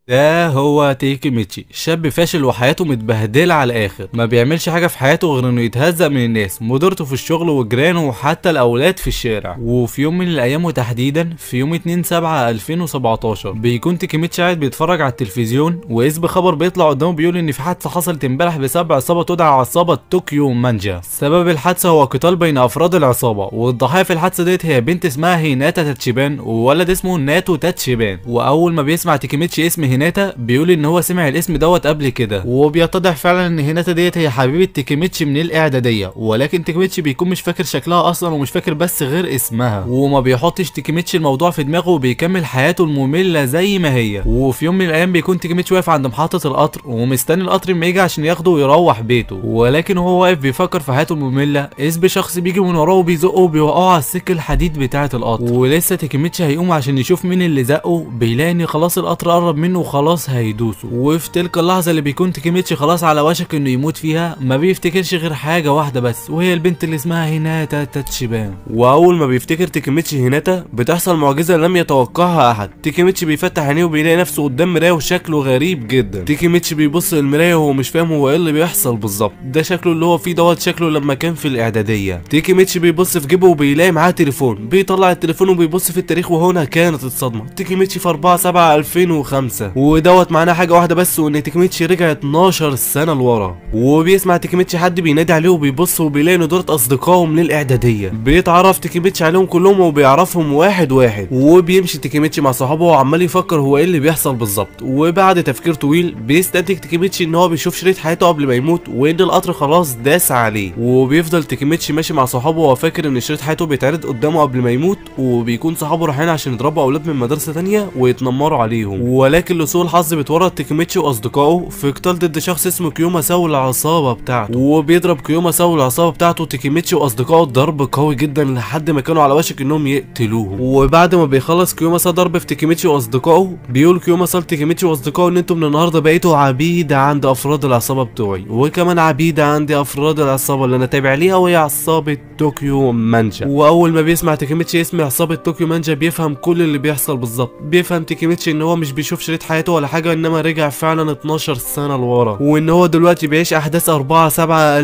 ده هو تيكي ميتشي شاب فاشل وحياته متبهدله على الاخر ما بيعملش حاجه في حياته غير انه يتهزق من الناس مديرته في الشغل وجيرانه وحتى الاولاد في الشارع وفي يوم من الايام وتحديدا في يوم 2 7 2017 بيكون تيكي ميتشي قاعد بيتفرج على التلفزيون واذ بخبر بيطلع قدامه بيقول ان في حادثه حصلت امبارح بسبب عصابه تدعى عصابه طوكيو مانجا سبب الحادثه هو قتال بين افراد العصابه والضحايا في الحادثه ديت هي بنت اسمها هيناتا تاتشيبان وولد اسمه ناتو تاتشيبان واول ما بيسمع تيكيميتشي اسم هيناتا بيقول ان هو سمع الاسم دوت قبل كده وبيتضح فعلا ان هيناتا ديت هي حبيبه تيكيميتشي من الاعداديه ولكن تيكيميتشي بيكون مش فاكر شكلها اصلا ومش فاكر بس غير اسمها وما بيحطش تيكيميتشي الموضوع في دماغه وبيكمل حياته الممله زي ما هي وفي يوم من الايام بيكون تيكيميتشي واقف عند محطه القطر ومستني القطر ما يجي عشان ياخده ويروح بيته ولكن هو واقف بيفكر في حياته الممله اذ بشخص بيجي من وراه وبيزقه وبيوقعه على السكه الحديد بتاعه القطر ولسه تيكيميتشي هيقوم عشان يشوف مين اللي زقه بيلاقي ان خلاص القطر قرب منه وخلاص هيدوسه وفي تلك اللحظه اللي بيكون تيكيميتشي خلاص على وشك انه يموت فيها ما بيفتكرش غير حاجه واحده بس وهي البنت اللي اسمها هيناتا تاتشيبان واول ما بيفتكر تيكيميتشي هيناتا بتحصل معجزه لم يتوقعها احد تيكيميتشي بيفتح عينيه وبيلاقي نفسه قدام مرايه وشكله غريب جدا تيكيميتشي بيبص للمرايه وهو مش فاهم هو ايه اللي بيحصل بالظبط ده شكله اللي هو فيه دوت شكله لما كان في الاعداديه تيكيميتشي بيبص في جيبه وبيلاقي معاه تليفون بيطلع التليفون وبيبص في التاريخ وهنا كانت الصدمه تيكيميتشي في 4 7 2005 ودوت معناه حاجه واحده بس وان تيكيميتشي رجع 12 سنه لورا وبيسمع تيكيميتشي حد بينادي عليه وبيبص وبيلاقي ان دول اصدقائه من الاعداديه بيتعرف تيكيميتشي عليهم كلهم وبيعرفهم واحد واحد وبيمشي تيكيميتشي مع صحابه وعمال يفكر هو ايه اللي بيحصل بالظبط وبعد تفكير طويل بيستنتج تيكيميتشي ان هو بيشوف شريط حياته قبل ما يموت وان القطر خلاص داس عليه وبيفضل تيكيميتشي ماشي مع صحابه وهو فاكر ان شريط حياته بيتعرض قدامه قبل ما يموت وبيكون صحابه رايحين عشان يضربوا اولاد من مدرسه تانية ويتنمروا عليهم ولكن لسوء الحظ بيتورط تيكيميتشي واصدقائه في قتال ضد شخص اسمه كيوما ساو العصابه بتاعته وبيضرب كيوما ساو العصابه بتاعته تيكيميتشي واصدقائه ضرب قوي جدا لحد ما كانوا على وشك انهم يقتلوهم وبعد ما بيخلص كيوما سا ضرب في تيكيميتشي واصدقائه بيقول كيوما سا لتيكيميتشي واصدقائه ان انتم من النهارده بقيتوا عبيد عند افراد العصابه بتوعي وكمان عبيد عند افراد العصابه اللي انا تابع ليها وهي عصابه طوكيو مانجا واول ما بيسمع تيكيميتشي اسم عصابه طوكيو مانجا بيفهم كل اللي بيحصل بالظبط بيفهم تيكيميتشي ان هو مش بيشوف شريط حياته ولا حاجه انما رجع فعلا 12 سنه لورا وان هو دلوقتي بيعيش احداث 4 7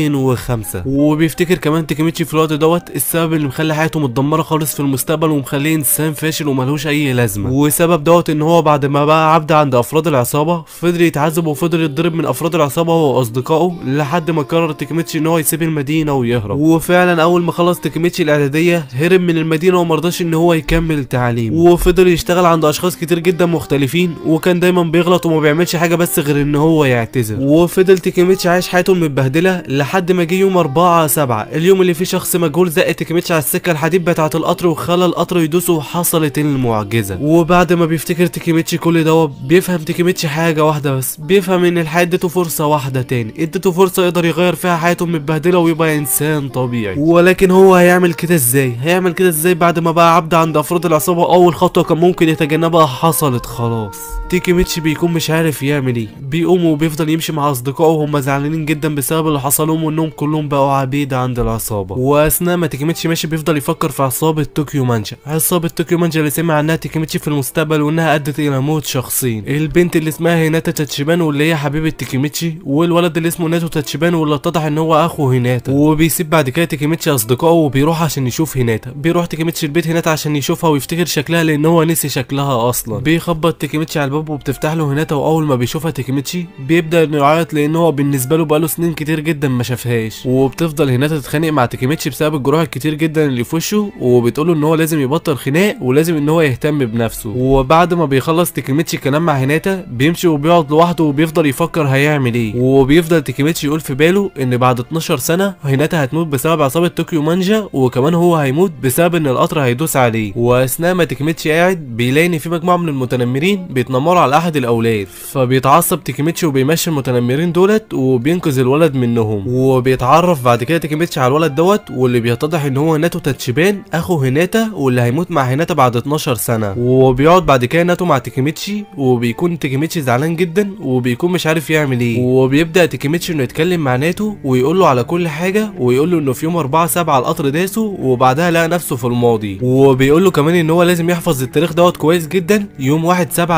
2005 وبيفتكر كمان تيكيميتشي في الوقت دوت السبب اللي مخلي حياته متدمره خالص في المستقبل ومخليه انسان فاشل وملهوش اي لازمه والسبب دوت ان هو بعد ما بقى عبد عند افراد العصابه فضل يتعذب وفضل يتضرب من افراد العصابه هو واصدقائه لحد ما قرر تيكيميتشي ان هو يسيب المدينه ويهرب وفعلا اول ما خلص تيكيميتشي الاعداديه هرب من المدينه ومرضاش ان هو يكمل تعليم وفضل يشتغل عند اشخاص كتير جدا مختلفين وكان دايما بيغلط وما بيعملش حاجه بس غير ان هو يعتذر وفضل تيكيميتشي عايش حياته المتبهدله لحد ما جه يوم 4 7 اليوم اللي فيه شخص مجهول زق تيكيميتشي على السكه الحديد بتاعه القطر وخلى القطر يدوسه وحصلت المعجزه وبعد ما بيفتكر تيكيميتشي كل ده بيفهم تيكيميتشي حاجه واحده بس بيفهم ان الحياه ادته فرصه واحده تاني ادته فرصه يقدر يغير فيها حياته المتبهدله ويبقى انسان طبيعي ولكن هو هيعمل كده ازاي هيعمل كده ازاي بعد ما بقى عبد عند افراد العصابه اول خطوه كان ممكن يتجنبها حصلت خلاص تيكيميتشي بيكون مش عارف يعمل ايه بيقوم وبيفضل يمشي مع اصدقائه وهم زعلانين جدا بسبب اللي حصل لهم وانهم كلهم بقوا عبيد عند العصابه واثناء ما تيكيميتشي ماشي بيفضل يفكر في عصابه طوكيو مانجا عصابه طوكيو مانجا اللي سمع عنها تيكيميتشي في المستقبل وانها ادت الى موت شخصين البنت اللي اسمها هيناتا تاتشيبان واللي هي حبيبه تيكيميتشي والولد اللي اسمه ناتو تاتشيبان واللي اتضح ان هو اخو هيناتا وبيسيب بعد كده تيكيميتشي اصدقائه وبيروح عشان يشوف هيناتا بيروح تيكيميتشي البيت هيناتا عشان يشوفها ويفتكر شكلها لان هو نسي شكلها اصلا بيخبط تيكيميتشي على الباب وبتفتح له هيناتا واول ما بيشوفها تيكيميتشي بيبدا انه يعيط لان هو بالنسبه له بقاله سنين كتير جدا ما شافهاش وبتفضل هيناتا تتخانق مع تيكيميتشي بسبب الجروح الكتير جدا اللي في وشه وبتقوله ان هو لازم يبطل خناق ولازم ان هو يهتم بنفسه وبعد ما بيخلص تيكيميتشي كلام مع هيناتا بيمشي وبيقعد لوحده وبيفضل يفكر هيعمل ايه وبيفضل تيكيميتشي يقول في باله ان بعد 12 سنه هيناتا هتموت بسبب عصابه طوكيو مانجا وكمان هو هيموت بسبب ان القطر هيدوس عليه واثناء ما تيكيميتشي قاعد بيلاقي ان في مجموعه من المتنمرين بيتنمروا على احد الاولاد فبيتعصب تيكيميتشي وبيمشي المتنمرين دولت وبينقذ الولد منهم وبيتعرف بعد كده تيكيميتشي على الولد دوت واللي بيتضح ان هو ناتو تاتشيبان اخو هيناتا واللي هيموت مع هيناتا بعد 12 سنه وبيقعد بعد كده ناتو مع تيكيميتشي وبيكون تيكيميتشي زعلان جدا وبيكون مش عارف يعمل ايه وبيبدا تيكيميتشي انه يتكلم مع ناتو ويقول له على كل حاجه ويقول له انه في يوم 4 7 القطر داسه وبعدها لقى نفسه في الماضي وبيقول له كمان ان هو لازم يحفظ التاريخ دوت كويس جدا يوم 1 7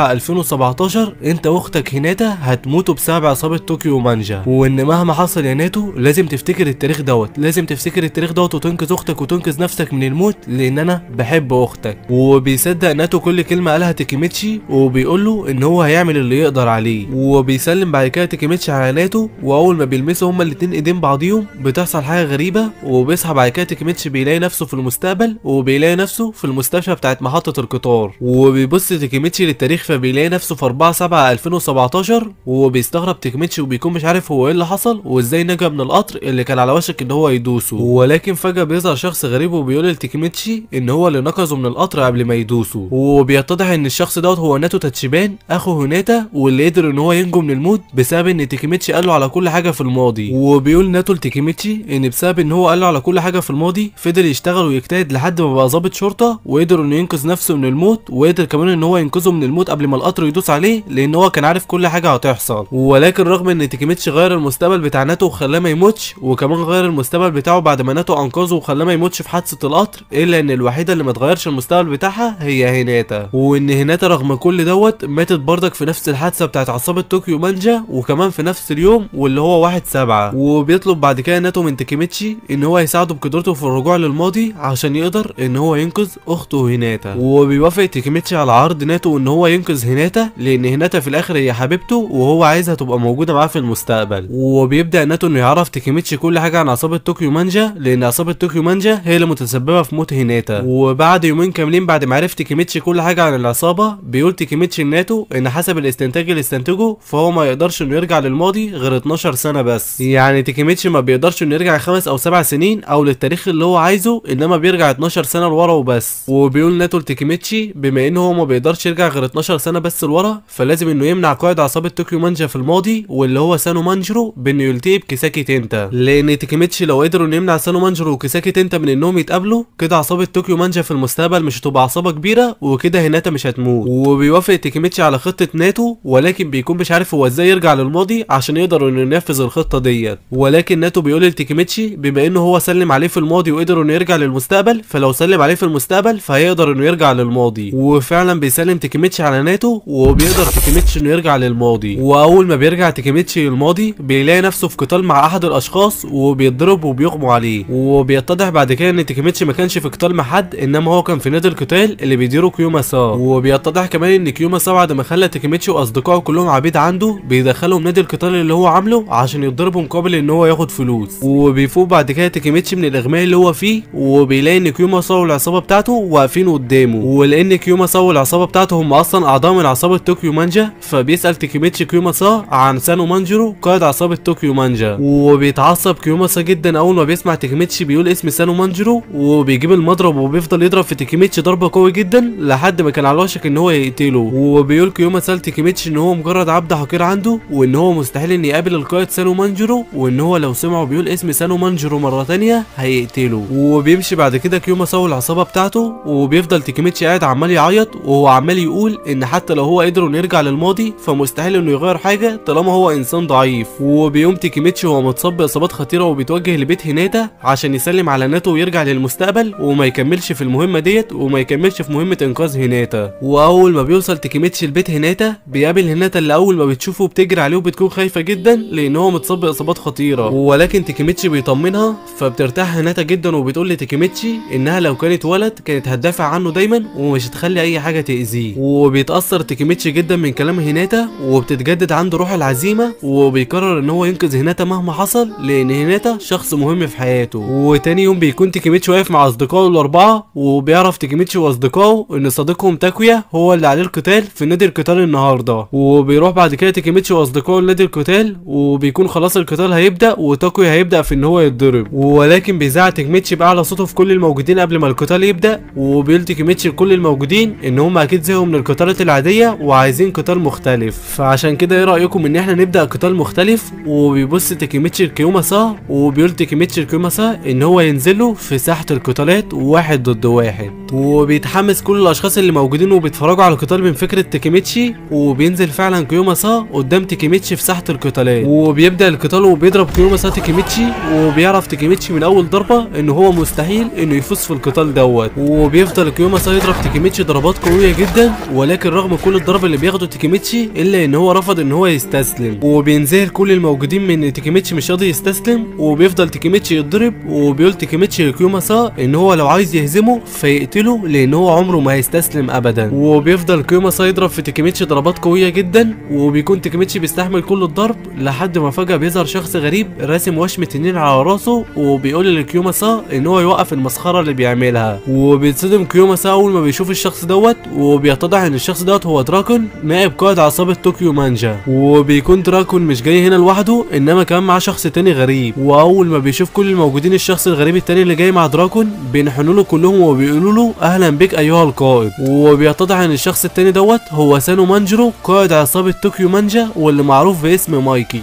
7 2017 انت واختك هيناتا هتموتوا بسبب عصابه طوكيو مانجا وان مهما حصل يا ناتو لازم تفتكر التاريخ دوت لازم تفتكر التاريخ دوت وتنقذ اختك وتنقذ نفسك من الموت لان انا بحب اختك وبيصدق ناتو كل كلمه قالها تيكيميتشي وبيقول له ان هو هيعمل اللي يقدر عليه وبيسلم بعد كده تيكيميتشي على ناتو واول ما بيلمسوا هما الاتنين ايدين بعضيهم بتحصل حاجه غريبه وبيصحى بعد كده تيكيميتشي بيلاقي نفسه في المستقبل وبيلاقي نفسه في المستشفى بتاعت محطه القطار وبيبص تيكيميتشي للتاريخ فبيلاقي نفسه في 4 7 2017 وبيستغرب تيكيميتشي وبيكون مش عارف هو ايه اللي حصل وازاي نجا من القطر اللي كان على وشك ان هو يدوسه ولكن فجاه بيظهر شخص غريب وبيقول لتيكيميتشي ان هو اللي نقذه من القطر قبل ما يدوسه وبيتضح ان الشخص دوت هو ناتو تاتشيبان اخو هوناتا واللي قدر ان هو ينجو من الموت بسبب ان تيكيميتشي قال له على كل حاجه في الماضي وبيقول ناتو لتيكيميتشي ان بسبب ان هو قال له على كل حاجه في الماضي فضل يشتغل ويجتهد لحد ما بقى ضابط شرطه وقدر انه ينقذ نفسه من الموت وقدر كمان ان هو ينقذه من الموت قبل ما القطر يدوس عليه لان هو كان عارف كل حاجه هتحصل ولكن رغم ان تيكيميتشي غير المستقبل بتاع ناتو وخلاه ما يموتش وكمان غير المستقبل بتاعه بعد ما ناتو انقذه وخلاه ما يموتش في حادثه القطر الا ان الوحيده اللي ما اتغيرش المستقبل بتاعها هي هيناتا وان هيناتا رغم كل دوت ماتت برضك في نفس الحادثه بتاعت عصابه طوكيو مانجا وكمان في نفس اليوم واللي هو واحد سبعة وبيطلب بعد كده ناتو من تيكيميتشي ان هو يساعده بقدرته في الرجوع للماضي عشان يقدر ان هو ينقذ اخته هيناتا وبيوافق تيكيميتشي على عرض ناتو ان هو ينقذ هيناتا لان هيناتا في الاخر هي حبيبته وهو عايزها تبقى موجوده معاه في المستقبل وبيبدا ناتو انه يعرف تيكيميتشي كل حاجه عن عصابه طوكيو مانجا لان عصابه طوكيو مانجا هي اللي متسببه في موت هيناتا وبعد يومين كاملين بعد ما عرف تيكيميتشي كل حاجه عن العصابه بيقول تيكيميتشي لناتو ان حسب الاستنتاج اللي استنتجه فهو ما يقدرش انه يرجع للماضي غير 12 سنه بس يعني تيكيميتشي ما بيقدرش انه يرجع خمس او سبع سنين او للتاريخ اللي هو عايزه انما بيرجع 12 سنه لورا وبس وبيقول ناتو لتيكيميتشي بما ان هو ما بيقدرش يرجع غير 12 سنه بس لورا فلازم انه يمنع قائد عصابه طوكيو مانجا في الماضي واللي هو سانو مانجرو بانه يلتقي بكيساكي تنتا لان تيكيميتشي لو قدروا انه يمنع سانو مانجرو وكيساكي تنتا من انهم يتقابلوا كده عصابه طوكيو مانجا في المستقبل مش هتبقى عصابه كبيره وكده هيناتا مش هتموت وبيوافق تيكيميتشي على خطه ناتو ولكن بيكون مش عارف هو ازاي يرجع للماضي عشان يقدر انه ينفذ الخطه ديت ولكن ناتو بيقول لتيكيميتشي بما انه هو سلم عليه في الماضي وقدر انه يرجع للمستقبل فلو سلم عليه في المستقبل فهيقدر انه يرجع للماضي وفعلا بيسلم تيكيميتشي على ناتو وبيقدر تيكيميتشي انه يرجع للماضي واول ما بيرجع تيكيميتشي للماضي بيلاقي نفسه في قتال مع احد الاشخاص وبيتضرب وبيغموا عليه وبيتضح بعد كده ان تيكيميتشي ما كانش في قتال مع حد انما هو كان في نادي القتال اللي بيديره كيوما سا وبيتضح كمان ان كيوما سا بعد ما خلى تيكيميتشي واصدقائه كلهم عبيد عنده بيدخلهم نادي القتال اللي هو عامله عشان يتضربوا مقابل ان هو ياخد فلوس وبيفوق بعد كده تيكيميتشي من الاغماء اللي هو فيه وبيلاقي ان كيوما سا والعصابه بتاعته واقفين قدامه ولان كيوما سا والعصابه بتاعته هم اصلا اعضاء من عصابه طوكيو مانجا فبيسال تيكيميتشي كيوما سا عن سانو مانجرو قائد عصابه طوكيو مانجا وبيتعصب كيوما سا جدا اول ما بيسمع تيكيميتشي بيقول اسم سانو مانجرو وبيجيب المضرب وبيفضل يضرب في تيكيميتشي ضربه قوي جدا لحد ما كان على وشك ان هو يقتله وبيقول كيوما سا لتيكيميتشي ان هو مجرد عبد حقير عنده وان هو مستحيل ان يقابل القائد سانو مانجرو وان هو لو سمعه بيقول اسم سانو مانجرو مره تانية هيقتله وبيمشي بعد كده كيوما سا والعصابه بتاعته وبيفضل تيكيميتشي قاعد عمال يعيط وهو عمال يقول ان حتى لو هو قدر انه يرجع للماضي فمستحيل انه يغير حاجه طالما هو انسان ضعيف وبيقوم تيكيميتشي وهو متصاب باصابات خطيره وبيتوجه لبيت هيناتا عشان يسلم على ناتو ويرجع للمستقبل وما يكملش في المهمه ديت وما يكملش في مهمه انقاذ هيناتا واول ما بيوصل تيكيميتشي لبيت هيناتا بيقابل هيناتا اللي اول ما بتشوفه بتجري عليه وبتكون خايفه جدا لان هو متصاب باصابات خطيره ولكن تيكيميتشي بيطمنها فبترتاح هيناتا جدا وبتقول لتيكيميتشي انها لو كانت ولد كانت هتدافع عنه دايما ومش هتخلي اي حاجه تاذيه وبيتاثر تيكيميتشي جدا من كلام هيناتا وبتتجدد عنده روح العزيمه وبيقرر ان هو ينقذ هيناتا مهما حصل لان هيناتا شخص مهم في حياته وتاني يوم بيكون تيكيميتشي واقف مع اصدقائه الاربعه وبيعرف تيكيميتشي واصدقائه ان صديقهم تاكويا هو اللي عليه القتال في نادي القتال النهارده وبيروح بعد كده تيكيميتشي واصدقائه لنادي القتال وبيكون خلاص القتال هيبدا وتاكويا هيبدا في ان هو يتضرب ولكن بيزعق تيكيميتشي باعلى صوته في كل الموجودين قبل ما القتال يبدا وبيقول تيكيميتشي لكل الموجودين ان هم اكيد زهقوا من القتالات العاديه وعايزين قتال مختلف فعشان كده ايه رايكم ان احنا نبدا قتال مختلف وبيبص تيكيميتشي لكيوما سا وبيقول تيكيميتشي لكيوما سا ان هو ينزله في ساحه القتالات واحد ضد واحد وبيتحمس كل الاشخاص اللي موجودين وبيتفرجوا على القتال من فكره تيكيميتشي وبينزل فعلا كيوما سا قدام تيكيميتشي في ساحه القتالات وبيبدا القتال وبيضرب كيوما سا تيكيميتشي وبيعرف تيكيميتشي من اول ضربه ان هو مستحيل انه يفوز في القتال دوت وبيفضل كيوما سا يضرب تيكيميتشي ضربات قويه جدا ولكن رغم كل الضرب اللي بياخده تيكيميتشي الا ان هو رفض ان هو يستسلم وبينزهر كل الموجودين من ان تيكيميتشي مش راضي يستسلم وبيفضل تيكيميتشي يتضرب وبيقول تيكيميتشي لكيوماسا ان هو لو عايز يهزمه فيقتله لان هو عمره ما هيستسلم ابدا وبيفضل كيوماسا يضرب في تيكيميتشي ضربات قويه جدا وبيكون تيكيميتشي بيستحمل كل الضرب لحد ما فجاه بيظهر شخص غريب راسم وشم تنين على راسه وبيقول لكيوماسا ان هو يوقف المسخره اللي بيعملها وبيتصدم كيوماسا اول ما بيشوف الشخص دوت وبيتضح ان الشخص دوت هو دراكون نائب قائد عصابه طوكيو مانجا وبيكون دراكون مش جاي هنا لوحده انما كمان معاه شخص تاني غريب واول ما بيشوف كل الموجودين الشخص الغريب التاني اللي جاي مع دراكون بينحنوا له كلهم وبيقولوا له اهلا بك ايها القائد وبيتضح ان الشخص التاني دوت هو سانو مانجرو قائد عصابه طوكيو مانجا واللي معروف باسم مايكي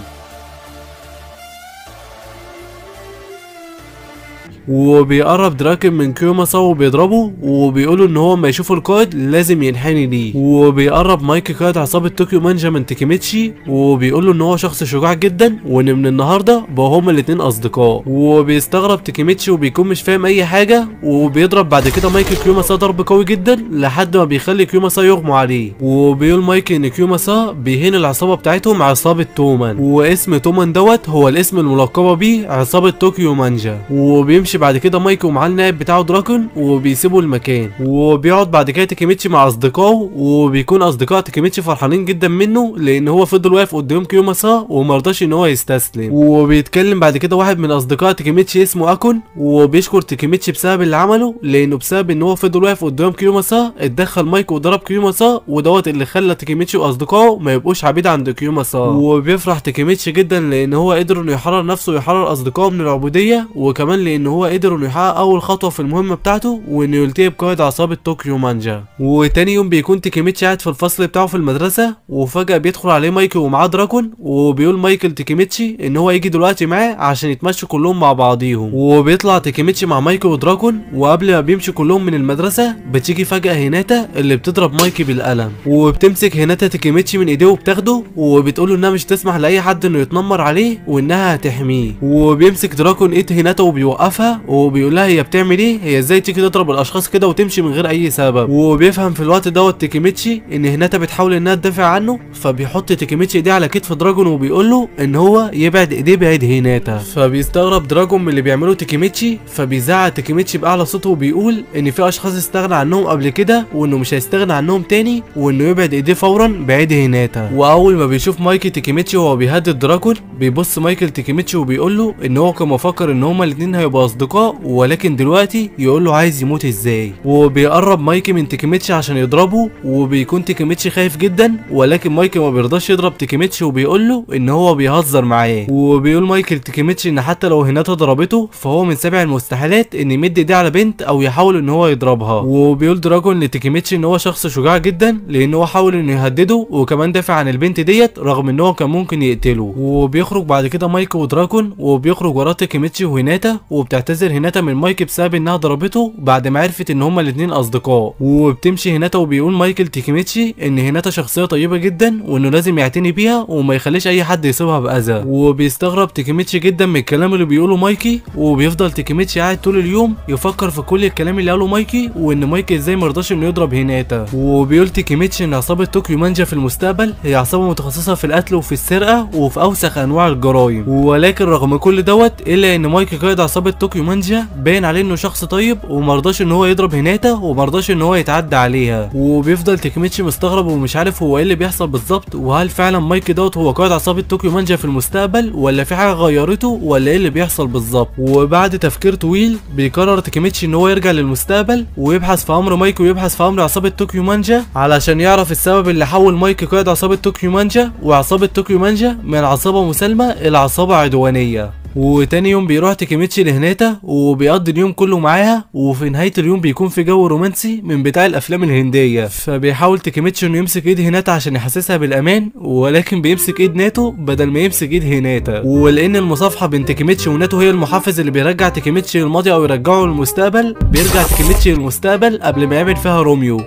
وبيقرب دراكن من كيوماسا وبيضربه وبيقوله ان هو ما يشوف القائد لازم ينحني ليه وبيقرب مايكي قائد عصابه طوكيو مانجا من تيكيميتشي وبيقوله ان هو شخص شجاع جدا وان من النهارده بقوا هما الاتنين اصدقاء وبيستغرب تيكيميتشي وبيكون مش فاهم اي حاجه وبيضرب بعد كده مايكي كيوماسا ضرب قوي جدا لحد ما بيخلي كيوماسا يغمى عليه وبيقول مايكي ان كيوماسا بيهين العصابه بتاعتهم عصابه تومان واسم تومان دوت هو الاسم الملقبه بيه عصابه طوكيو مانجا وبيمشي بعد كده مايكي ومعاه النائب بتاعه دراكون وبيسيبوا المكان وبيقعد بعد كده تيكيميتشي مع اصدقائه وبيكون اصدقاء تيكيميتشي فرحانين جدا منه لان هو فضل واقف قدام كيوماسا ومرضاش ان هو يستسلم وبيتكلم بعد كده واحد من اصدقاء تيكيميتشي اسمه اكون وبيشكر تيكيميتشي بسبب اللي عمله لانه بسبب ان هو فضل واقف قدام كيوماسا اتدخل مايكي وضرب كيوماسا ودوت اللي خلى تيكيميتشي واصدقائه ما يبقوش عبيد عند كيوماسا وبيفرح تيكيميتشي جدا لان هو قدر انه يحرر نفسه ويحرر اصدقائه من العبوديه وكمان لان هو قدر انه يحقق اول خطوه في المهمه بتاعته وانه يلتقي بقائد عصابه طوكيو مانجا وتاني يوم بيكون تيكيميتشي قاعد في الفصل بتاعه في المدرسه وفجاه بيدخل عليه مايكل ومعاه دراكون وبيقول مايكل تيكيميتشي ان هو يجي دلوقتي معاه عشان يتمشوا كلهم مع بعضيهم وبيطلع تيكيميتشي مع مايكل ودراكون وقبل ما بيمشوا كلهم من المدرسه بتيجي فجاه هيناتا اللي بتضرب مايكي بالقلم وبتمسك هيناتا تيكيميتشي من ايديه وبتاخده وبتقول له انها مش تسمح لاي حد انه يتنمر عليه وانها هتحميه وبيمسك دراكون ايد هيناتا وبيوقفها وبيقول لها هي بتعمل ايه هي ازاي تيجي تضرب الاشخاص كده وتمشي من غير اي سبب وبيفهم في الوقت دوت تيكيميتشي ان هيناتا بتحاول انها تدافع عنه فبيحط تيكيميتشي ايديه على كتف دراجون وبيقول له ان هو يبعد ايديه بعيد هيناتا فبيستغرب دراجون من اللي بيعمله تيكيميتشي فبيزعق تيكيميتشي باعلى صوته وبيقول ان في اشخاص استغنى عنهم قبل كده وانه مش هيستغنى عنهم تاني وانه يبعد ايديه فورا بعيد هيناتا واول ما بيشوف مايكي تيكيميتشي وهو بيهدد دراجون بيبص مايكل تيكيميتشي وبيقول له ان هو كان مفكر ان هما الاتنين هيبقوا اصدقاء ولكن دلوقتي يقول له عايز يموت ازاي وبيقرب مايكي من تيكيميتشي عشان يضربه وبيكون تيكيميتشي خايف جدا ولكن مايكي ما بيرضاش يضرب تيكيميتشي وبيقول له ان هو بيهزر معاه وبيقول مايكل تيكيميتشي ان حتى لو هيناتا ضربته فهو من سبع المستحيلات ان يمد ايديه على بنت او يحاول ان هو يضربها وبيقول دراجون لتيكيميتشي ان هو شخص شجاع جدا لان هو حاول انه يهدده وكمان دافع عن البنت ديت رغم ان هو كان ممكن يقتله وبيخرج بعد كده مايكي ودراجون وبيخرج وراه تيكيميتشي وهيناتا وبتعتذر هيناتا من مايكي بسبب انها ضربته بعد ما عرفت ان هما الاتنين اصدقاء وبتمشي هيناتا وبيقول مايكل تيكيميتشي ان هيناتا شخصيه طيبه جدا وانه لازم يعتني بيها وما يخليش اي حد يصيبها باذى وبيستغرب تيكيميتشي جدا من الكلام اللي بيقوله مايكي وبيفضل تيكيميتشي قاعد طول اليوم يفكر في كل الكلام اللي قاله مايكي وان مايكي ازاي مرضاش انه يضرب هيناتا وبيقول تيكيميتشي ان عصابه طوكيو مانجا في المستقبل هي عصابه متخصصه في القتل وفي السرقه وفي اوسخ انواع الجرائم ولكن رغم كل دوت الا ان مايكي قائد عصابه طوكيو مانجا باين عليه انه شخص طيب ومرضاش ان هو يضرب هيناتا ومرضاش ان هو يتعدى عليها وبيفضل تيكيميتشي مستغرب ومش عارف هو ايه اللي بيحصل بالظبط وهل فعلا مايكي دوت هو قائد عصابه طوكيو مانجا في المستقبل ولا في حاجه غيرته ولا ايه اللي بيحصل بالظبط وبعد تفكير طويل بيقرر تيكيميتشي ان هو يرجع للمستقبل ويبحث في امر مايكي ويبحث في امر عصابه طوكيو مانجا علشان يعرف السبب اللي حول مايكي قائد عصابه طوكيو مانجا وعصابه طوكيو مانجا من عصابه مسالمه الى عصابه عدوانيه وتاني يوم بيروح تيكيميتشي لهناتا وبيقضي اليوم كله معاها وفي نهاية اليوم بيكون في جو رومانسي من بتاع الأفلام الهندية فبيحاول تيكيميتشي إنه يمسك إيد هيناتا عشان يحسسها بالأمان ولكن بيمسك إيد ناتو بدل ما يمسك إيد هيناتا ولأن المصافحة بين تيكيميتشي وناتو هي المحفز اللي بيرجع تيكيميتشي للماضي أو يرجعه للمستقبل بيرجع تيكيميتشي للمستقبل قبل ما يعمل فيها روميو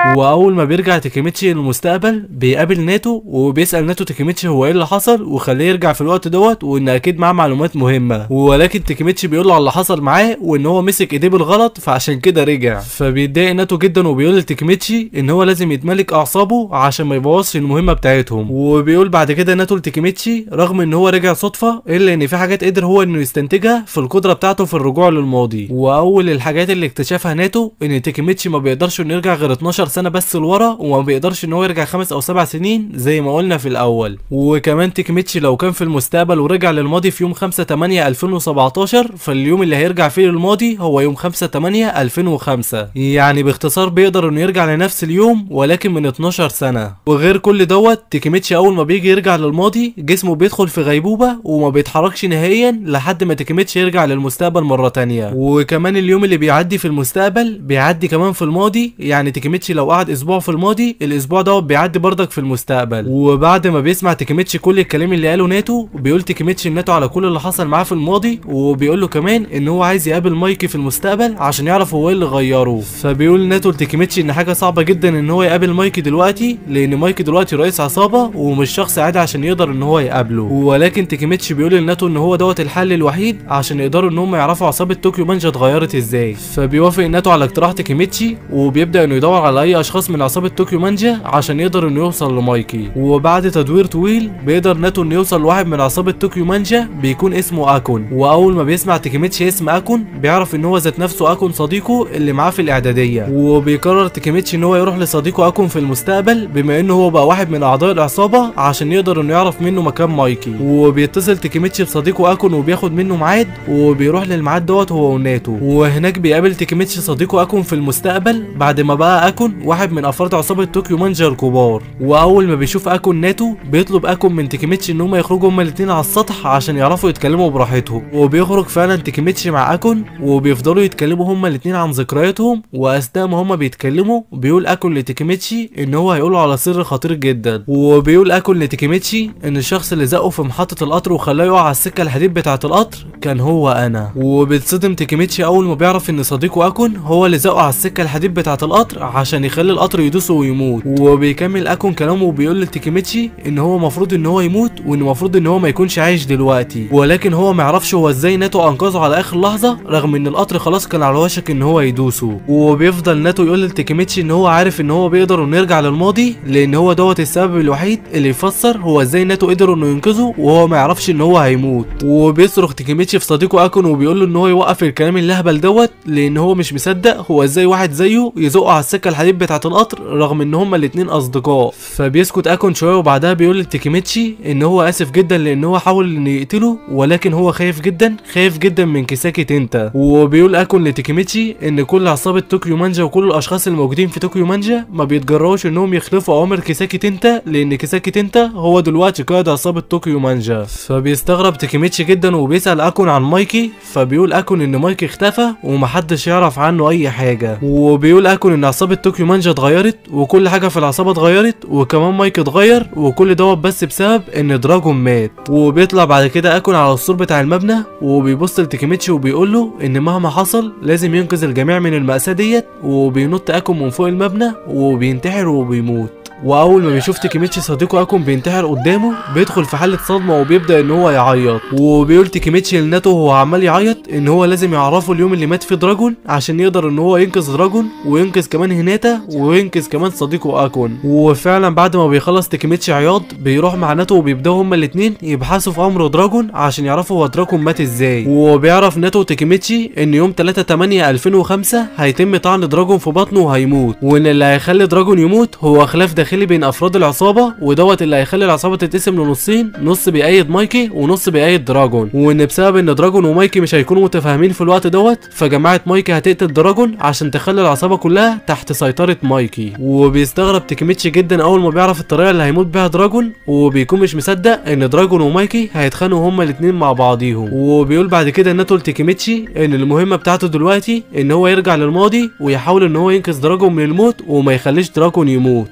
واول ما بيرجع تيكيميتشي للمستقبل بيقابل ناتو وبيسال ناتو تيكيميتشي هو ايه اللي حصل وخليه يرجع في الوقت دوت وان اكيد معاه معلومات مهمه ولكن تيكيميتشي بيقول له على اللي حصل معاه وان هو مسك ايديه بالغلط فعشان كده رجع فبيتضايق ناتو جدا وبيقول لتيكيميتشي ان هو لازم يتملك اعصابه عشان ما يبوظش المهمه بتاعتهم وبيقول بعد كده ناتو لتيكيميتشي رغم ان هو رجع صدفه الا ان في حاجات قدر هو انه يستنتجها في القدره بتاعته في الرجوع للماضي واول الحاجات اللي اكتشفها ناتو ان تيكيميتشي ما بيقدرش انه يرجع غير 12 سنه بس لورا وما بيقدرش ان هو يرجع خمس او سبع سنين زي ما قلنا في الاول وكمان تيكيميتشي لو كان في المستقبل ورجع للماضي في يوم 5 8 2017 فاليوم اللي هيرجع فيه للماضي هو يوم 5 8 2005 يعني باختصار بيقدر انه يرجع لنفس اليوم ولكن من 12 سنه وغير كل دوت تيكيميتشي اول ما بيجي يرجع للماضي جسمه بيدخل في غيبوبه وما بيتحركش نهائيا لحد ما تيكيميتشي يرجع للمستقبل مره تانية وكمان اليوم اللي بيعدي في المستقبل بيعدي كمان في الماضي يعني تيكيميتشي لو قعد اسبوع في الماضي الاسبوع دوت بيعدي بردك في المستقبل وبعد ما بيسمع تيكيميتشي كل الكلام اللي قاله ناتو بيقول تيكيميتشي لناتو على كل اللي حصل معاه في الماضي وبيقول له كمان ان هو عايز يقابل مايكي في المستقبل عشان يعرف هو ايه اللي غيره فبيقول ناتو لتيكيميتشي ان حاجه صعبه جدا ان هو يقابل مايكي دلوقتي لان مايكي دلوقتي رئيس عصابه ومش شخص عادي عشان يقدر ان هو يقابله ولكن تيكيميتشي بيقول لناتو ان هو دوت الحل الوحيد عشان يقدروا ان هم يعرفوا عصابه طوكيو مانجا اتغيرت ازاي فبيوافق ناتو على اقتراح تيكيميتشي وبيبدا انه يدور على اي اشخاص من عصابه طوكيو مانجا عشان يقدر انه يوصل لمايكي وبعد تدوير طويل بيقدر ناتو انه يوصل لواحد من عصابه طوكيو مانجا بيكون اسمه اكون واول ما بيسمع تيكيميتشي اسم اكون بيعرف ان هو ذات نفسه اكون صديقه اللي معاه في الاعداديه وبيقرر تيكيميتشي ان هو يروح لصديقه اكون في المستقبل بما انه هو بقى واحد من اعضاء العصابه عشان يقدر انه يعرف منه مكان مايكي وبيتصل تيكيميتشي بصديقه اكون وبياخد منه ميعاد وبيروح للميعاد دوت هو وناتو وهناك بيقابل تيكيميتشي صديقه اكون في المستقبل بعد ما بقى اكون واحد من افراد عصابه طوكيو مانجا الكبار واول ما بيشوف اكون ناتو بيطلب اكون من تيكيميتشي ان هما يخرجوا هما الاتنين على السطح عشان يعرفوا يتكلموا براحتهم وبيخرج فعلا تيكيميتشي مع اكون وبيفضلوا يتكلموا هما الاتنين عن ذكرياتهم واثناء ما هما بيتكلموا بيقول اكون لتيكيميتشي ان هو هيقوله على سر خطير جدا وبيقول اكون لتيكيميتشي ان الشخص اللي زقه في محطه القطر وخلاه يقع على السكه الحديد بتاعه القطر كان هو انا وبيتصدم تيكيميتشي اول ما بيعرف ان صديقه اكون هو اللي زقه على السكه الحديد بتاعه القطر عشان يخلي القطر يدوسه ويموت وبيكمل اكون كلامه وبيقول لتيكيميتشي ان هو المفروض ان هو يموت وان المفروض ان هو ما يكونش عايش دلوقتي ولكن هو ما يعرفش هو ازاي ناتو انقذه على اخر لحظه رغم ان القطر خلاص كان على وشك ان هو يدوسه وبيفضل ناتو يقول لتيكيميتشي ان هو عارف ان هو بيقدر انه يرجع للماضي لان هو دوت السبب الوحيد اللي يفسر هو ازاي ناتو قدر انه ينقذه وهو ما يعرفش ان هو هيموت وبيصرخ تيكيميتشي في صديقه اكون وبيقول له ان هو يوقف الكلام اللهبل دوت لان هو مش مصدق هو ازاي واحد زيه يزقه على السكه الحديد بتاعه القطر رغم ان هما الاتنين اصدقاء فبيسكت اكون شويه وبعدها بيقول لتيكيميتشي ان هو اسف جدا لان هو حاول انه يقتله ولكن هو خايف جدا خايف جدا من كيساكي تنتا وبيقول اكون لتيكيميتشي ان كل عصابه طوكيو مانجا وكل الاشخاص الموجودين في طوكيو مانجا ما بيتجرؤوش انهم يخلفوا اوامر كيساكي تنتا لان كيساكي تنتا هو دلوقتي قائد عصابه طوكيو مانجا فبيستغرب تيكيميتشي جدا وبيسال اكون عن مايكي فبيقول اكون ان مايكي اختفى ومحدش يعرف عنه اي حاجه وبيقول اكون ان عصابه طوكيو مانجا اتغيرت وكل حاجه في العصابه اتغيرت وكمان مايكي اتغير وكل دوت بس بسبب ان دراجون مات وبيطلع بعد كده اكون على السور بتاع المبنى وبيبص لتيكيميتشي وبيقول له ان مهما حصل لازم ينقذ الجميع من المأساة ديت وبينط اكون من فوق المبنى وبينتحر وبيموت واول ما بيشوف تيكيميتشي صديقه اكون بينتحر قدامه بيدخل في حاله صدمه وبيبدا ان هو يعيط وبيقول تيكيميتشي لناتو وهو عمال يعيط ان هو لازم يعرفه اليوم اللي مات فيه دراجون عشان يقدر ان هو ينقذ دراجون وينقذ كمان هيناتا وينقذ كمان صديقه اكون وفعلا بعد ما بيخلص تيكيميتشي عياط بيروح مع ناتو وبيبداوا هما الاتنين يبحثوا في امر دراجون عشان يعرفوا هو دراجون مات ازاي وبيعرف ناتو وتيكيميتشي ان يوم 3 8 2005 هيتم طعن دراجون في بطنه وهيموت وان اللي هيخلي دراجون يموت هو خلاف داخلي بين افراد العصابه ودوت اللي هيخلي العصابه تتقسم لنصين نص بيأيد مايكي ونص بيأيد دراجون وان بسبب ان دراجون ومايكي مش هيكونوا متفاهمين في الوقت دوت فجماعه مايكي هتقتل دراجون عشان تخلي العصابه كلها تحت سيطره مايكي وبيستغرب تيكيميتشي جدا اول ما بيعرف الطريقه اللي هيموت بيها دراجون وبيكون مش مصدق ان دراجون ومايكي هيتخانقوا هما الاتنين مع بعضيهم وبيقول بعد كده ناتو لتيكيميتشي ان المهمه بتاعته دلوقتي ان هو يرجع للماضي ويحاول ان هو ينقذ دراجون من الموت وما يخليش دراجون يموت لان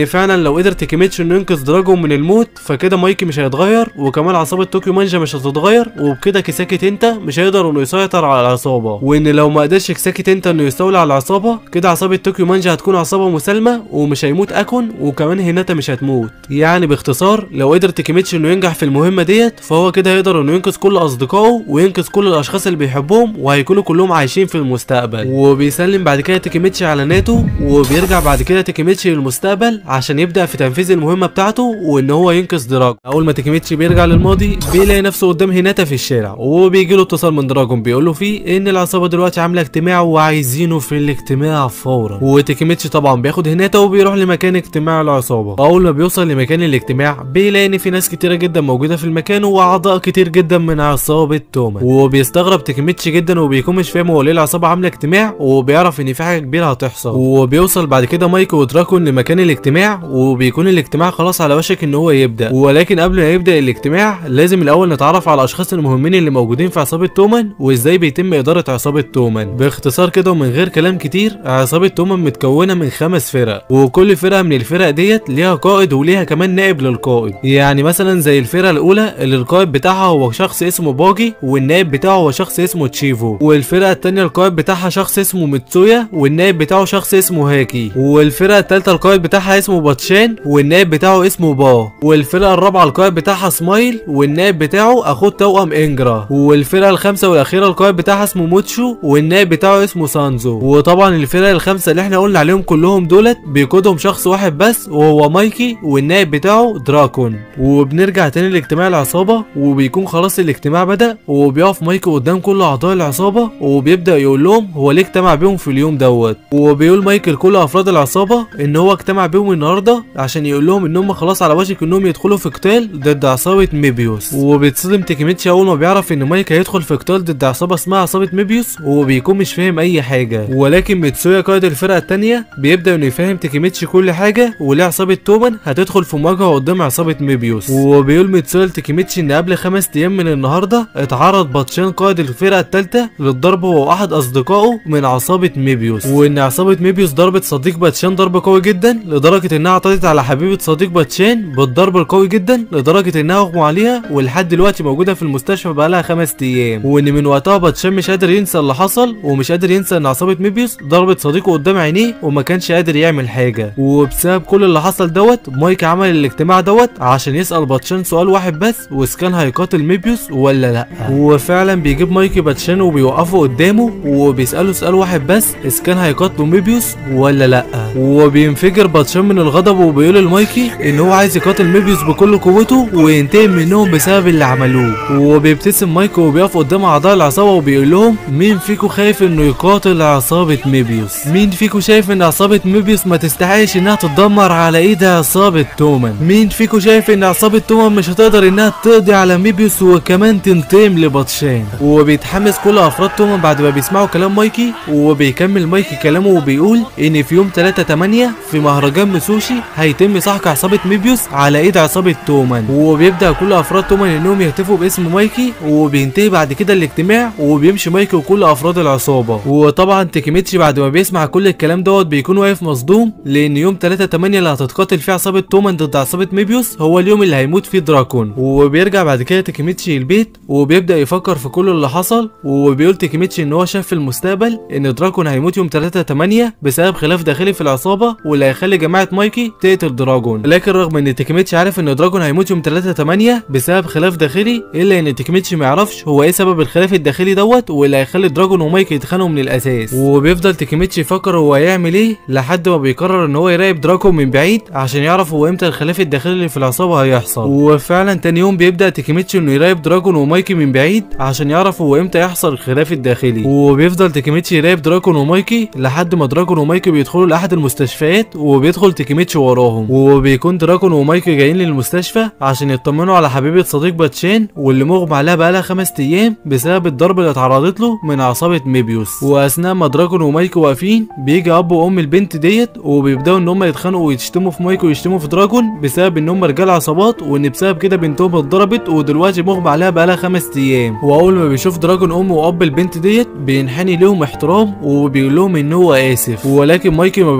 لان فعلا لو قدر تيكيميتشي انه ينقذ دراجون من الموت فكده مايكي مش هيتغير وكمان عصابه طوكيو مانجا مش هتتغير وبكده كيساكي تنتا مش هيقدر انه يسيطر على العصابه وان لو ما قدرش كيساكي تنتا انه يستولي على العصابه كده عصابه طوكيو مانجا هتكون عصابه مسالمه ومش هيموت اكون وكمان هيناتا مش هتموت يعني باختصار لو قدر تيكيميتشي انه ينجح في المهمه ديت فهو كده هيقدر انه ينقذ كل اصدقائه وينقذ كل الاشخاص اللي بيحبهم وهيكونوا كلهم عايشين في المستقبل وبيسلم بعد كده تيكيميتشي على ناتو وبيرجع بعد كده تيكيميتشي للمستقبل عشان يبدا في تنفيذ المهمه بتاعته وان هو ينقذ دراجون اول ما تيكيميتشي بيرجع للماضي بيلاقي نفسه قدام هيناتا في الشارع وبيجي له اتصال من دراجون بيقول له فيه ان العصابه دلوقتي عامله اجتماع وعايزينه في الاجتماع فورا وتيكيميتشي طبعا بياخد هيناتا وبيروح لمكان اجتماع العصابه اول ما بيوصل لمكان الاجتماع بيلاقي ان في ناس كتيره جدا موجوده في المكان واعضاء كتير جدا من عصابه توما وبيستغرب تيكيميتشي جدا وبيكون مش فاهم هو ليه العصابه عامله اجتماع وبيعرف ان في حاجه كبيره هتحصل وبيوصل بعد كده مايكو ودراكون لمكان الاجتماع وبيكون الاجتماع خلاص على وشك ان هو يبدا ولكن قبل ما يبدا الاجتماع لازم الاول نتعرف على الاشخاص المهمين اللي موجودين في عصابه تومان وازاي بيتم اداره عصابه تومان باختصار كده ومن غير كلام كتير عصابه تومان متكونه من خمس فرق وكل فرقه من الفرق ديت ليها قائد وليها كمان نائب للقائد يعني مثلا زي الفرقه الاولى اللي القائد بتاعها هو شخص اسمه باجي والنائب بتاعه هو شخص اسمه تشيفو والفرقه التانية القائد بتاعها شخص اسمه ميتسويا والنائب بتاعه شخص اسمه هاكي والفرقه التالتة القائد بتاعها اسمه باتشان والنائب بتاعه اسمه با والفرقه الرابعه القائد بتاعها سمايل والنائب بتاعه اخوه توأم انجرا والفرقه الخامسه والاخيره القائد بتاعها اسمه موتشو والنائب بتاعه اسمه سانزو وطبعا الفرق الخمسه اللي احنا قلنا عليهم كلهم دولت بيقودهم شخص واحد بس وهو مايكي والنائب بتاعه دراكون وبنرجع تاني لاجتماع العصابه وبيكون خلاص الاجتماع بدا وبيقف مايكي قدام كل اعضاء العصابه وبيبدا يقول لهم هو ليه اجتمع بيهم في اليوم دوت وبيقول مايكل لكل افراد العصابه ان هو اجتمع بيهم النهارده عشان يقول لهم ان هم خلاص على وشك انهم يدخلوا في قتال ضد عصابه ميبيوس وبيتصدم تيكيميتشي اول ما بيعرف ان مايك هيدخل في قتال ضد عصابه اسمها عصابه ميبيوس وبيكون مش فاهم اي حاجه ولكن ميتسويا قائد الفرقه التانية بيبدا انه يفهم تيكيميتشي كل حاجه وليه عصابه تومان هتدخل في مواجهه قدام عصابه ميبيوس وبيقول ميتسويا لتيكيميتشي ان قبل خمس ايام من النهارده اتعرض باتشان قائد الفرقه الثالثه للضرب هو واحد اصدقائه من عصابه ميبيوس وان عصابه ميبيوس ضربت صديق باتشان ضرب قوي جدا لدرجه انها اعتدت على حبيبه صديق باتشان بالضرب القوي جدا لدرجه انها اغمى عليها ولحد دلوقتي موجوده في المستشفى بقالها خمس ايام وان من وقتها باتشان مش قادر ينسى اللي حصل ومش قادر ينسى ان عصابه ميبيوس ضربت صديقه قدام عينيه وما كانش قادر يعمل حاجه وبسبب كل اللي حصل دوت مايك عمل الاجتماع دوت عشان يسال باتشان سؤال واحد بس واذا كان هيقاتل ميبيوس ولا لا وفعلا بيجيب مايكي باتشان وبيوقفه قدامه وبيساله سؤال واحد بس اذا كان هيقاتلوا ميبيوس ولا لا وبينفجر باتشان من الغضب وبيقول لمايكي ان هو عايز يقاتل ميبيوس بكل قوته وينتقم منهم بسبب اللي عملوه وبيبتسم مايكي وبيقف قدام اعضاء العصابه وبيقول لهم مين فيكم خايف انه يقاتل عصابه ميبيوس مين فيكم شايف ان عصابه ميبيوس ما تستحقش انها تتدمر على ايد عصابه تومان مين فيكم شايف ان عصابه تومان مش هتقدر انها تقضي على ميبيوس وكمان تنتقم لباتشان وبيتحمس كل افراد تومان بعد ما بيسمعوا كلام مايكي وبيكمل مايكي كلامه وبيقول ان في يوم 3 8 في مهرجان مسوشي هيتم سحق عصابه ميبيوس على ايد عصابه تومان وبيبدا كل افراد تومان انهم يهتفوا باسم مايكي وبينتهي بعد كده الاجتماع وبيمشي مايكي وكل افراد العصابه وطبعا تيكيميتشي بعد ما بيسمع كل الكلام دوت بيكون واقف مصدوم لان يوم 3 8 اللي هتتقاتل فيه عصابه تومان ضد عصابه ميبيوس هو اليوم اللي هيموت فيه دراكون وبيرجع بعد كده تيكيميتشي البيت وبيبدا يفكر في كل اللي حصل وبيقول تيكيميتشي ان هو شاف في المستقبل ان دراكون هيموت يوم 3 8 بسبب خلاف داخلي في العصابه واللي هيخلي جماعه مايكي تقتل دراجون لكن رغم ان تيكيميتشي عارف ان دراجون هيموت يوم 3 8 بسبب خلاف داخلي الا ان تيكيميتشي ما يعرفش هو ايه سبب الخلاف الداخلي دوت واللي هيخلي دراجون ومايكي يتخانقوا من الاساس وبيفضل تيكيميتشي يفكر هو هيعمل ايه لحد ما بيقرر ان هو يراقب دراكون من بعيد عشان يعرف هو امتى الخلاف الداخلي اللي في العصابه هيحصل وفعلا تاني يوم بيبدا تيكيميتشي انه يراقب دراجون ومايكي من بعيد عشان يعرف هو امتى يحصل الخلاف الداخلي وبيفضل تيكيميتشي يراقب دراجون ومايكي لحد ما دراجون ومايكي بيدخلوا لاحد المستشفيات وبيدخل تيكيميتشي وراهم وبيكون دراجون ومايكي جايين للمستشفى عشان يطمنوا على حبيبه صديق باتشان واللي مغمى عليها بقالها خمس ايام بسبب الضرب اللي اتعرضت له من عصابه ميبيوس واثناء ما دراجون ومايكي واقفين بيجي اب وام البنت ديت وبيبداوا ان هم يتخانقوا ويشتموا في مايكي ويشتموا في دراجون بسبب ان هم رجال عصابات وان بسبب كده بنتهم اتضربت ودلوقتي مغمى عليها بقالها خمس ايام واول ما بيشوف دراجون ام واب البنت ديت بينحني لهم احترام وبيقول لهم ان هو اسف ولكن مايكي ما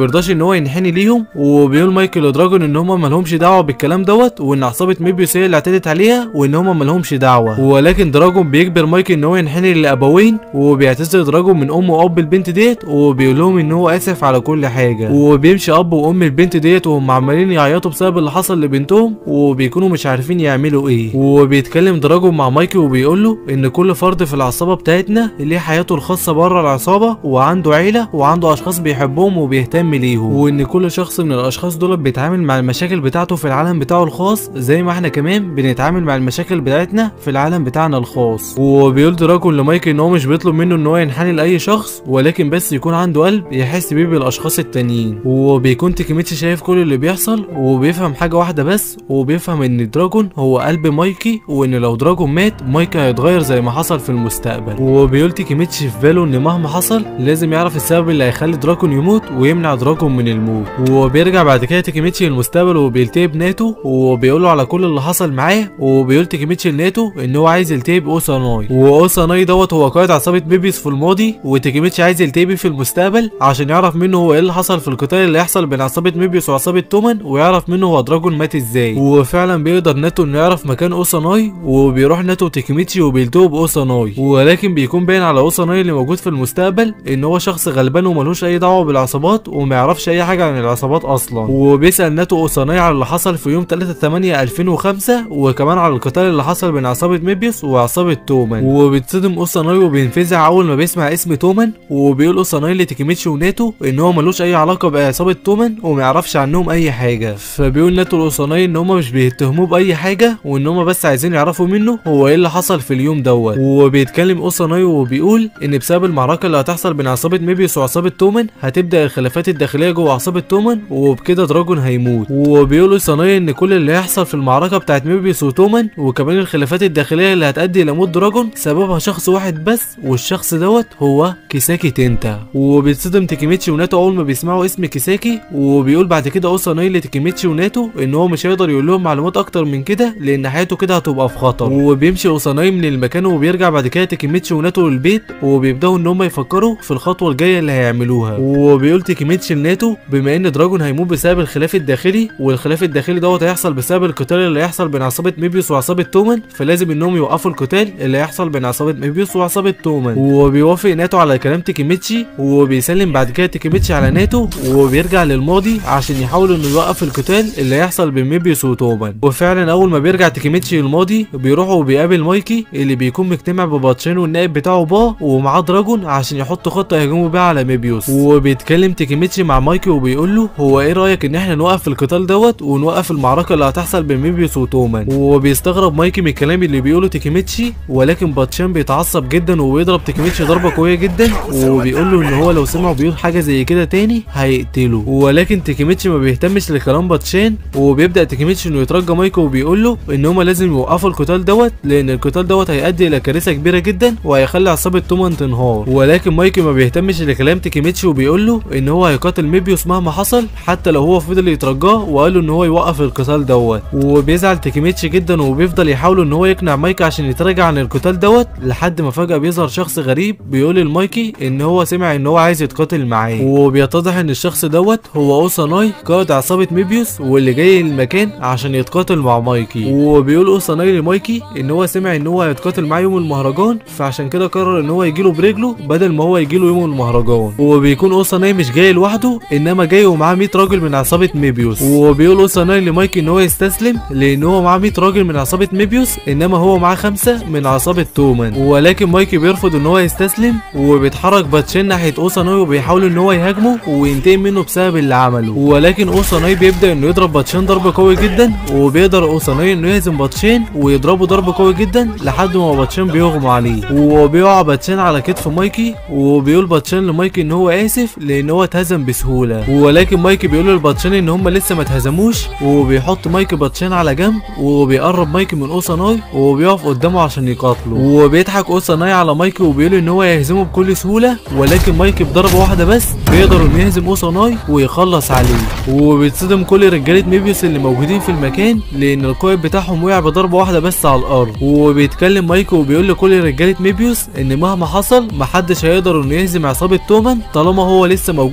بيرضاش ان هو ينحني ليهم وبيقول مايكل لدراجون ان هم مالهمش دعوه بالكلام دوت وان عصابه ميبيوس هي اللي اعتدت عليها وان هم مالهمش دعوه ولكن دراجون بيجبر مايكل ان هو ينحني للابوين وبيعتذر دراجون من ام واب البنت ديت وبيقول لهم ان هو اسف على كل حاجه وبيمشي اب وام البنت ديت وهم عمالين يعيطوا بسبب اللي حصل لبنتهم وبيكونوا مش عارفين يعملوا ايه وبيتكلم دراجون مع مايكل وبيقول له ان كل فرد في العصابه بتاعتنا ليه حياته الخاصه بره العصابه وعنده عيله وعنده اشخاص بيحبهم وبيهتم ليهم وان كل شخص من الاشخاص دول بيتعامل مع المشاكل بتاعته في العالم بتاعه الخاص زي ما احنا كمان بنتعامل مع المشاكل بتاعتنا في العالم بتاعنا الخاص وبيقول دراجون لمايكل ان هو مش بيطلب منه ان هو ينحني لاي شخص ولكن بس يكون عنده قلب يحس بيه بالاشخاص التانيين وبيكون تيكيميتشي شايف كل اللي بيحصل وبيفهم حاجه واحده بس وبيفهم ان دراجون هو قلب مايكي وان لو دراجون مات مايكي هيتغير زي ما حصل في المستقبل وبيقول تيكيميتشي في باله ان مهما حصل لازم يعرف السبب اللي هيخلي دراجون يموت ويمنع دراجون من الموت وبيرجع بعد كده تيكيميتشي للمستقبل وبيلتقي بناتو وبيقول له على كل اللي حصل معاه وبيقول تيكيميتشي لناتو ان هو عايز يلتقي باوساناي واوساناي دوت هو قائد عصابه بيبيس في الماضي وتيكيميتشي عايز يلتقي بيه في المستقبل عشان يعرف منه هو ايه اللي حصل في القتال اللي هيحصل بين عصابه ميبيوس وعصابه تومان ويعرف منه هو دراجون مات ازاي وفعلا بيقدر ناتو انه يعرف مكان اوساناي وبيروح ناتو وتيكيميتشي وبيلتقوا باوساناي ولكن بيكون باين على اوساناي اللي موجود في المستقبل ان هو شخص غلبان وملوش اي دعوه بالعصابات وما يعرفش اي حاجه عن العصابات اصلا وبيسال ناتو اوساناي على اللي حصل في يوم 3 8 2005 وكمان على القتال اللي حصل بين عصابه ميبيوس وعصابه تومان وبيتصدم اوساناي وبينفزع اول ما بيسمع اسم تومان وبيقول اوساناي لتيكيميتشي وناتو ان هو ملوش اي علاقه بعصابه تومان وما يعرفش عنهم اي حاجه فبيقول ناتو لاوساناي ان هم مش بيتهموه باي حاجه وان هم بس عايزين يعرفوا منه هو ايه اللي حصل في اليوم دوت وبيتكلم اوساناي وبيقول ان بسبب المعركه اللي هتحصل بين عصابه ميبيوس وعصابه تومان هتبدا الخلافات الداخليه جوه عصابه تومان وبكده دراجون هيموت وبيقول اوساناي ان كل اللي هيحصل في المعركه بتاعت ميبيوس وتومان وكمان الخلافات الداخليه اللي هتؤدي الى موت دراجون سببها شخص واحد بس والشخص دوت هو كيساكي تنتا وبيتصدم تيكيميتشي وناتو اول ما بيسمعوا اسم كيساكي وبيقول بعد كده اوساناي لتيكيميتشي وناتو ان هو مش هيقدر يقول لهم معلومات اكتر من كده لان حياته كده هتبقى في خطر وبيمشي اوساناي من المكان وبيرجع بعد كده تيكيميتشي وناتو للبيت وبيبداوا ان هم يفكروا في الخطوه الجايه اللي هيعملوها وبيقول تيكيميتشي لناتو بما ان دراجون هيموت بسبب الخلاف الداخلي والخلاف الداخلي دوت هيحصل بسبب القتال اللي هيحصل بين عصابه ميبيوس وعصابه تومان فلازم انهم يوقفوا القتال اللي هيحصل بين عصابه ميبيوس وعصابه تومان وبيوافق ناتو على كلام تيكيميتشي وبيسلم بعد كده تيكيميتشي على ناتو وبيرجع للماضي عشان يحاول انه يوقف القتال اللي هيحصل بين ميبيوس وتومان وفعلا اول ما بيرجع تيكيميتشي للماضي بيروح وبيقابل مايكي اللي بيكون مجتمع بباتشين والنائب بتاعه با ومعاه دراجون عشان يحطوا خطه يهجموا بيها على ميبيوس وبيتكلم تيكيميتشي مع مايكي وبيقول له هو ايه رايك ان احنا نوقف القتال دوت ونوقف المعركه اللي هتحصل بين ميبيوس وتومان وبيستغرب مايكي من الكلام اللي بيقوله تيكيميتشي ولكن باتشان بيتعصب جدا وبيضرب تيكيميتشي ضربه قويه جدا وبيقول له ان هو لو سمعه بيقول حاجه زي كده تاني هيقتله ولكن تيكيميتشي ما بيهتمش لكلام باتشان وبيبدا تيكيميتشي انه يترجى مايكو وبيقول له ان هما لازم يوقفوا القتال دوت لان القتال دوت هيؤدي الى كارثه كبيره جدا وهيخلي عصابه تومان تنهار ولكن مايكي ما بيهتمش لكلام تيكيميتشي وبيقول له ان هو هيقاتل ميبيوس مهما حصل حتى لو هو فضل يترجاه وقال له ان هو يوقف القتال دوت وبيزعل تيكيميتشي جدا وبيفضل يحاول ان هو يقنع مايكي عشان يتراجع عن القتال دوت لحد ما فجاه بيظهر شخص غريب بيقول لمايكي ان هو سمع ان هو عايز يتقاتل معاه وبيتضح ان الشخص دوت هو اوساناي قائد عصابه ميبيوس واللي جاي المكان عشان يتقاتل مع مايكي وبيقول اوساناي لمايكي ان هو سمع ان هو هيتقاتل معاه يوم المهرجان فعشان كده قرر ان هو يجيله برجله بدل ما هو يجيله يوم المهرجان وبيكون اوساناي مش جاي لوحده انما جاي ومعاه 100 راجل من عصابه ميبيوس وبيقول اوساناي لمايكي ان هو يستسلم لان هو معاه 100 راجل من عصابه ميبيوس انما هو معاه خمسه من عصابه تومان ولكن مايكي بيرفض ان هو يستسلم وبيتحرك باتشين ناحيه اوساناي وبيحاول ان هو يهاجمه وينتقم منه بسبب اللي عمله ولكن اوساناي بيبدا انه يضرب باتشين ضرب قوي جدا وبيقدر اوساناي انه يهزم باتشين ويضربه ضرب قوي جدا لحد ما باتشين بيغمى عليه وبيقع باتشين على كتف مايكي وبيقول باتشين لمايكي ان هو اسف لان هو اتهزم بسهوله ولكن مايكي بيقول لباتشين ان هم لسه ما اتهزموش وبيحط مايكي باتشين على جنب وبيقرب مايكي من اوساناي وبيقف قدامه عشان يقاتله وبيضحك اوساناي على مايكي وبيقول ان هو يهزمه بكل سهوله ولكن مايكي بضربه واحده بس بيقدر انه يهزم اوساناي ويخلص عليه وبيتصدم كل رجاله ميبيوس اللي موجودين في المكان لان القائد بتاعهم وقع بضربه واحده بس على الارض وبيتكلم مايكي وبيقول لكل رجاله ميبيوس ان مهما حصل محدش هيقدر انه يهزم عصابه تومان طالما هو لسه موجود في عصابه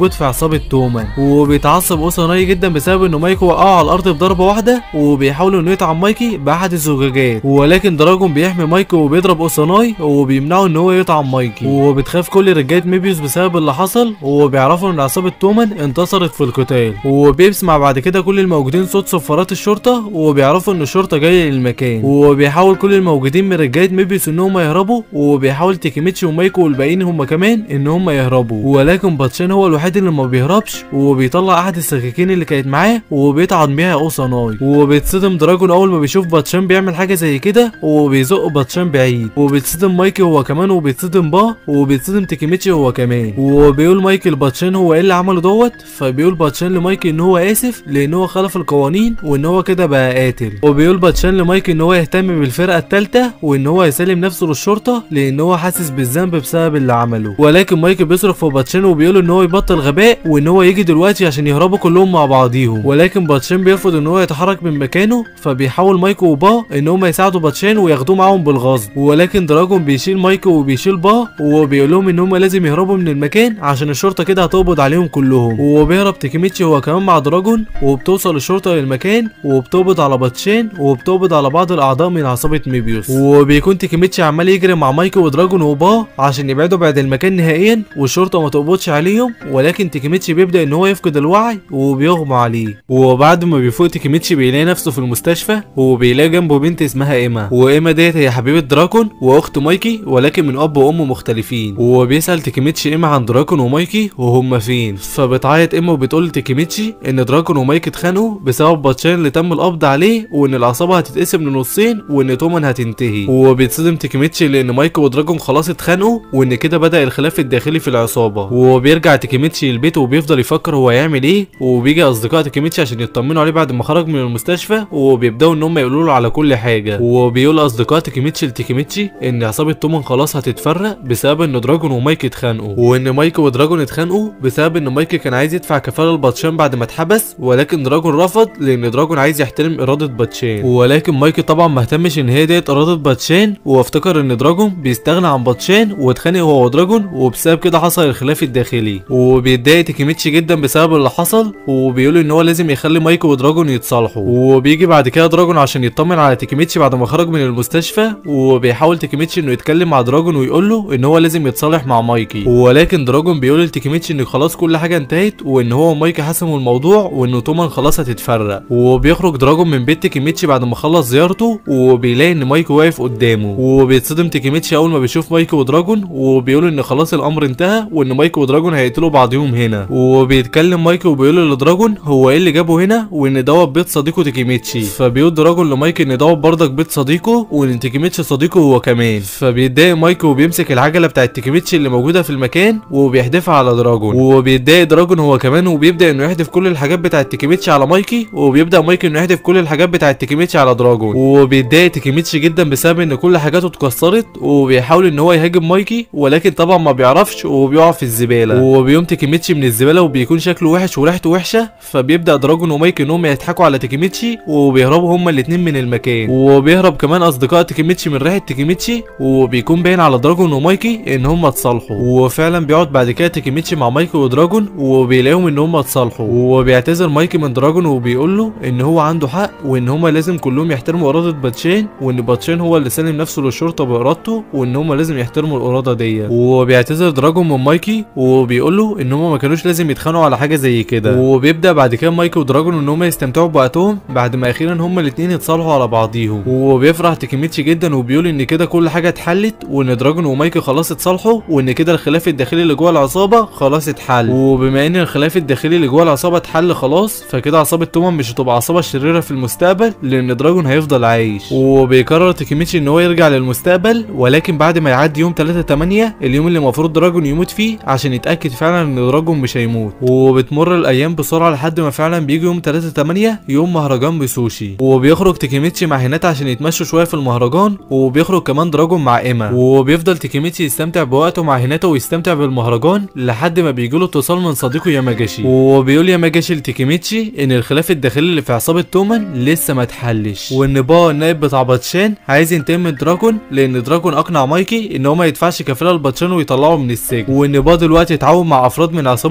عصابة تومان وبيتعصب اوساناي جدا بسبب انه مايكي وقعه على الارض بضربة واحدة وبيحاولوا انه يطعن مايكي باحد الزجاجات ولكن دراجون بيحمي مايكي وبيضرب اوساناي وبيمنعه ان هو يطعن مايكي وبتخاف كل رجالة ميبيوس بسبب اللي حصل وبيعرفوا ان عصابة تومان انتصرت في القتال وبيسمع بعد كده كل الموجودين صوت صفارات الشرطة وبيعرفوا ان الشرطة جاية للمكان وبيحاول كل الموجودين من رجالة ميبيوس ان هم يهربوا وبيحاول تيكيميتشي ومايكو والباقيين هم كمان ان هم يهربوا ولكن باتشان هو الوحيد اللي ما بيهربش وبيطلع احد السكاكين اللي كانت معاه وبيطعن بيها اوساناي وبيتصدم دراجون اول ما بيشوف باتشان بيعمل حاجه زي كده وبيزق باتشان بعيد وبيتصدم مايكي هو كمان وبيتصدم با وبيتصدم تيكيميتشي هو كمان وبيقول مايكي لباتشان هو ايه اللي عمله دوت فبيقول باتشان لمايكي ان هو اسف لان هو خالف القوانين وان هو كده بقى قاتل وبيقول باتشان لمايكي ان هو يهتم بالفرقه الثالثه وان هو يسلم نفسه للشرطه لان هو حاسس بالذنب بسبب اللي عمله ولكن مايكي بيصرخ في باتشان وبيقول ان هو يبطل غباء وان هو يجي دلوقتي عشان يهربوا كلهم مع بعضيهم ولكن باتشان بيرفض ان هو يتحرك من مكانه فبيحاول مايكو وبا ان هم يساعدوا باتشان وياخدوه معاهم بالغصب ولكن دراجون بيشيل مايكو وبيشيل با وبيقول لهم ان هم لازم يهربوا من المكان عشان الشرطه كده هتقبض عليهم كلهم وبيهرب تيكيميتشي هو كمان مع دراجون وبتوصل الشرطه للمكان وبتقبض على باتشان وبتقبض على بعض الاعضاء من عصابه ميبيوس وبيكون تيكيميتشي عمال يجري مع مايكو ودراجون وبا عشان يبعدوا بعد المكان نهائيا والشرطه ما تقبضش عليهم ولكن تيكيميتشي بيبدا ان هو يفقد الوعي وبيغمى عليه وبعد ما بيفوق تيكيميتشي بيلاقي نفسه في المستشفى وبيلاقي جنبه بنت اسمها ايما وايما ديت هي حبيبه دراكون واخت مايكي ولكن من اب وام مختلفين وبيسال تيكيميتشي ايما عن دراكون ومايكي وهم فين فبتعيط ايما وبتقول لتيكيميتشي ان دراكون ومايكي اتخانقوا بسبب باتشان اللي تم القبض عليه وان العصابه هتتقسم لنصين وان تومان هتنتهي وبيتصدم تيكيميتشي لان مايكي ودراجون خلاص اتخانقوا وان كده بدا الخلاف الداخلي في العصابه وبيرجع تيكيميتشي البيت وبيفضل يفكر هو هيعمل ايه وبيجي اصدقاء تيكيميتشي عشان يطمنوا عليه بعد ما خرج من المستشفى وبيبداوا ان هم يقولوا له على كل حاجه وبيقول اصدقاء تيكيميتشي لتيكيميتشي ان عصابه تومان خلاص هتتفرق بسبب ان دراجون ومايكي اتخانقوا وان مايكي ودراجون اتخانقوا بسبب ان مايكي كان عايز يدفع كفاله لباتشان بعد ما اتحبس ولكن دراجون رفض لان دراجون عايز يحترم اراده باتشان ولكن مايكي طبعا ما اهتمش ان هي ديت اراده باتشان وافتكر ان دراجون بيستغنى عن باتشان واتخانق هو ودراجون وبسبب كده حصل الخلاف الداخلي وبيتضايق تيكيميتشي جدا بسبب اللي حصل وبيقول ان هو لازم يخلي مايكي ودراجون يتصالحوا وبيجي بعد كده دراجون عشان يطمن على تيكيميتشي بعد ما خرج من المستشفى وبيحاول تيكيميتشي انه يتكلم مع دراجون ويقول له ان هو لازم يتصالح مع مايكي ولكن دراجون بيقول لتيكيميتشي ان خلاص كل حاجه انتهت وان هو ومايكي حسموا الموضوع وان تومان خلاص هتتفرق وبيخرج دراجون من بيت تيكيميتشي بعد ما خلص زيارته وبيلاقي ان مايكي واقف قدامه وبيتصدم تيكيميتشي اول ما بيشوف مايكي ودراجون وبيقول ان خلاص الامر انتهى وان مايكي ودراجون هيقتلوا بعضهم هنا وبيتكلم مايكي وبيقول لدراجون هو ايه اللي جابه هنا وان دوت بيت صديقه تيكيميتشي فبيقول دراجون لمايكي ان دوت برضك بيت صديقه وان تيكيميتشي صديقه هو كمان فبيتضايق مايكي وبيمسك العجله بتاعت تيكيميتشي اللي موجوده في المكان وبيحدفها على دراجون وبيتضايق دراجون هو كمان وبيبدا انه يحدف كل الحاجات بتاعت تيكيميتشي على مايكي وبيبدا مايكي انه يحدف كل الحاجات بتاعت تيكيميتشي على دراجون وبيتضايق تيكيميتشي جدا بسبب ان كل حاجاته اتكسرت وبيحاول ان هو يهاجم مايكي ولكن طبعا ما بيعرفش وبيقع في الزباله وبيقوم تيكيميتشي من الزباله وبيكون شكله وحش وريحته وحشه فبيبدا دراجون ومايكي انهم يضحكوا على تيكيميتشي وبيهربوا هما الاتنين من المكان وبيهرب كمان اصدقاء تيكيميتشي من ريحه تيكيميتشي وبيكون باين على دراجون ومايكي ان هما اتصالحوا وفعلا بيقعد بعد كده تيكيميتشي مع مايكي ودراجون وبيلاقيهم ان هما اتصالحوا وبيعتذر مايكي من دراجون وبيقول له ان هو عنده حق وان هما لازم كلهم يحترموا اراده باتشان وان باتشان هو اللي سلم نفسه للشرطه بارادته وان هما لازم يحترموا الاراده دي وبيعتذر دراجون من مايكي وبيقول له ان هما ما كانوش لازم يتخانقوا على حاجه زي كده وبيبدا بعد كده مايكي ودراجون ان هما يستمتعوا بوقتهم بعد ما اخيرا هما الاثنين يتصالحوا على بعضيهم وبيفرح تيكيميتشي جدا وبيقول ان كده كل حاجه اتحلت وان دراجون ومايكي خلاص اتصالحوا وان كده الخلاف الداخلي اللي جوه العصابه خلاص اتحل وبما ان الخلاف الداخلي اللي جوه العصابه اتحل خلاص فكده عصابه تومان مش هتبقى عصابه شريره في المستقبل لان دراجون هيفضل عايش وبيقرر تيكيميتشي ان هو يرجع للمستقبل ولكن بعد ما يعدي يوم 3 8 اليوم اللي المفروض دراجون يموت فيه عشان يتاكد فعلا ان دراجون مش هيموت وبتمر الايام بسرعه لحد ما فعلا بيجي يوم 3 8 يوم مهرجان بسوشي وبيخرج تيكيميتشي مع هيناتا عشان يتمشوا شويه في المهرجان وبيخرج كمان دراجون مع ايما وبيفضل تيكيميتشي يستمتع بوقته مع هيناتا ويستمتع بالمهرجان لحد ما بيجيله اتصال من صديقه ياماجاشي وبيقول ياماجاشي لتيكيميتشي ان الخلاف الداخلي اللي في عصابه تومان لسه ما اتحلش وان با النائب بتاع باتشان عايز ينتقم من دراجون لان دراجون اقنع مايكي ان هو ما يدفعش كفاله لباتشان ويطلعه من السجن وان با دلوقتي اتعاون مع افراد من عصابه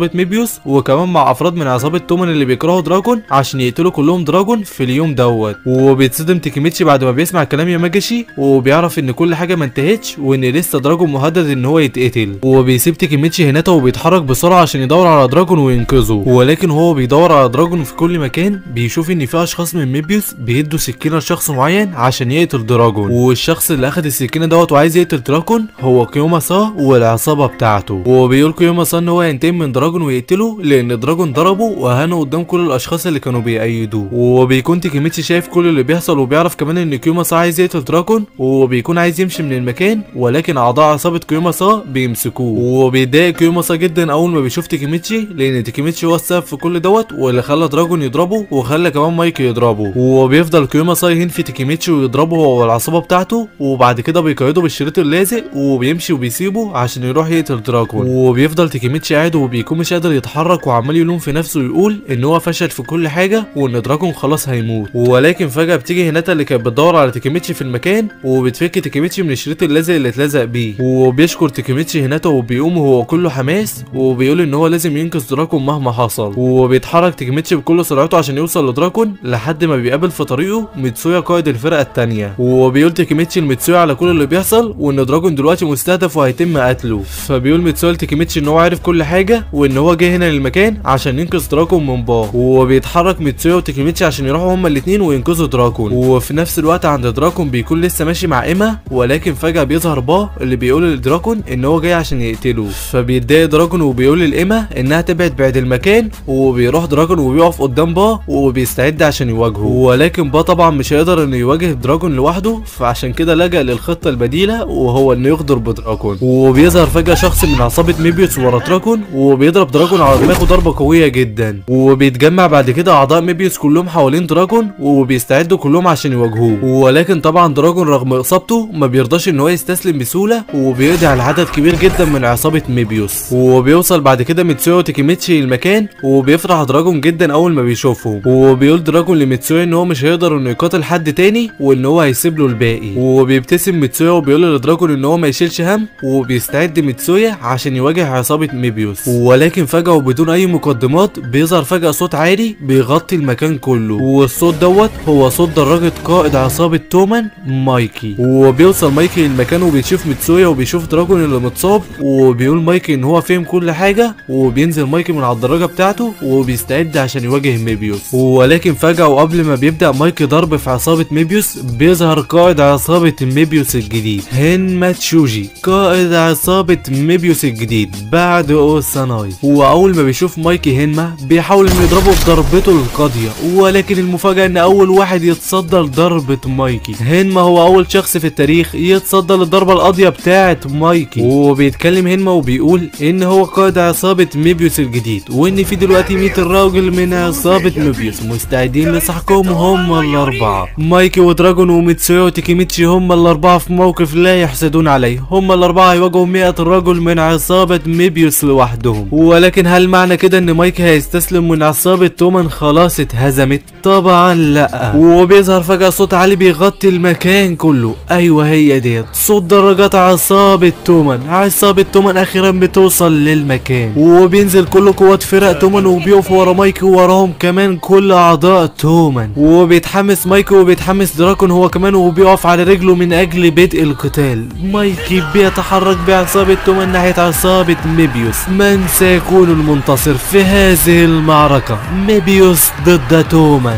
عصابه ميبيوس وكمان مع افراد من عصابه تومان اللي بيكرهوا دراجون عشان يقتلوا كلهم دراجون في اليوم دوت وبيتصدم تيكيميتشي بعد ما بيسمع كلام ياماجاشي وبيعرف ان كل حاجه ما انتهتش وان لسه دراجون مهدد ان هو يتقتل وبيسيب تيكيميتشي هناتا وبيتحرك بسرعه عشان يدور على دراجون وينقذه ولكن هو بيدور على دراجون في كل مكان بيشوف ان في اشخاص من ميبيوس بيدوا سكينه لشخص معين عشان يقتل دراجون والشخص اللي اخد السكينه دوت وعايز يقتل دراجون هو كيوما سا والعصابه بتاعته وبيقول كيوما سا ان هو ينتقم من دراجون ويقتله لان دراجون ضربه وهانه قدام كل الاشخاص اللي كانوا بيأيدوه وبيكون تيكيميتشي شايف كل اللي بيحصل وبيعرف كمان ان كيوما سا عايز يقتل دراجون وبيكون عايز يمشي من المكان ولكن اعضاء عصابه كيوما سا بيمسكوه وبيتضايق كيوما سا جدا اول ما بيشوف تيكيميتشي لان تيكيميتشي هو السبب في كل دوت واللي خلى دراجون يضربه وخلى كمان مايكي يضربه وبيفضل كيوما سا يهين في تيكيميتشي ويضربه هو والعصابه بتاعته وبعد كده بيقيده بالشريط اللازق وبيمشي وبيسيبه عشان يروح يقتل دراجون وبيفضل تيكيميتشي قاعد وبيكون مش قادر يتحرك وعمال يلوم في نفسه ويقول ان هو فشل في كل حاجه وان دراجون خلاص هيموت ولكن فجاه بتيجي هناتا اللي كانت بتدور على تيكيميتشي في المكان وبتفك تيكيميتشي من الشريط اللازق اللي اتلزق بيه وبيشكر تيكيميتشي هناتا وبيقوم وهو كله حماس وبيقول ان هو لازم ينقذ دراكون مهما حصل وبيتحرك تيكيميتشي بكل سرعته عشان يوصل لدراكون لحد ما بيقابل في طريقه ميتسويا قائد الفرقه التانية وبيقول تيكيميتشي لميتسويا على كل اللي بيحصل وان دراجون دلوقتي مستهدف وهيتم قتله فبيقول ميتسويا لتيكيميتشي ان هو عارف كل حاجه وان هو جه هنا للمكان عشان ينقذ دراكون من باه وبيتحرك ميتسويا وتيكيميتشي عشان يروحوا هما الاثنين وينقذوا دراكون وفي نفس الوقت عند دراكون بيكون لسه ماشي مع ايما ولكن فجاه بيظهر باه اللي بيقول لدراكون ان هو جاي عشان يقتله فبيتضايق دراكون وبيقول للايما انها تبعد بعد المكان وبيروح دراجون وبيقف قدام با وبيستعد عشان يواجهه ولكن با طبعا مش هيقدر انه يواجه دراجون لوحده فعشان كده لجأ للخطه البديله وهو انه يغدر بدراجون وبيظهر فجاه شخص من عصابه ميبيوس ورا دراجون وبيضرب دراجون على دماغه ضربه قويه جدا وبيتجمع بعد كده اعضاء ميبيوس كلهم حوالين دراجون وبيستعدوا كلهم عشان يواجهوه ولكن طبعا دراجون رغم اصابته ما بيرضاش ان هو يستسلم بسهوله وبيقضي على عدد كبير جدا من عصابه ميبيوس وبيوصل بعد كده ميتسويو وتيكيميتشي المكان وبيفرح دراجون جدا اول ما بيشوفه وبيقول دراجون لميتسويا ان هو مش هيقدر انه يقاتل حد تاني وان هو هيسيب له الباقي وبيبتسم ميتسويا وبيقول لدراجون ان هو ما يشيلش هم وبيستعد ميتسويا عشان يواجه عصابه ميبيوس ولكن فجاه وبدون اي مقدمات بيظهر فجاه صوت عالي بيغطي المكان كله والصوت دوت هو صوت دراجه قائد عصابه تومان مايكي وبيوصل مايكي المكان وبيشوف ميتسويا وبيشوف دراجون اللي متصاب وبيقول مايكي ان هو فهم كل حاجه وبينزل مايكي من على الدراجه بتاعته وبيستعد عشان يواجه ميبيوس ولكن فجاه وقبل ما بيبدا مايكي ضرب في عصابه ميبيوس بيظهر قائد عصابه ميبيوس الجديد هين ماتشوجي قائد عصابه ميبيوس الجديد بعد اوساناي واول ما بيشوف مايكي هينما بيحاول انه يضربه بضربته القاضيه ولكن المفاجاه ان اول واحد يتصدى لضربه مايكي هينما هو اول شخص في التاريخ يتصدى للضربه القاضيه بتاعه مايكي وبيتكلم هينما وبيقول ان هو قائد عصابه ميبيوس الجديد وان في دلوقتي 100 راجل من عصابه ميبيوس مستعدين لسحقهم هم الاربعه مايكي ودراجون وميتسويا وتيكيميتشي هم الاربعه في موقف لا يحسدون عليه هم الاربعه هيواجهوا 100 رجل من عصابه ميبيوس لوحدهم ولكن هل معنى كده ان مايكي هيستسلم من عصابه تومان خلاص اتهزمت طبعا لا وبيظهر فجاه صوت عالي بيغطي المكان كله ايوه هي ديت صوت درجات عصابه تومان عصابه تومان اخيرا بتوصل للمكان وبينزل كل قوات فرق تومان وبيقف ورا مايكي ووراهم كمان كل اعضاء تومان وبيتحمس مايكي وبيتحمس دراكون هو كمان وبيقف على رجله من اجل بدء القتال مايكي بيتحرك بعصابه تومان ناحيه عصابه ميبيوس من سيكون المنتصر في هذه المعركه ميبيوس ضد تومان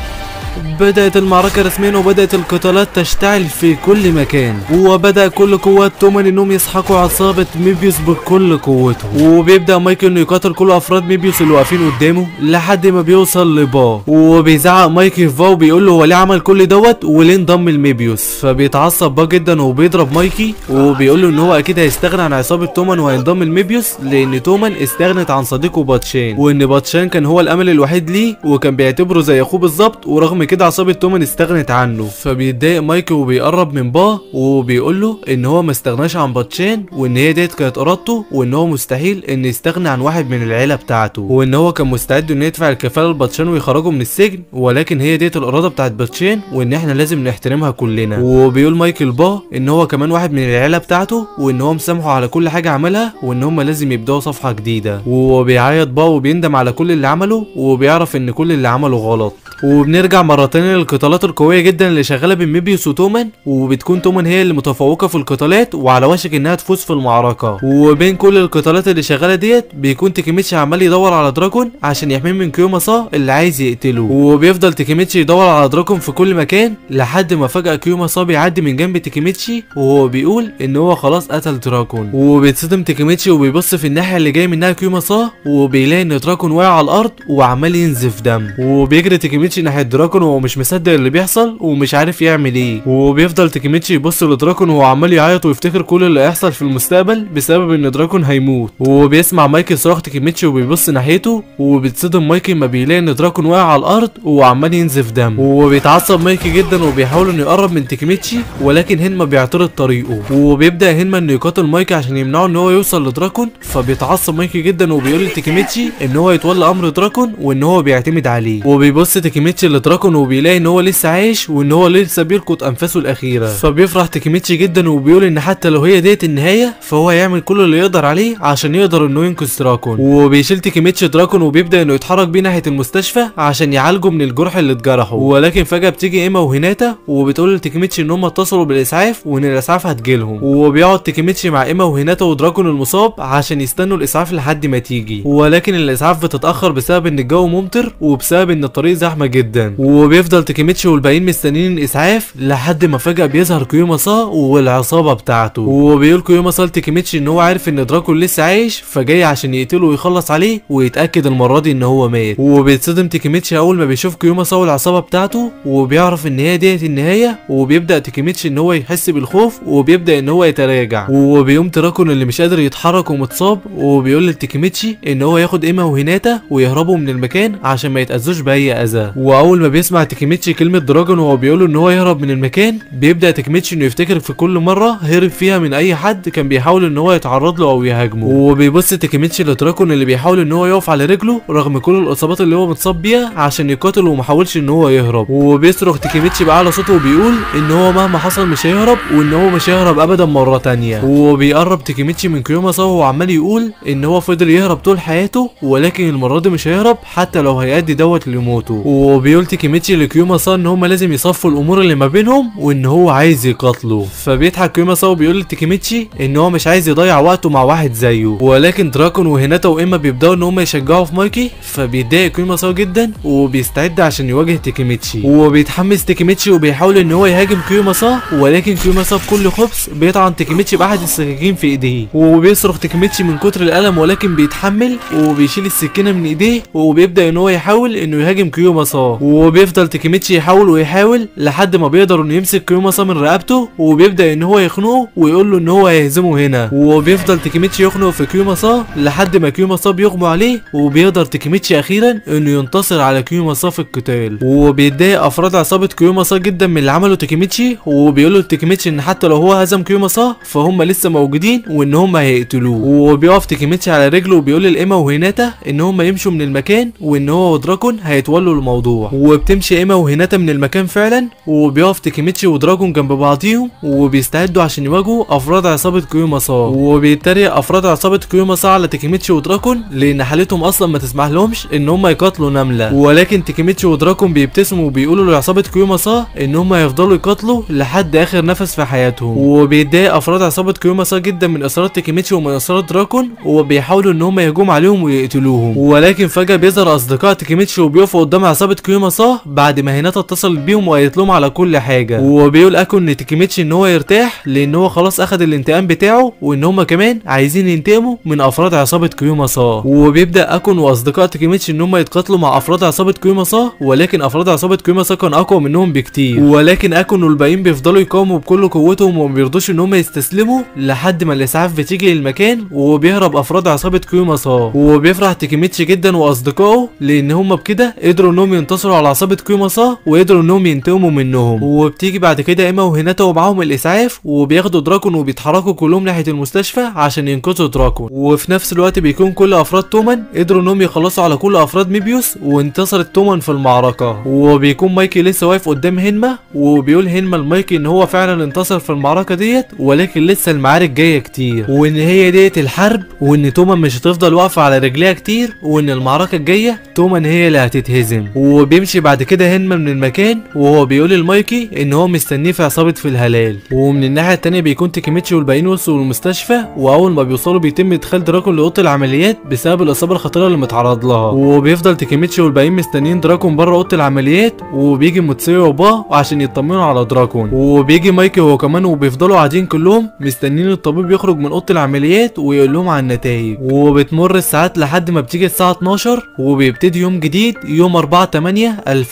بدأت المعركة رسميا وبدأت القتالات تشتعل في كل مكان وبدأ كل قوات تومان انهم يسحقوا عصابة ميبيوس بكل قوتهم وبيبدأ مايكل انه يقاتل كل افراد ميبيوس اللي واقفين قدامه لحد ما بيوصل لبا وبيزعق مايكي في با وبيقول له هو ليه عمل كل دوت وليه انضم لميبيوس فبيتعصب با جدا وبيضرب مايكي وبيقول له ان هو اكيد هيستغنى عن عصابة تومان وهينضم لميبيوس لان تومان استغنت عن صديقه باتشان وان باتشان كان هو الامل الوحيد ليه وكان بيعتبره زي اخوه بالظبط ورغم كده عصابة تومان استغنت عنه فبيتضايق مايكي وبيقرب من با وبيقول له ان هو ما استغناش عن باتشان وان هي ديت كانت ارادته وان هو مستحيل ان يستغنى عن واحد من العيله بتاعته وان هو كان مستعد انه يدفع الكفاله لباتشان ويخرجه من السجن ولكن هي ديت الاراده بتاعت باتشان وان احنا لازم نحترمها كلنا وبيقول مايكل با ان هو كمان واحد من العيله بتاعته وان هو مسامحه على كل حاجه عملها وان هم لازم يبداوا صفحه جديده وبيعيط با وبيندم على كل اللي عمله وبيعرف ان كل اللي عمله غلط وبنرجع مرة تانية للقتالات القوية جدا اللي شغالة بين ميبيوس وتومان وبتكون تومان هي اللي متفوقة في القتالات وعلى وشك انها تفوز في المعركة وبين كل القتالات اللي شغالة ديت بيكون تيكيميتشي عمال يدور على دراجون عشان يحميه من كيوما صا اللي عايز يقتله وبيفضل تيكيميتشي يدور على دراجون في كل مكان لحد ما فجأة كيوما صا بيعدي من جنب تيكيميتشي وهو بيقول ان هو خلاص قتل دراجون وبيتصدم تيكيميتشي وبيبص في الناحية اللي جاي منها كيوما صا وبيلاقي ان دراجون واقع على الارض وعمال ينزف دم وبيجري تيكيميتشي ناحية دراكون وهو مش مصدق اللي بيحصل ومش عارف يعمل ايه وبيفضل تيكيميتشي يبص لدراكون وهو عمال يعيط ويفتكر كل اللي هيحصل في المستقبل بسبب ان دراكون هيموت وبيسمع مايكي صراخ تيكيميتشي وبيبص ناحيته وبيتصدم مايكي ما بيلاقي ان دراكون واقع على الارض وعمال ينزف دم وبيتعصب مايكي جدا وبيحاول انه يقرب من تيكيميتشي ولكن هنما بيعترض طريقه وبيبدا هنما انه يقاتل مايكي عشان يمنعه ان هو يوصل لدراكون فبيتعصب مايكي جدا وبيقول لتيكيميتشي ان هو يتولى امر دراكون وان هو بيعتمد عليه وبيبص تيكيميتشي لدراكون وبيلاقي ان هو لسه عايش وان هو لسه بيلقط انفاسه الاخيره فبيفرح تيكيميتشي جدا وبيقول ان حتى لو هي ديت النهايه فهو هيعمل كل اللي يقدر عليه عشان يقدر انه ينقذ دراكون وبيشيل تيكيميتشي دراكون وبيبدا انه يتحرك بيه ناحيه المستشفى عشان يعالجه من الجرح اللي اتجرحه ولكن فجاه بتيجي ايما وهيناتا وبتقول لتيكيميتشي ان هم اتصلوا بالاسعاف وان الاسعاف هتجيلهم وبيقعد تيكيميتشي مع ايما وهيناتا ودراكون المصاب عشان يستنوا الاسعاف لحد ما تيجي ولكن الاسعاف بتتاخر بسبب ان الجو ممطر وبسبب ان الطريق زحمه جدا وبيفضل تيكيميتشي والباقيين مستنيين الاسعاف لحد ما فجاه بيظهر كيوما صا والعصابه بتاعته وبيقول كيوما صا لتيكيميتشي ان هو عارف ان دراكون لسه عايش فجاي عشان يقتله ويخلص عليه ويتاكد المره دي ان هو مات وبيتصدم تيكيميتشي اول ما بيشوف كيوما صا والعصابه بتاعته وبيعرف ان هي ديت النهايه وبيبدا تيكيميتشي ان هو يحس بالخوف وبيبدا ان هو يتراجع وبيقوم دراكون اللي مش قادر يتحرك ومتصاب وبيقول لتيكيميتشي ان هو ياخد ايما وهيناتا ويهربوا من المكان عشان ما يتاذوش باي اذى واول ما بيسمع تيكيميتشي كلمه دراجون وهو بيقول ان هو يهرب من المكان بيبدا تيكيميتشي انه يفتكر في كل مره هرب فيها من اي حد كان بيحاول ان هو يتعرض له او يهاجمه وبيبص تيكيميتشي لدراكون اللي بيحاول ان هو يقف على رجله رغم كل الاصابات اللي هو متصاب بيها عشان يقاتل وما حاولش ان هو يهرب وبيصرخ تيكيميتشي باعلى صوته وبيقول ان هو مهما حصل مش هيهرب وان هو مش هيهرب ابدا مره تانية وبيقرب تيكيميتشي من كيوما صا وهو عمال يقول ان هو فضل يهرب طول حياته ولكن المره دي مش هيهرب حتى لو هيأدي دوت لموته وبيقول تيكيميتشي لكيوما صا ان هم لازم يصفوا الامور اللي ما بينهم وان هو عايز يقاتله فبيضحك كيوما صا وبيقول لتيكيميتشي ان هو مش عايز يضيع وقته مع واحد زيه ولكن دراكون وهيناتا وايما بيبداوا ان هم يشجعوا في مايكي فبيتضايق كيوما صا جدا وبيستعد عشان يواجه تيكيميتشي وبيتحمس تيكيميتشي وبيحاول ان هو يهاجم كيوما صا ولكن كيوما صا بكل خبث بيطعن تيكيميتشي باحد السكاكين في ايديه وبيصرخ تيكيميتشي من كتر الالم ولكن بيتحمل وبيشيل السكينه من ايديه وبيبدا ان هو يحاول انه يهاجم كيوما صا وبيفضل تيكيميتشي يحاول ويحاول لحد ما بيقدر انه يمسك كيوما صا من رقبته وبيبدا ان هو يخنقه ويقول له ان هو هيهزمه هنا وبيفضل تيكيميتشي يخنق في كيوما صا لحد ما كيوما صا بيغمى عليه وبيقدر تيكيميتشي اخيرا انه ينتصر على كيوما صا في القتال وبيتضايق افراد عصابه كيوما صا جدا من اللي عمله تيكيميتشي وبيقولوا لتيكيميتشي ان حتى لو هو هزم كيوما صا فهم لسه موجودين وان هم هيقتلوه وبيقف تيكيميتشي على رجله وبيقول لايما وهيناتا ان هم يمشوا من المكان وان هو ودراكون هيتولوا الموضوع وبتمشي ايما وهيناتا من المكان فعلا وبيقف تيكيميتشي ودراجون جنب بعضيهم وبيستعدوا عشان يواجهوا افراد عصابه كيوما صا وبيتريق افراد عصابه كيوما صا على تيكيميتشي ودراكون لان حالتهم اصلا ما تسمح لهمش ان هم يقاتلوا نمله ولكن تيكيميتشي ودراكون بيبتسموا وبيقولوا لعصابه كيوما صا ان هم هيفضلوا يقاتلوا لحد اخر نفس في حياتهم وبيتضايق افراد عصابه كيوما صا جدا من اصرار تيكيميتشي ومن اصرار دراكون وبيحاولوا ان هم يهجموا عليهم ويقتلوهم ولكن فجاه بيظهر اصدقاء تيكيميتشي وبيقفوا قدام عصابه كيوما صا بعد ما هيناتا اتصلت بيهم وقالت لهم على كل حاجه وبيقول اكو ان تيكيميتشي ان هو يرتاح لان هو خلاص اخد الانتقام بتاعه وان هم كمان عايزين ينتقموا من افراد عصابه كيوما صا وبيبدا اكون واصدقاء تيكيميتشي ان هم يتقاتلوا مع افراد عصابه كيوما صا ولكن افراد عصابه كيوما صا كان اقوى منهم بكتير ولكن اكون والباقيين بيفضلوا يقاوموا بكل قوتهم وما بيرضوش ان هم يستسلموا لحد ما الاسعاف بتيجي للمكان وبيهرب افراد عصابه كيوما صا وبيفرح تيكيميتشي جدا واصدقائه لان هم بكده قدروا انهم ينتصروا على عصابة كيماسا ويقدروا انهم ينتقموا منهم وبتيجي بعد كده ايما وهيناتا ومعاهم الاسعاف وبياخدوا دراكون وبيتحركوا كلهم ناحية المستشفى عشان ينقذوا دراكون وفي نفس الوقت بيكون كل افراد تومان قدروا انهم يخلصوا على كل افراد ميبيوس وانتصرت تومان في المعركة وبيكون مايكي لسه واقف قدام هنما وبيقول هنما لمايكي ان هو فعلا انتصر في المعركة ديت ولكن لسه المعارك جاية كتير وان هي ديت الحرب وان تومان مش هتفضل واقفة على رجليها كتير وان المعركة الجاية تومان هي اللي هتتهزم وبيمشي بعد كده هنما من المكان وهو بيقول لمايكي ان هو مستنيه في عصابة في الهلال ومن الناحية التانية بيكون تيكيميتشي والباقيين وصلوا المستشفى واول ما بيوصلوا بيتم ادخال دراكون لاوضه العمليات بسبب الاصابه الخطيره اللي متعرض لها وبيفضل تيكيميتشي والباقيين مستنيين دراكون بره اوضه العمليات وبيجي موتسيو وباه عشان يطمنوا على دراكون وبيجي مايكي هو كمان وبيفضلوا قاعدين كلهم مستنيين الطبيب يخرج من اوضه العمليات ويقول لهم عن النتائج وبتمر الساعات لحد ما بتيجي الساعه 12 وبيبتدي يوم جديد يوم 4 8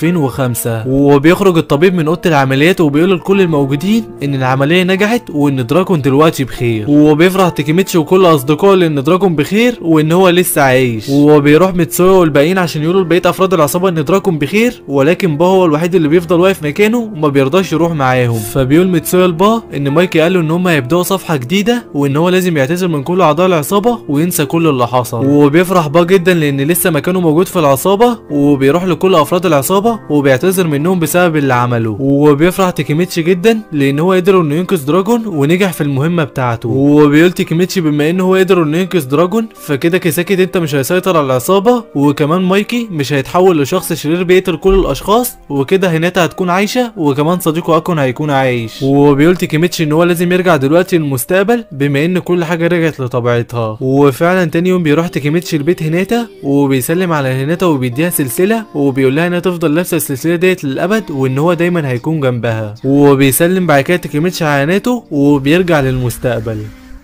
2005 وبيخرج الطبيب من اوضه العمليات وبيقول لكل الموجودين ان العمليه نجحت وان دراكون دلوقتي بخير وبيفرح تيكيميتشي وكل اصدقائه لان دراكون بخير وان هو لسه عايش وبيروح ميتسويا والباقيين عشان يقولوا لبقيه افراد العصابه ان دراكون بخير ولكن با هو الوحيد اللي بيفضل واقف مكانه وما بيرضاش يروح معاهم فبيقول ميتسويا لبا ان مايكي قال له ان هم هيبداوا صفحه جديده وان هو لازم يعتذر من كل اعضاء العصابه وينسى كل اللي حصل وبيفرح با جدا لان لسه مكانه موجود في العصابه وبيروح لكل افراد العصابه وبيعتذر منهم بسبب اللي عمله وبيفرح تيكيميتشي جدا لان هو قدر انه ينقذ دراجون ونجح في المهمه بتاعته وبيقول تيكيميتشي بما ان هو قدر انه ينقذ دراجون فكده كيساكي انت مش هيسيطر على العصابه وكمان مايكي مش هيتحول لشخص شرير بيقتل كل الاشخاص وكده هيناتا هتكون عايشه وكمان صديقه اكون هيكون عايش وبيقول تيكيميتشي ان هو لازم يرجع دلوقتي للمستقبل بما ان كل حاجه رجعت لطبيعتها وفعلا تاني يوم بيروح تيكيميتشي لبيت هيناتا وبيسلم على هيناتا وبيديها سلسله وبيقول لها انها تفضل لابسه السلسله ديت للابد وان هو دايما هيكون جنبها وبيسلم بعد كده تيكيميتشي على هيناتو وبيرجع للمستقبل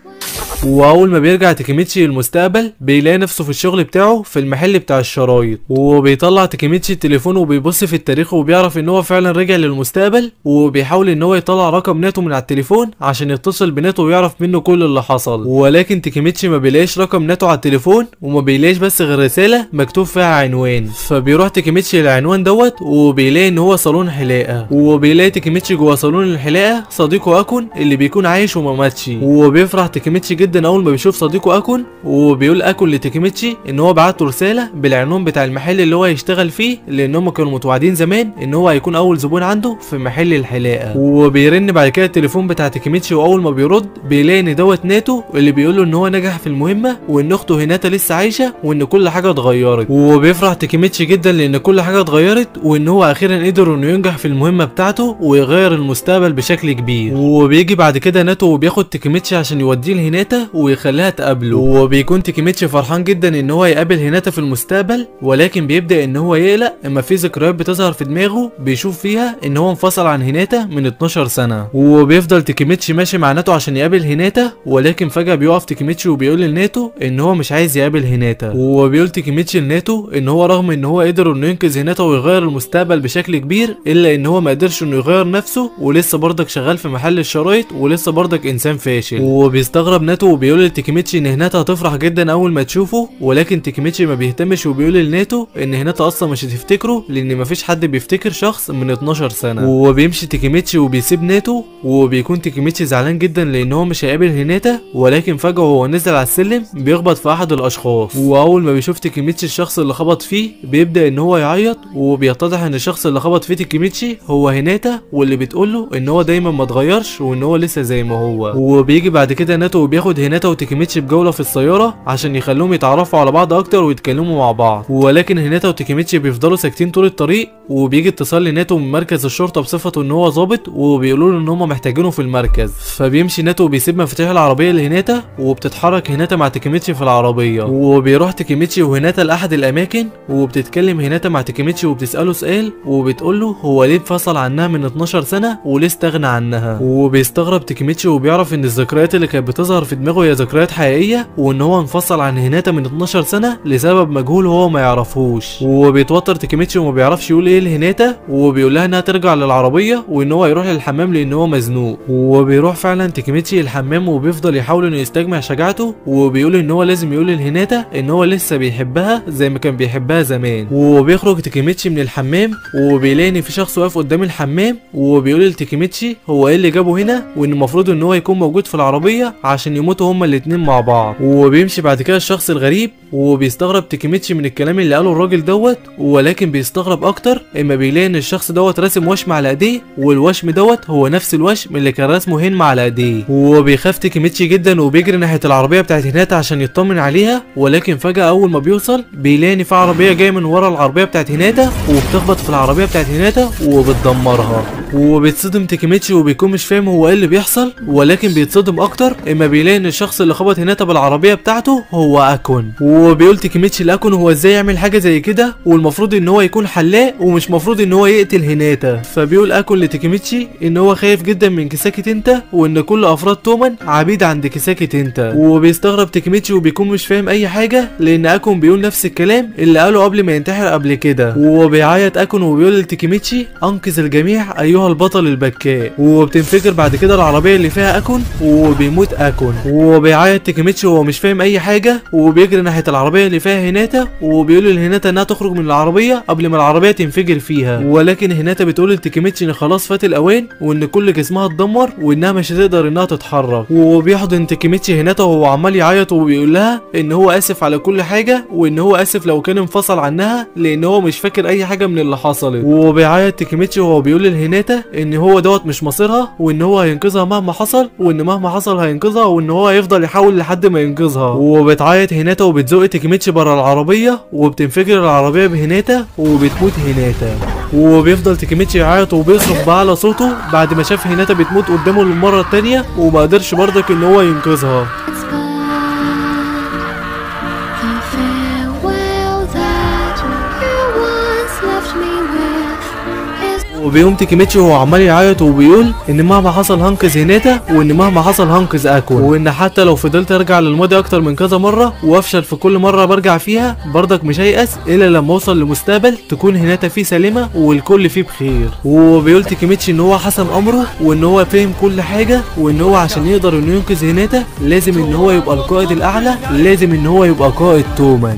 واول ما بيرجع تيكيميتشي للمستقبل بيلاقي نفسه في الشغل بتاعه في المحل بتاع الشرايط وبيطلع تيكيميتشي التليفون وبيبص في التاريخ وبيعرف ان هو فعلا رجع للمستقبل وبيحاول ان هو يطلع رقم ناتو من على التليفون عشان يتصل بناتو ويعرف منه كل اللي حصل ولكن تيكيميتشي ما بيلاقيش رقم ناتو على التليفون وما بيلاقيش بس غير رساله مكتوب فيها عنوان فبيروح تيكيميتشي للعنوان دوت وبيلاقي ان هو صالون حلاقه وبيلاقي تيكيميتشي جوه صالون الحلاقه صديقه اكون اللي بيكون عايش وما ماتش وبيفرح تيكيميتشي جدا اول ما بيشوف صديقه اكون وبيقول اكون لتيكيميتشي ان هو بعت له رساله بالعنوان بتاع المحل اللي هو هيشتغل فيه لان هم كانوا متوعدين زمان ان هو هيكون اول زبون عنده في محل الحلاقه وبيرن بعد كده التليفون بتاع تيكيميتشي واول ما بيرد بيلاقي ان دوت ناتو اللي بيقول له ان هو نجح في المهمه وان اخته هيناتا لسه عايشه وان كل حاجه اتغيرت وبيفرح تيكيميتشي جدا لان كل حاجه اتغيرت وان هو اخيرا قدر انه ينجح في المهمه بتاعته ويغير المستقبل بشكل كبير وبيجي بعد كده ناتو وبياخد تيكيميتشي عشان يوديه لهيناتا ويخليها تقابله وبيكون تيكيميتشي فرحان جدا ان هو يقابل هيناتا في المستقبل ولكن بيبدا ان هو يقلق اما في ذكريات بتظهر في دماغه بيشوف فيها ان هو انفصل عن هيناتا من 12 سنه وبيفضل تيكيميتشي ماشي مع ناتو عشان يقابل هيناتا ولكن فجاه بيقف تيكيميتشي وبيقول لناتو ان هو مش عايز يقابل هيناتا وبيقول تيكيميتشي لناتو ان هو رغم ان هو قدر انه ينقذ هيناتا ويغير المستقبل بشكل كبير الا ان هو ما قدرش انه يغير نفسه ولسه برضك شغال في محل الشرايط ولسه برضك انسان فاشل وبيستغرب ناتو وبيقول لتيكيميتشي ان هيناتا هتفرح جدا اول ما تشوفه ولكن تيكيميتشي ما بيهتمش وبيقول لناتو ان هيناتا اصلا مش هتفتكره لان مفيش حد بيفتكر شخص من 12 سنه وبيمشي تيكيميتشي وبيسيب ناتو وبيكون تيكيميتشي زعلان جدا لان هو مش هيقابل هيناتا ولكن فجاه وهو نزل على السلم بيخبط في احد الاشخاص واول ما بيشوف تيكيميتشي الشخص اللي خبط فيه بيبدا ان هو يعيط وبيتضح ان الشخص اللي خبط فيه تيكيميتشي هو هيناتا واللي بتقول له ان هو دايما ما اتغيرش وان هو لسه زي ما هو وبيجي بعد كده ناتو وبياخد هيناتا وتيكيميتشي بجوله في السياره عشان يخلوهم يتعرفوا على بعض اكتر ويتكلموا مع بعض ولكن هيناتا وتيكيميتشي بيفضلوا ساكتين طول الطريق وبيجي اتصال لناتو من مركز الشرطه بصفته ان هو ظابط وبيقولوا له ان هم محتاجينه في المركز فبيمشي ناتو وبيسيب مفاتيح العربيه لهيناتا وبتتحرك هيناتا مع تيكيميتشي في العربيه وبيروح تيكيميتشي وهيناتا لاحد الاماكن وبتتكلم هيناتا مع تيكيميتشي وبتساله سؤال وبتقول له هو ليه انفصل عنها من 12 سنه وليه استغنى عنها وبيستغرب تيكيميتشي وبيعرف ان الذكريات اللي كانت بتظهر في دماغه دماغه هي ذكريات حقيقيه وان هو انفصل عن هيناتا من 12 سنه لسبب مجهول هو ما يعرفوش وبيتوتر تاكيميتشي وما بيعرفش يقول ايه لهيناتا وبيقول لها انها ترجع للعربيه وان هو يروح للحمام لان هو مزنوق وبيروح فعلا تاكيميتشي الحمام وبيفضل يحاول انه يستجمع شجاعته وبيقول ان هو لازم يقول لهيناتا ان هو لسه بيحبها زي ما كان بيحبها زمان وبيخرج تاكيميتشي من الحمام وبيلاقي ان في شخص واقف قدام الحمام وبيقول لتاكيميتشي هو ايه اللي جابه هنا وان المفروض ان هو يكون موجود في العربيه عشان يموتوا هما الاتنين مع بعض وبيمشي بعد كده الشخص الغريب وبيستغرب تاكيميتشي من الكلام اللي قاله الراجل دوت ولكن بيستغرب اكتر اما بيلاقي ان الشخص دوت راسم وشم على ايديه والوشم دوت هو نفس الوشم اللي كان راسمه هين على ايديه وبيخاف تاكيميتشي جدا وبيجري ناحيه العربيه بتاعت هيناتا عشان يطمن عليها ولكن فجاه اول ما بيوصل بيلاقي ان في عربيه جايه من ورا العربيه بتاعت هيناتا وبتخبط في العربيه بتاعت هيناتا وبتدمرها وبيتصدم تاكيميتشي وبيكون مش فاهم هو ايه اللي بيحصل ولكن بيتصدم اكتر اما بيلاقي ان الشخص اللي خبط هيناتا بالعربيه بتاعته هو اكون وبيقول تاكيميتشي لاكون هو ازاي يعمل حاجه زي كده والمفروض ان هو يكون حلاق ومش مفروض ان هو يقتل هيناتا فبيقول اكون لتاكيميتشي ان هو خايف جدا من كيساكي تنتا وان كل افراد تومان عبيد عند كيساكي تنتا وبيستغرب تاكيميتشي وبيكون مش فاهم اي حاجه لان اكون بيقول نفس الكلام اللي قاله قبل ما ينتحر قبل كده وبيعيط اكون وبيقول لتاكيميتشي انقذ الجميع ايها البطل البكاء وبتنفجر بعد كده العربيه اللي فيها اكون وبيموت اكون وبيعيط تاكيميتشي وهو مش فاهم اي حاجه وبيجري ناحيه العربيه اللي فيها هيناتا وبيقول لهيناتا انها تخرج من العربيه قبل ما العربيه تنفجر فيها ولكن هيناتا بتقول لتاكيميتشي ان خلاص فات الاوان وان كل جسمها اتدمر وانها مش هتقدر انها تتحرك وبيحضن تاكيميتشي هيناتا وهو عمال يعيط وبيقول لها ان هو اسف على كل حاجه وان هو اسف لو كان انفصل عنها لان هو مش فاكر اي حاجه من اللي حصلت وبيعيط تاكيميتشي وهو بيقول لهيناتا ان هو دوت مش مصيرها وان هو هينقذها مهما حصل وان مهما حصل هينقذها وان هو هيفضل يحاول لحد ما ينقذها وبتعيط هيناتا وبتزق تاكيميتشي بره العربيه وبتنفجر العربيه بهيناتا وبتموت هيناتا وبيفضل تاكيميتشي يعيط وبيصرخ بأعلى صوته بعد ما شاف هيناتا بتموت قدامه للمره التانيه وما قدرش برضك ان هو ينقذها It's but the farewell that you once left me with is وبيقوم تيكيميتشي وهو عمال يعيط وبيقول ان مهما حصل هنقذ هيناتا وان مهما حصل هنقذ اكون وان حتى لو فضلت ارجع للماضي اكتر من كذا مره وافشل في كل مره برجع فيها برضك مش هيأس الا لما اوصل لمستقبل تكون هيناتا فيه سليمه والكل فيه بخير وبيقول تيكيميتشي ان هو حسم امره وان هو فهم كل حاجه وان هو عشان يقدر انه ينقذ هيناتا لازم ان هو يبقى القائد الاعلى لازم ان هو يبقى قائد تومان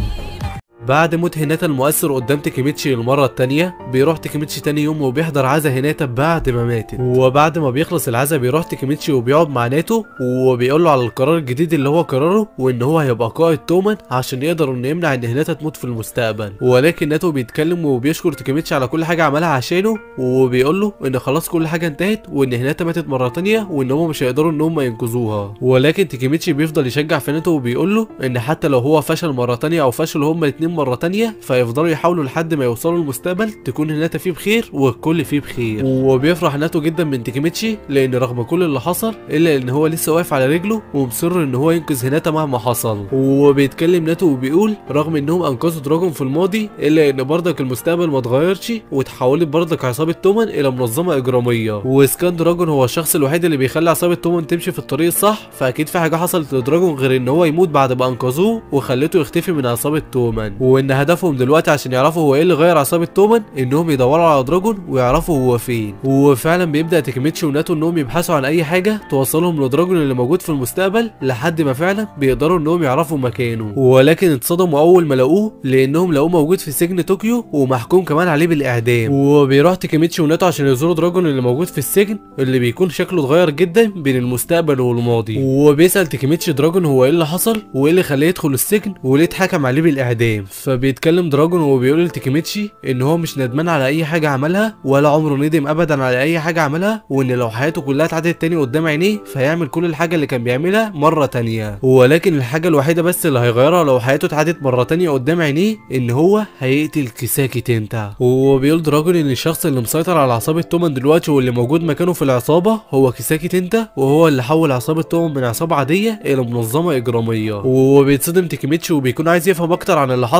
بعد موت هيناتا المؤثر قدام تيكيميتشي المرة التانية بيروح تيكيميتشي تاني يوم وبيحضر عزا هيناتا بعد ما ماتت وبعد ما بيخلص العزا بيروح تيكيميتشي وبيقعد مع ناتو وبيقول له على القرار الجديد اللي هو قراره وان هو هيبقى قائد تومان عشان يقدر انه يمنع ان هيناتا تموت في المستقبل ولكن ناتو بيتكلم وبيشكر تيكيميتشي على كل حاجة عملها عشانه وبيقول له ان خلاص كل حاجة انتهت وان هيناتا ماتت مرة تانية وان هم مش هيقدروا ان هم ينقذوها ولكن تيكيميتشي بيفضل يشجع في ناتو وبيقول له ان حتى لو هو فشل مرة تانية او فشلوا هما الاتنين مرة تانية فيفضلوا يحاولوا لحد ما يوصلوا للمستقبل تكون هيناتا فيه بخير والكل فيه بخير وبيفرح ناتو جدا من تيكيميتشي لان رغم كل اللي حصل الا ان هو لسه واقف على رجله ومصر ان هو ينقذ هيناتا مهما حصل وبيتكلم ناتو وبيقول رغم انهم انقذوا دراجون في الماضي الا ان برضك المستقبل ما اتغيرش وتحولت برضك عصابه تومان الى منظمه اجراميه وسكان دراجون هو الشخص الوحيد اللي بيخلي عصابه تومان تمشي في الطريق الصح فاكيد في حاجه حصلت لدراجون غير ان هو يموت بعد ما انقذوه وخلته يختفي من عصابه تومان وان هدفهم دلوقتي عشان يعرفوا هو ايه اللي غير عصابه تومان انهم يدوروا على دراجون ويعرفوا هو فين وفعلا بيبدا تيكيميتشي وناتو انهم يبحثوا عن اي حاجه توصلهم لدراجون اللي موجود في المستقبل لحد ما فعلا بيقدروا انهم يعرفوا مكانه ولكن اتصدموا اول ما لقوه لانهم لقوه موجود في سجن طوكيو ومحكوم كمان عليه بالاعدام وبيروح تيكيميتشي وناتو عشان يزوروا دراجون اللي موجود في السجن اللي بيكون شكله اتغير جدا بين المستقبل والماضي وبيسال تيكيميتشي دراجون هو ايه اللي حصل وايه اللي خلاه يدخل السجن وليه اتحكم عليه بالاعدام فبيتكلم دراجون وبيقول لتيكيميتشي ان هو مش ندمان على اي حاجه عملها ولا عمره ندم ابدا على اي حاجه عملها وان لو حياته كلها اتعادت تاني قدام عينيه فهيعمل كل الحاجه اللي كان بيعملها مره تانية ولكن الحاجه الوحيده بس اللي هيغيرها لو حياته اتعادت مره تانية قدام عينيه ان هو هيقتل كيساكي تنتا وبيقول دراجون ان الشخص اللي مسيطر على عصابه تومان دلوقتي واللي موجود مكانه في العصابه هو كيساكي تنتا وهو اللي حول عصابه تومان من عصابه عاديه الى منظمه اجراميه وبيتصدم تيكيميتشي وبيكون عايز يفهم اكتر عن اللي حصل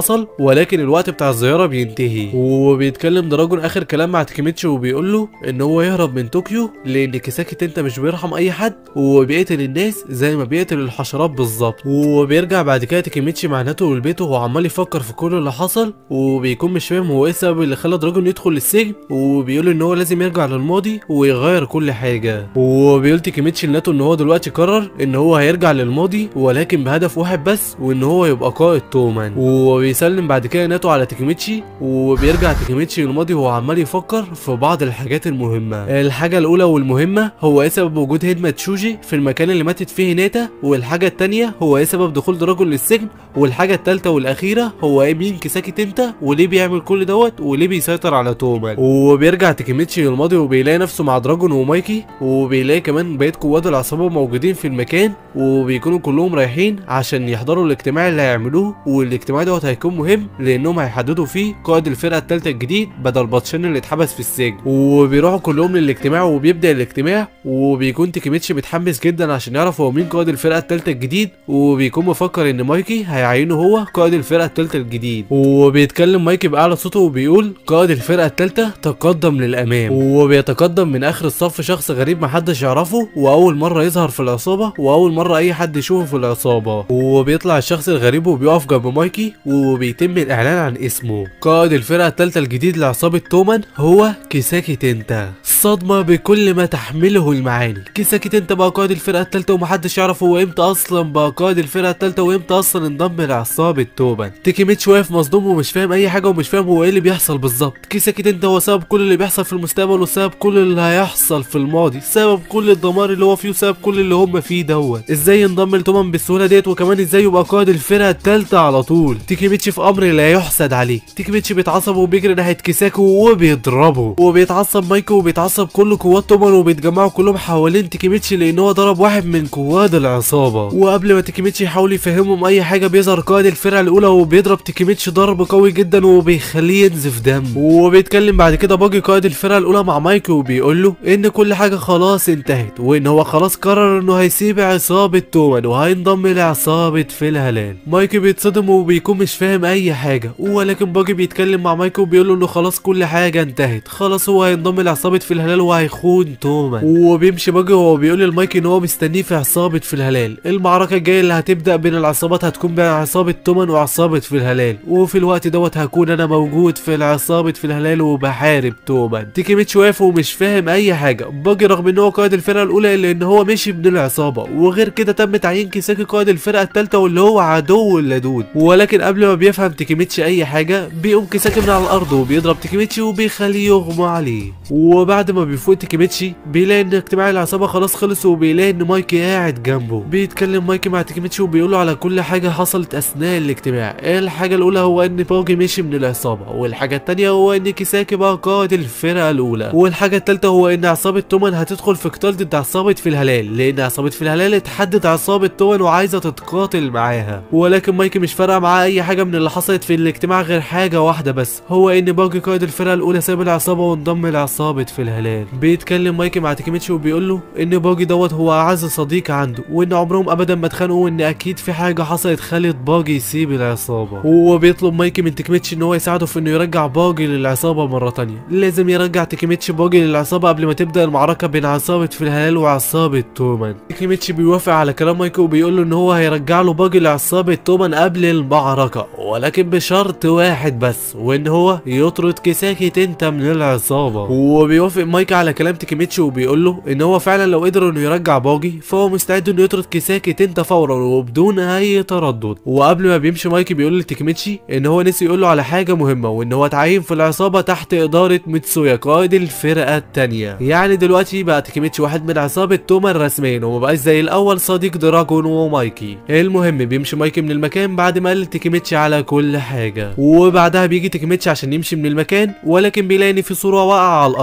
حصل ولكن الوقت بتاع الزياره بينتهي وبيتكلم دراجون اخر كلام مع تيكيميتشي وبيقول له ان هو يهرب من طوكيو لان كيساكي تنتا مش بيرحم اي حد وبيقتل الناس زي ما بيقتل الحشرات بالظبط وبيرجع بعد كده تيكيميتشي مع ناتو لبيته وهو عمال يفكر في كل اللي حصل وبيكون مش فاهم هو ايه السبب اللي خلى دراجون يدخل السجن وبيقول ان هو لازم يرجع للماضي ويغير كل حاجه وبيقول تيكيميتشي لناتو ان هو دلوقتي قرر ان هو هيرجع للماضي ولكن بهدف واحد بس وان هو يبقى قائد تومان وبيسلم بعد كده ناتو على تيكيميتشي وبيرجع تيكيميتشي للماضي وهو عمال يفكر في بعض الحاجات المهمه الحاجه الاولى والمهمه هو ايه سبب وجود هدمه تشوجي في المكان اللي ماتت فيه ناتا والحاجه التانية هو ايه سبب دخول دراجون للسجن والحاجه التالتة والاخيره هو ايه مين كيساكي تنتا وليه بيعمل كل دوت وليه بيسيطر على تومان وبيرجع تيكيميتشي للماضي وبيلاقي نفسه مع دراجون ومايكي وبيلاقي كمان بقيه قوات العصابه موجودين في المكان وبيكونوا كلهم رايحين عشان يحضروا الاجتماع اللي هيعملوه والاجتماع دوت هيكون مهم لانهم هيحددوا فيه قائد الفرقه الثالثه الجديد بدل باتشان اللي اتحبس في السجن وبيروحوا كلهم للاجتماع وبيبدا الاجتماع وبيكون تيكيميتشي متحمس جدا عشان يعرف هو مين قائد الفرقه الثالثه الجديد وبيكون مفكر ان مايكي هيعينه هو قائد الفرقه الثالثه الجديد وبيتكلم مايكي باعلى صوته وبيقول قائد الفرقه الثالثه تقدم للامام وبيتقدم من اخر الصف شخص غريب محدش يعرفه واول مره يظهر في العصابه واول مره اي حد يشوفه في العصابه وبيطلع الشخص الغريب وبيقف جنب مايكي وبيتم الاعلان عن اسمه قائد الفرقه الثالثه الجديد لعصابه تومان هو كيساكي تنتا صدمه بكل ما تحمله المعاني كيساكي تنتا بقى قائد الفرقه الثالثه ومحدش يعرف هو امتى اصلا بقى قائد الفرقه الثالثه وامتى اصلا انضم لعصابه تومان تيكيميتش واقف مصدوم ومش فاهم اي حاجه ومش فاهم هو ايه اللي بيحصل بالظبط كيساكي تنتا هو سبب كل اللي بيحصل في المستقبل وسبب كل اللي هيحصل في الماضي سبب كل الدمار اللي هو فيه وسبب كل اللي هم فيه دوت ازاي ينضم لتومان بالسهوله ديت وكمان ازاي يبقى قائد الفرقه الثالثه على طول تيكيميتشي في امر لا يحسد عليه تيكيميتشي بيتعصب وبيجري ناحيه كيساكو وبيضربه وبيتعصب مايكو وبيتعصب كل قوات تومان وبيتجمعوا كلهم حوالين تيكيميتشي لان هو ضرب واحد من قواد العصابه وقبل ما تيكيميتشي يحاول يفهمهم اي حاجه بيظهر قائد الفرقه الاولى وبيضرب تيكيميتشي ضرب قوي جدا وبيخليه ينزف دم وبيتكلم بعد كده باجي قائد الفرقه الاولى مع مايكو وبيقول له ان كل حاجه خلاص انتهت وان هو خلاص قرر انه هيسيب عصابه تومان وهينضم لعصابه في الهلال مايكو بيتصدم وبيكون مش فاهم اي حاجه ولكن باجي بيتكلم مع مايكو وبيقول له انه خلاص كل حاجه انتهت خلاص هو هينضم لعصابه في الهلال وهيخون تومان وبيمشي باجي وهو بيقول للمايكي ان هو مستنيه في عصابه في الهلال المعركه الجايه اللي هتبدا بين العصابات هتكون بين عصابه تومان وعصابه في الهلال وفي الوقت دوت هكون انا موجود في العصابه في الهلال وبحارب تومان تيكيميتشي واقف ومش فاهم اي حاجه باجي رغم ان هو قائد الفرقه الاولى الا ان هو مشي من العصابه وغير كده تم تعيين كيساكي قائد الفرقه الثالثه واللي هو عدو اللدود ولكن قبل ما بيفهم تيكيميتشي اي حاجه بيقوم كيساكي من على الارض وبيضرب تيكيميتشي وبيخليه يغمى عليه وبعد ما بيفوق تيكيميتشي بيلاقي ان اجتماع العصابه خلاص خلص وبيلاقي ان مايكي قاعد جنبه بيتكلم مايكي مع تيكيميتشي وبيقول له على كل حاجه حصلت اثناء الاجتماع الحاجه الاولى هو ان باجي مشي من العصابه والحاجه الثانيه هو ان كيساكي بقى قائد الفرقه الاولى والحاجه الثالثه هو ان عصابه تومان هتدخل في قتال ضد عصابه في الهلال لان عصابه في الهلال اتحدت عصابه تومان وعايزه تتقاتل معاها ولكن مايكي مش فارقه معاه اي حاجه من اللي حصلت في الاجتماع غير حاجه واحده بس هو ان باجي قائد الفرقه الاولى ساب العصابه وانضم لعصابه في الهلال بيتكلم مايكي مع تيكيميتشي وبيقول له ان باجي دوت هو اعز صديق عنده وان عمرهم ابدا ما اتخانقوا وان اكيد في حاجه حصلت خلت باجي يسيب العصابه وهو بيطلب مايكي من تيكيميتشي ان هو يساعده في انه يرجع باجي للعصابه مره تانية لازم يرجع تيكيميتشي باجي للعصابه قبل ما تبدا المعركه بين عصابه في الهلال وعصابه تومان تيكيميتشي بيوافق على كلام مايكي وبيقول له ان هو هيرجع له باجي لعصابه تومان قبل المعركه ولكن بشرط واحد بس وان هو يطرد كيساكي تنتا من العصابه وبيوافق مايكي على كلام تيكيميتشي وبيقول له ان هو فعلا لو قدر انه يرجع باجي فهو مستعد انه يطرد كيساكي تنتا فورا وبدون اي تردد وقبل ما بيمشي مايكي بيقول لتيكيميتشي ان هو نسي يقول له على حاجه مهمه وان هو اتعين في العصابه تحت اداره ميتسويا قائد الفرقه الثانيه يعني دلوقتي بقى تيكيميتشي واحد من عصابه تومان رسميا ومبقاش زي الاول صديق دراجون ومايكي المهم بيمشي مايكي من المكان بعد ما قال تيكيميتشي على كل حاجه وبعدها بيجي تيكيميتشي عشان يمشي من المكان ولكن بيلاقي ان في صوره واقعه على الارض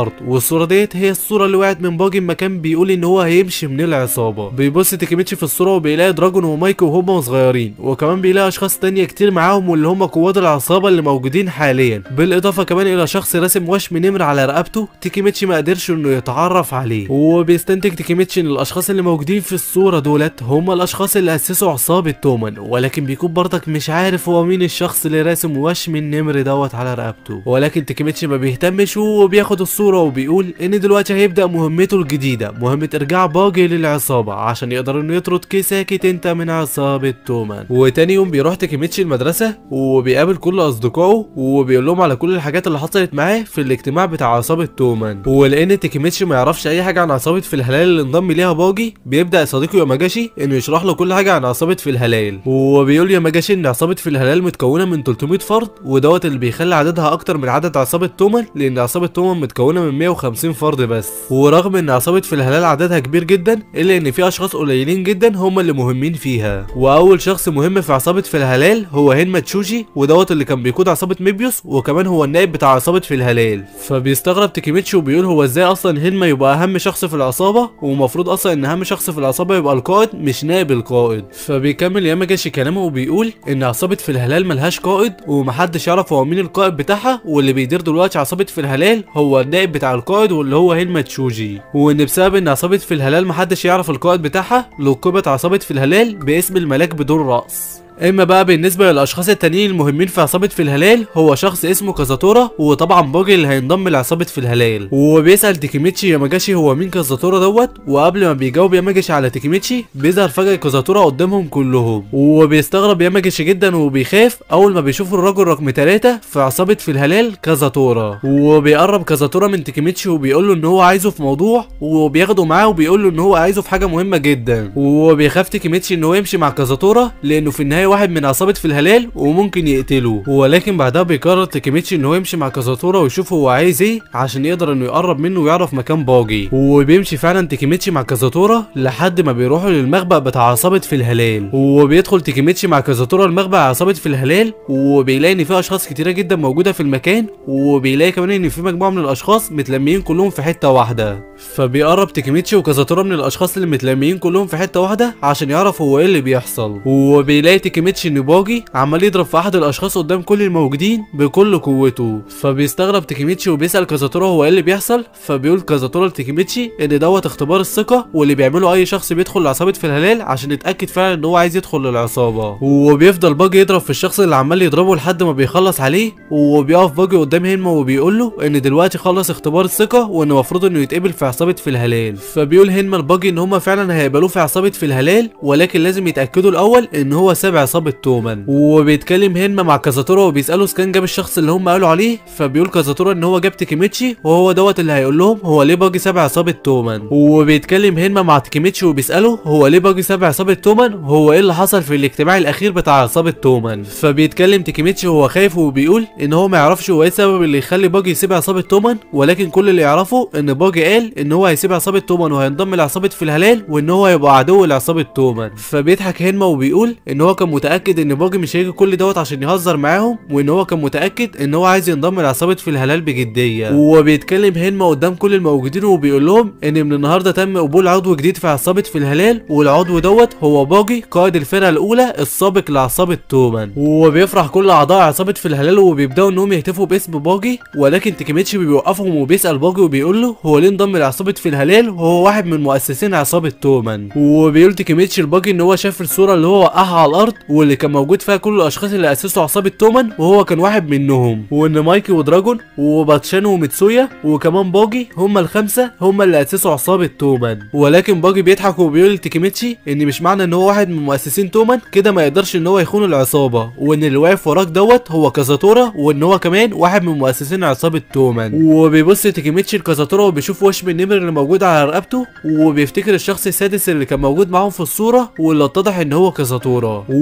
الصوره ديت هي الصوره اللي وقعت من باجي ما كان بيقول ان هو هيمشي من العصابه بيبص تيكيميتشي في الصوره وبيلاقي دراجون ومايكو وهما صغيرين وكمان بيلاقي اشخاص تانية كتير معاهم واللي هم قوات العصابه اللي موجودين حاليا بالاضافه كمان الى شخص راسم وشم نمر على رقبته تيكيميتشي ما قدرش انه يتعرف عليه وبيستنتج تيكيميتشي ان الاشخاص اللي موجودين في الصوره دولت هم الاشخاص اللي اسسوا عصابه تومان ولكن بيكون برضك مش عارف هو مين الشخص اللي راسم وشم النمر دوت على رقبته ولكن تيكيميتشي ما بيهتمش وبياخد الصوره وبيقول ان دلوقتي هيبدا مهمته الجديده مهمه ارجاع باجي للعصابه عشان يقدر انه يطرد كيساكي تنتا من عصابه تومان وتاني يوم بيروح تيكيميتشي المدرسه وبيقابل كل اصدقائه وبيقول لهم على كل الحاجات اللي حصلت معاه في الاجتماع بتاع عصابه تومان ولان تيكيميتشي ما يعرفش اي حاجه عن عصابه في الهلال اللي انضم ليها باجي بيبدا صديقه ياماجاشي انه يشرح له كل حاجه عن عصابه في الهلال وبيقول ياماجاشي ان عصابه في الهلال متكونه من 300 فرد ودوت اللي بيخلي عددها اكتر من عدد عصابه تومان لان عصابه تومان متكونه من 150 فرد بس ورغم ان عصابه في الهلال عددها كبير جدا الا ان في اشخاص قليلين جدا هم اللي مهمين فيها واول شخص مهم في عصابه في الهلال هو هينما تشوشي ودوت اللي كان بيقود عصابه ميبيوس وكمان هو النائب بتاع عصابه في الهلال فبيستغرب تيكيميتشي وبيقول هو ازاي اصلا هينما يبقى اهم شخص في العصابه ومفروض اصلا ان اهم شخص في العصابه يبقى القائد مش نائب القائد فبيكمل ياماجاشي كلامه وبيقول ان عصابه في الهلال ملهاش قائد ومحدش يعرف هو مين القائد بتاعها واللي بيدير دلوقتي عصابه في الهلال هو النائب بتاع القائد واللي هو هينما تشوجي وان بسبب ان عصابه في الهلال محدش يعرف القائد بتاعها لقبت عصابه في الهلال باسم الملاك بدون راس اما بقى بالنسبه للاشخاص التانيين المهمين في عصابه في الهلال هو شخص اسمه كازاتورا وطبعا باجي اللي هينضم لعصابه في الهلال وبيسال تيكيميتشي ياماجاشي هو مين كازاتورا دوت وقبل ما بيجاوب ياماجاشي على تيكيميتشي بيظهر فجاه كازاتورا قدامهم كلهم وبيستغرب ياماجاشي جدا وبيخاف اول ما بيشوف الرجل رقم 3 في عصابه في الهلال كازاتورا وبيقرب كازاتورا من تيكيميتشي وبيقول له ان هو عايزه في موضوع وبياخده معاه وبيقول له ان هو عايزه في حاجه مهمه جدا وبيخاف تيكيميتشي ان هو يمشي مع كازاتورا لانه في النهايه واحد من عصابه في الهلال وممكن يقتله ولكن بعدها بيقرر تيكيميتشي ان هو يمشي مع كازاتورا ويشوف هو عايز ايه عشان يقدر انه يقرب منه ويعرف مكان باجي وبيمشي فعلا تيكيميتشي مع كازاتورا لحد ما بيروحوا للمخبأ بتاع عصابه في الهلال وبيدخل تيكيميتشي مع كازاتورا المخبأ عصابه في الهلال وبيلاقي ان في اشخاص كتيره جدا موجوده في المكان وبيلاقي كمان ان في مجموعه من الاشخاص متلمين كلهم في حته واحده فبيقرب تيكيميتشي وكازاتورا من الاشخاص اللي متلمين كلهم في حته واحده عشان يعرف هو ايه اللي بيحصل وبيلاقي تيكيميتشي ان باجي عمال يضرب في احد الاشخاص قدام كل الموجودين بكل قوته فبيستغرب تيكيميتشي وبيسال كازاتورا هو ايه اللي بيحصل فبيقول كازاتورا لتيكيميتشي ان دوت اختبار الثقه واللي بيعمله اي شخص بيدخل لعصابه في الهلال عشان يتاكد فعلا ان هو عايز يدخل للعصابه وبيفضل باجي يضرب في الشخص اللي عمال يضربه لحد ما بيخلص عليه وبيقف باجي قدام هينما وبيقول له ان دلوقتي خلص اختبار الثقه وان المفروض انه يتقبل في عصابه في الهلال فبيقول هينما لباجي ان هما فعلا هيقبلوه في عصابه في الهلال ولكن لازم يتاكدوا الاول ان هو ساب عصابه تومان وبيتكلم هينما مع كازاتورا وبيساله اذا كان جاب الشخص اللي هم قالوا عليه فبيقول كازاتورا ان هو جاب تيكيميتشي وهو دوت اللي هيقول لهم هو ليه باجي ساب عصابه تومان وبيتكلم هينما مع تيكيميتشي وبيساله هو ليه باجي ساب عصابه تومان هو ايه اللي حصل في الاجتماع الاخير بتاع عصابه تومان فبيتكلم تيكيميتشي وهو خايف وبيقول ان هو ما يعرفش هو ايه السبب اللي يخلي باجي يسيب عصابه تومان ولكن كل اللي يعرفه ان باجي قال ان هو هيسيب عصابه تومان وهينضم لعصابه في الهلال وان هو هيبقى عدو لعصابه تومان فبيضحك هينما وبيقول ان هو كان متاكد ان باجي مش هيجي كل دوت عشان يهزر معاهم وان هو كان متاكد ان هو عايز ينضم لعصابه في الهلال بجديه وبيتكلم هينما قدام كل الموجودين وبيقول لهم ان من النهارده تم قبول عضو جديد في عصابه في الهلال والعضو دوت هو باجي قائد الفرقه الاولى السابق لعصابه تومان وبيفرح كل اعضاء عصابه في الهلال وبيبداوا انهم يهتفوا باسم باجي ولكن تيكيميتشي بيوقفهم وبيسال باجي وبيقول له هو ليه انضم لعصابه في الهلال وهو واحد من مؤسسين عصابه تومان وبيقول تيكيميتشي لباجي ان هو شاف الصوره اللي هو وقعها على الارض واللي كان موجود فيها كل الاشخاص اللي اسسوا عصابه تومان وهو كان واحد منهم وان مايكي ودراجون وباتشان وميتسويا وكمان باجي هما الخمسه هما اللي اسسوا عصابه تومان ولكن باجي بيضحك وبيقول لتيكيميتشي ان مش معنى ان هو واحد من مؤسسين تومان كده ما يقدرش ان هو يخون العصابه وان اللي واقف وراك دوت هو كازاتورا وان هو كمان واحد من مؤسسين عصابه تومان وبيبص تيكيميتشي لكازاتورا وبيشوف وشم النمر اللي موجود على رقبته وبيفتكر الشخص السادس اللي كان موجود معاهم في الصوره واللي اتضح ان هو كازاتورا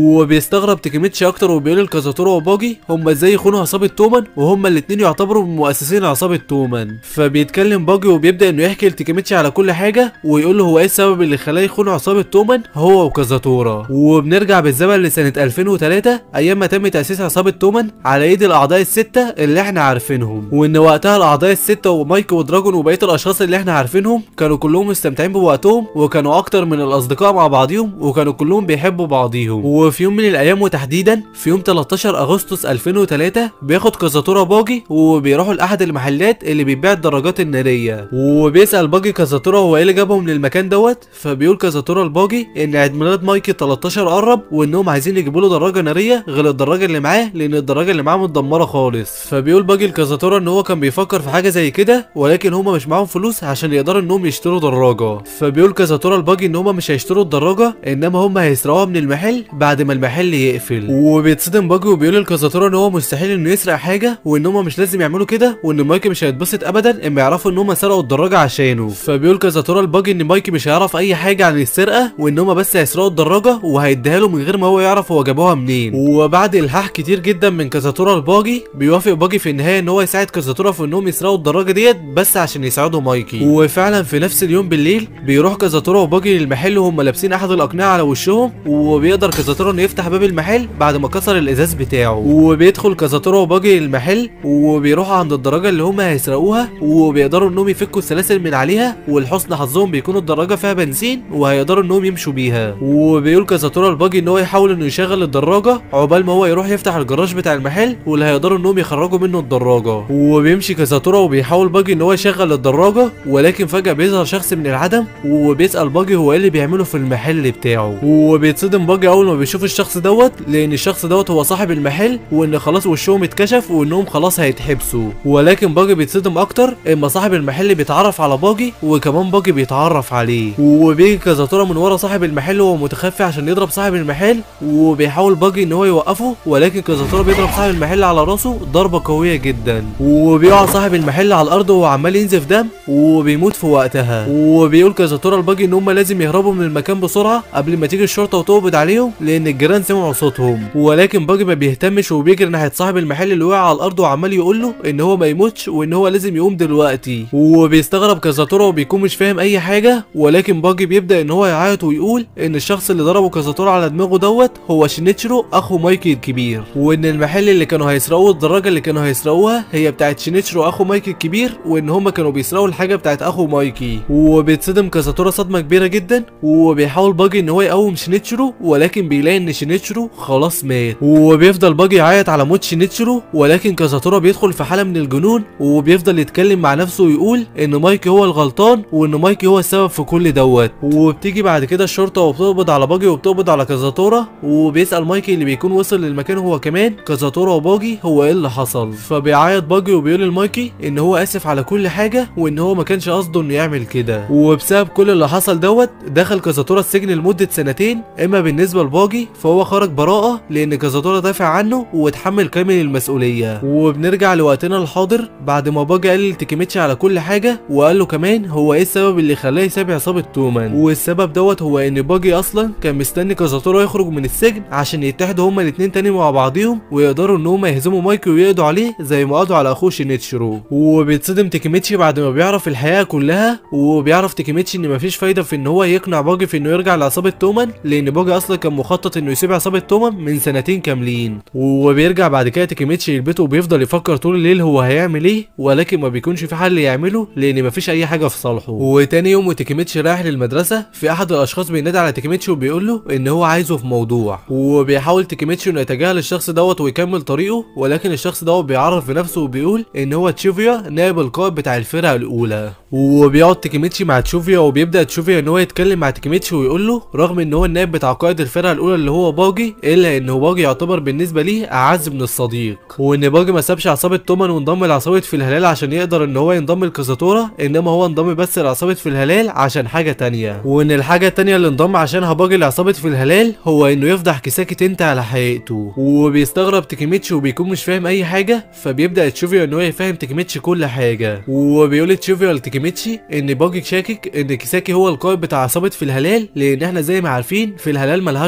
وبيستغرب تيكيميتشي اكتر وبيقول لكازاتورا وباجي هم ازاي يخونوا عصابه تومان وهما الاتنين يعتبروا من مؤسسين عصابه تومان فبيتكلم باجي وبيبدا انه يحكي لتيكيميتشي على كل حاجه ويقول له هو ايه السبب اللي خلاه يخون عصابه تومان هو وكازاتورا وبنرجع بالزمن لسنه 2003 ايام ما تم تاسيس عصابه تومان على ايد الاعضاء السته اللي احنا عارفينهم وان وقتها الاعضاء السته ومايك ودراجون وبقيه الاشخاص اللي احنا عارفينهم كانوا كلهم مستمتعين بوقتهم وكانوا اكتر من الاصدقاء مع بعضيهم وكانوا كلهم بيحبوا بعضيهم وفي يوم من الايام وتحديدا في يوم 13 اغسطس 2003 بياخد كازاتورا باجي وبيروحوا لاحد المحلات اللي بيبيع الدراجات الناريه وبيسال باجي كازاتورا هو ايه اللي جابهم للمكان دوت فبيقول كازاتورا لباجي ان عيد ميلاد مايكي 13 قرب وانهم عايزين يجيبوا له دراجه ناريه غير الدراجه اللي معاه لان الدراجه اللي معاه متدمره خالص فبيقول باجي لكازاتورا ان هو كان بيفكر في حاجه زي كده ولكن هما مش معاهم فلوس عشان يقدروا انهم يشتروا دراجه فبيقول كازاتورا لباجي ان هما مش هيشتروا الدراجه انما هما هيسرقوها من المحل بعد ما المحل يقفل وبيتصدم باجي وبيقول لكازاتورا ان هو مستحيل انه يسرق حاجه وان هما مش لازم يعملوا كده وان مايكي مش هيتبسط ابدا اما يعرفوا ان هما سرقوا الدراجه عشانه فبيقول كازاتورا لباجي ان مايكي مش هيعرف اي حاجه عن السرقه وان هما بس هيسرقوا الدراجه وهيديها له من غير ما هو يعرف هو جابوها منين وبعد الحاح كتير جدا من كازاتورا لباجي بيوافق باجي في النهايه ان هو يساعد كازاتورا في انهم يسرقوا الدراجه ديت بس عشان يساعدوا مايكي وفعلا في نفس اليوم بالليل بيروح كازاتورا وباجي للمحل وهم لابسين احد الاقنعه على وشهم وبيقدر كازاتورا انه يفتح باب المحل بعد ما كسر الازاز بتاعه وبيدخل كازاتورا وباجي المحل وبيروحوا عند الدراجه اللي هم هيسرقوها وبيقدروا انهم يفكوا السلاسل من عليها ولحسن حظهم بيكون الدراجه فيها بنزين وهيقدروا انهم يمشوا بيها وبيقول كازاتورا لباجي ان هو يحاول انه يشغل الدراجه عقبال ما هو يروح يفتح الجراج بتاع المحل واللي هيقدروا انهم يخرجوا منه الدراجه وبيمشي كازاتورا وبيحاول باجي ان هو يشغل الدراجه ولكن فجاه بيظهر شخص من العدم وبيسال باجي هو ايه اللي بيعمله في المحل بتاعه وبيتصدم باجي اول ما بيشوف الشخص دوت لان الشخص دوت هو صاحب المحل وان خلاص وشهم اتكشف وانهم خلاص هيتحبسوا ولكن باجي بيتصدم اكتر اما صاحب المحل بيتعرف على باجي وكمان باجي بيتعرف عليه وبيجي كازاتورا من ورا صاحب المحل وهو متخفي عشان يضرب صاحب المحل وبيحاول باجي ان هو يوقفه ولكن كازاتورا بيضرب صاحب المحل على راسه ضربه قويه جدا وبيقع صاحب المحل على الارض وهو عمال ينزف دم وبيموت في وقتها وبيقول كازاتورا لباجي ان هم لازم يهربوا من المكان بسرعه قبل ما تيجي الشرطه وتقبض عليهم لان الجيران سمعوا صوتهم ولكن باجي ما بيهتمش وبيجري ناحيه صاحب المحل اللي وقع على الارض وعمال يقول له ان هو ما يموتش وان هو لازم يقوم دلوقتي وبيستغرب كازاتورا وبيكون مش فاهم اي حاجه ولكن باجي بيبدا ان هو يعيط ويقول ان الشخص اللي ضربه كازاتورا على دماغه دوت هو شينيتشرو اخو مايكي الكبير وان المحل اللي كانوا هيسرقوه الدراجه اللي كانوا هيسرقوها هي بتاعت شينيتشرو اخو مايكي الكبير وان هما كانوا بيسرقوا الحاجه بتاعت اخو مايكي وبيتصدم كازاتورا صدمه كبيره جدا وبيحاول باجي ان هو يقوم شينيتشرو ولكن بيلاقي ان شينيتشرو خلاص مات وبيفضل باجي يعيط على موت شينيتشرو ولكن كازاتورا بيدخل في حاله من الجنون وبيفضل يتكلم مع نفسه ويقول ان مايكي هو الغلطان وان مايكي هو السبب في كل دوت وبتيجي بعد كده الشرطه وبتقبض على باجي وبتقبض على كازاتورا وبيسال مايكي اللي بيكون وصل للمكان هو كمان كازاتورا وباجي هو ايه اللي حصل فبيعيط باجي وبيقول لمايكي ان هو اسف على كل حاجه وان هو ما كانش قصده انه يعمل كده وبسبب كل اللي حصل دوت دخل كازاتورا السجن لمده سنتين اما بالنسبه لباجي فهو خرج براءه لان كازاتورا دافع عنه واتحمل كامل المسؤوليه وبنرجع لوقتنا الحاضر بعد ما باجي قال لتيكيميتشي على كل حاجه وقال له كمان هو ايه السبب اللي خلاه يسيب عصابه تومان والسبب دوت هو ان باجي اصلا كان مستني كازاتورا يخرج من السجن عشان يتحدوا هما الاتنين تاني مع بعضيهم ويقدروا ان هما يهزموا مايكي ويقضوا عليه زي ما قضوا على اخوه شينيتشرو وبيتصدم تيكيميتشي بعد ما بيعرف الحقيقه كلها وبيعرف تيكيميتشي ان مفيش فايده في ان هو يقنع باجي في انه يرجع لعصابه تومان لان باجي اصلا كان مخطط انه يسيب عصابه تومان من سنتين كاملين وبيرجع بعد كده تيكيميتشي لبيته وبيفضل يفكر طول الليل هو هيعمل ايه ولكن ما بيكونش في حل يعمله لان مفيش اي حاجه في صالحه وتاني يوم وتيكيميتشي رايح للمدرسه في احد الاشخاص بينادي على تيكيميتشي وبيقول له ان هو عايزه في موضوع وبيحاول تيكيميتشي انه يتجاهل الشخص دوت ويكمل طريقه ولكن الشخص دوت بيعرف بنفسه وبيقول ان هو تشوفيا نائب القائد بتاع الفرقه الاولى وبيقعد تيكيميتشي مع تشوفيا وبيبدا تشوفيا ان هو يتكلم مع تيكيميتشي ويقول له رغم ان هو النائب بتاع قائد الفرقه الاولى اللي هو باجي الا ان هو باجي يعتبر بالنسبه ليه اعز من الصديق وان باجي ما سابش عصابه تومان وانضم لعصابه في الهلال عشان يقدر ان هو ينضم لكازاتورا انما هو انضم بس لعصابه في الهلال عشان حاجه تانية وان الحاجه التانية اللي انضم عشانها باجي لعصابه في الهلال هو انه يفضح كيساكي تنتا على حقيقته وبيستغرب تيكيميتشي وبيكون مش فاهم اي حاجه فبيبدا تشوفيا ان هو يفهم تيكيميتشي كل حاجه وبيقول تشوفيا لتيكيميتشي ان باجي شاكك ان كيساكي هو القائد بتاع عصابه في الهلال لان احنا زي ما عارفين في الهلال ملهاش قائد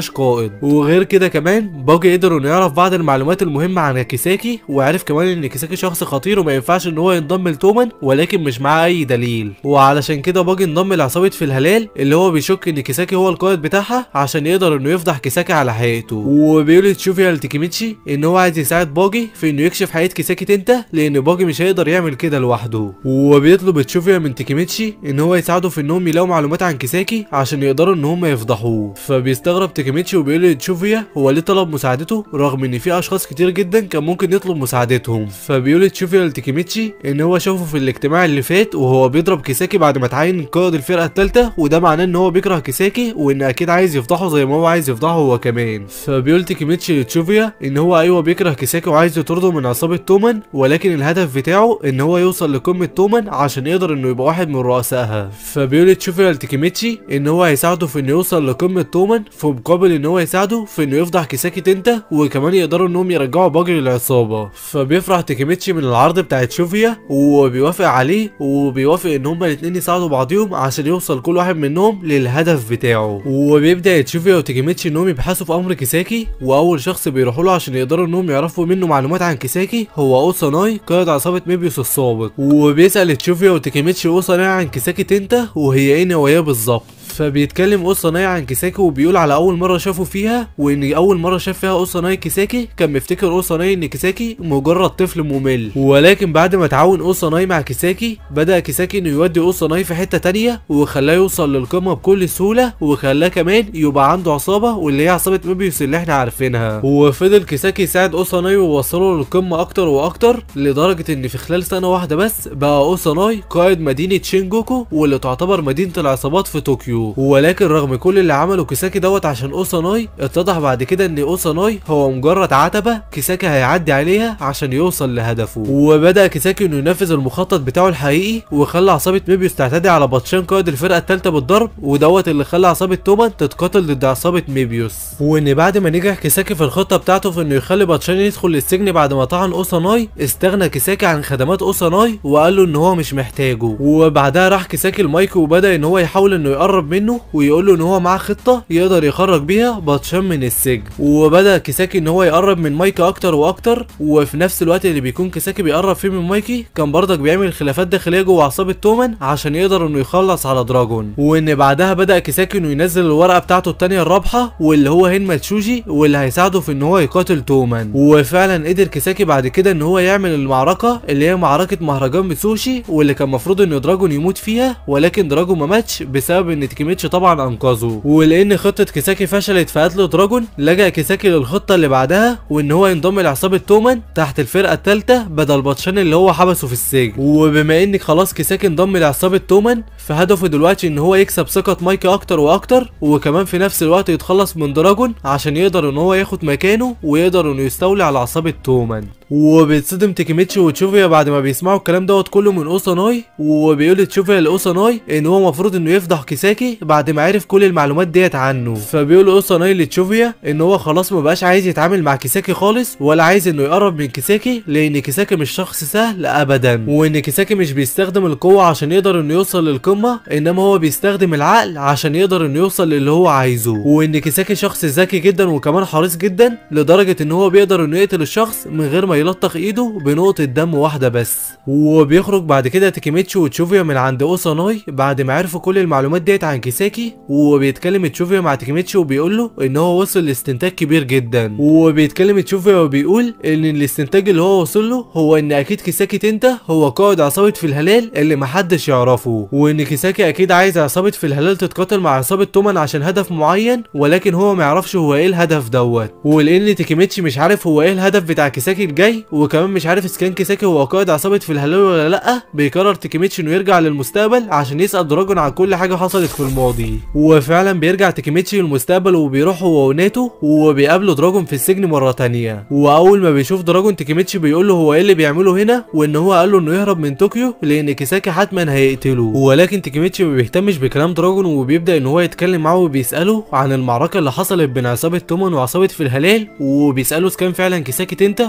الاسود وغير كده كمان باجي قدر انه يعرف بعض المعلومات المهمه عن كيساكي وعرف كمان ان كيساكي شخص خطير وما ينفعش ان هو ينضم لتومان ولكن مش معاه اي دليل وعلشان كده باجي انضم لعصابه في الهلال اللي هو بيشك ان كيساكي هو القائد بتاعها عشان يقدر انه يفضح كيساكي على حقيقته وبيقول تشوفيا لتيكيميتشي ان هو عايز يساعد باجي في انه يكشف حقيقه كيساكي تنتا لان باجي مش هيقدر يعمل كده لوحده وبيطلب تشوفيا من تيكيميتشي ان هو يساعده في انهم يلاقوا معلومات عن كيساكي عشان يقدروا ان هم يفضحوه فبيستغرب تيكيميتشي وبيقول لتشوفيا هو ليه طلب مساعدته رغم ان في اشخاص كتير جدا كان ممكن يطلب مساعدتهم فبيقول تشوفيا لتيكيميتشي ان هو شافه في الاجتماع اللي فات وهو بيضرب كيساكي بعد ما اتعين قائد الفرقه الثالثه وده معناه ان هو بيكره كيساكي وان اكيد عايز يفضحه زي ما هو عايز يفضحه هو كمان فبيقول تيكيميتشي لتشوفيا ان هو ايوه بيكره كيساكي وعايز يطرده من عصابه تومان ولكن الهدف بتاعه ان هو يوصل لقمه تومان عشان يقدر انه يبقى واحد من رؤسائها فبيقول تشوفيا لتيكيميتشي ان هو هيساعده في انه يوصل لقمه تومان في مقابل ان هو يساعده في انه يفضح كيساكي تنتا وكمان يقدروا انهم يرجعوا باجي للعصابه فبيفرح تيكيميتشي من العرض بتاع تشوفيا وبيوافق عليه وبيوافق ان هما الاتنين يساعدوا بعضيهم عشان يوصل كل واحد منهم للهدف بتاعه وبيبدا تشوفيا وتيكيميتشي انهم يبحثوا في امر كيساكي واول شخص بيروحوا له عشان يقدروا انهم يعرفوا منه معلومات عن كيساكي هو اوساناي قائد عصابه ميبيوس السابق وبيسال تشوفيا وتيكيميتشي اوساناي عن كيساكي تنتا وهي ايه نواياه بالظبط فبيتكلم اوساناي عن كيساكي وبيقول على اول مره شافه فيها وان اول مره شاف فيها اوساناي كيساكي كان مفتكر اوساناي ان كيساكي مجرد طفل ممل ولكن بعد ما تعاون اوساناي مع كيساكي بدا كيساكي انه يودي اوساناي في حته تانية وخلاه يوصل للقمه بكل سهوله وخلاه كمان يبقى عنده عصابه واللي هي عصابه ميبيوس اللي احنا عارفينها وفضل كيساكي يساعد اوساناي ويوصله للقمه اكتر واكتر لدرجه ان في خلال سنه واحده بس بقى اوساناي قائد مدينه شينجوكو واللي تعتبر مدينه العصابات في طوكيو ولكن رغم كل اللي عمله كيساكي دوت عشان اوساناي اتضح بعد كده ان اوساناي هو مجرد عتبه كيساكي هيعدي عليها عشان يوصل لهدفه وبدا كيساكي انه ينفذ المخطط بتاعه الحقيقي وخلى عصابه ميبيوس تعتدي على باتشان قائد الفرقه الثالثه بالضرب ودوت اللي خلى عصابه تومان تتقاتل ضد عصابه ميبيوس وان بعد ما نجح كيساكي في الخطه بتاعته في انه يخلي باتشان يدخل للسجن بعد ما طعن اوساناي استغنى كيساكي عن خدمات اوساناي وقال له ان هو مش محتاجه وبعدها راح كيساكي المايك وبدا ان هو يحاول انه يقرب منه ويقول له ان هو معاه خطه يقدر يخرج بيها باتشان من السجن وبدا كيساكي ان هو يقرب من مايكي اكتر واكتر وفي نفس الوقت اللي بيكون كيساكي بيقرب فيه من مايكي كان برضك بيعمل خلافات داخليه جوه عصابه تومان عشان يقدر انه يخلص على دراجون وان بعدها بدا كيساكي انه ينزل الورقه بتاعته التانيه الرابحه واللي هو هين ماتشوجي واللي هيساعده في ان هو يقاتل تومان وفعلا قدر كيساكي بعد كده ان هو يعمل المعركه اللي هي معركه مهرجان بسوشي واللي كان المفروض ان دراجون يموت فيها ولكن دراجون ما ماتش بسبب ان تيكيميتشي طبعا انقذه ولان خطه كيساكي فشلت في قتل دراجون لجأ كيساكي للخطه اللي بعدها وان هو ينضم لعصابه تومان تحت الفرقه الثالثه بدل باتشان اللي هو حبسه في السجن وبما ان خلاص كيساكي انضم لعصابه تومان فهدفه دلوقتي ان هو يكسب ثقه مايكي اكتر واكتر وكمان في نفس الوقت يتخلص من دراجون عشان يقدر ان هو ياخد مكانه ويقدر انه يستولي على عصابه تومان وبيتصدم تيكيميتشي وتشوفيا بعد ما بيسمعوا الكلام دوت كله من اوساناي وبيقول تشوفيا لاوساناي ان هو المفروض انه يفضح كيساكي بعد ما عرف كل المعلومات ديت عنه فبيقول اوساناي لتشوفيا ان هو خلاص ما بقاش عايز يتعامل مع كيساكي خالص ولا عايز انه يقرب من كيساكي لان كيساكي مش شخص سهل ابدا وان كيساكي مش بيستخدم القوه عشان يقدر انه يوصل للقمه انما هو بيستخدم العقل عشان يقدر انه يوصل للي هو عايزه وان كيساكي شخص ذكي جدا وكمان حريص جدا لدرجه ان هو بيقدر انه يقتل الشخص من غير ما يلطخ ايده بنقطه دم واحده بس وبيخرج بعد كده تيكيميتشي وتشوفيا من عند اوساناي بعد ما عرفوا كل المعلومات ديت عن كيساكي وبيتكلم تشوفيا مع تيكيميتشي وبيقول له ان هو وصل لاستنتاج كبير جدا وبيتكلم تشوفيا وبيقول ان الاستنتاج اللي هو وصل له هو ان اكيد كيساكي تنتا هو قائد عصابه في الهلال اللي محدش يعرفه وان كيساكي اكيد عايز عصابه في الهلال تتقاتل مع عصابه تومان عشان هدف معين ولكن هو ما يعرفش هو ايه الهدف دوت ولان تيكيميتشي مش عارف هو ايه الهدف بتاع كيساكي الجاي وكمان مش عارف اذا كان كيساكي هو قائد عصابه في الهلال ولا لا بيقرر تيكيميتشي انه يرجع للمستقبل عشان يسال دراجون عن كل حاجه حصلت في الماضي وفعلا بيرجع تيكيميتشي للمستقبل وبيروح هو وناتو وبيقابلوا دراجون في السجن مره تانية واول ما بيشوف دراجون تيكيميتشي بيقول له هو ايه اللي بيعمله هنا وان هو قال له انه يهرب من طوكيو لان كيساكي حتما هيقتله ولكن تيكيميتشي ما بيهتمش بكلام دراجون وبيبدا ان هو يتكلم معاه وبيساله عن المعركه اللي حصلت بين عصابه تومان وعصابه في الهلال وبيساله اذا كان فعلا كيساكي تنتا هو قائد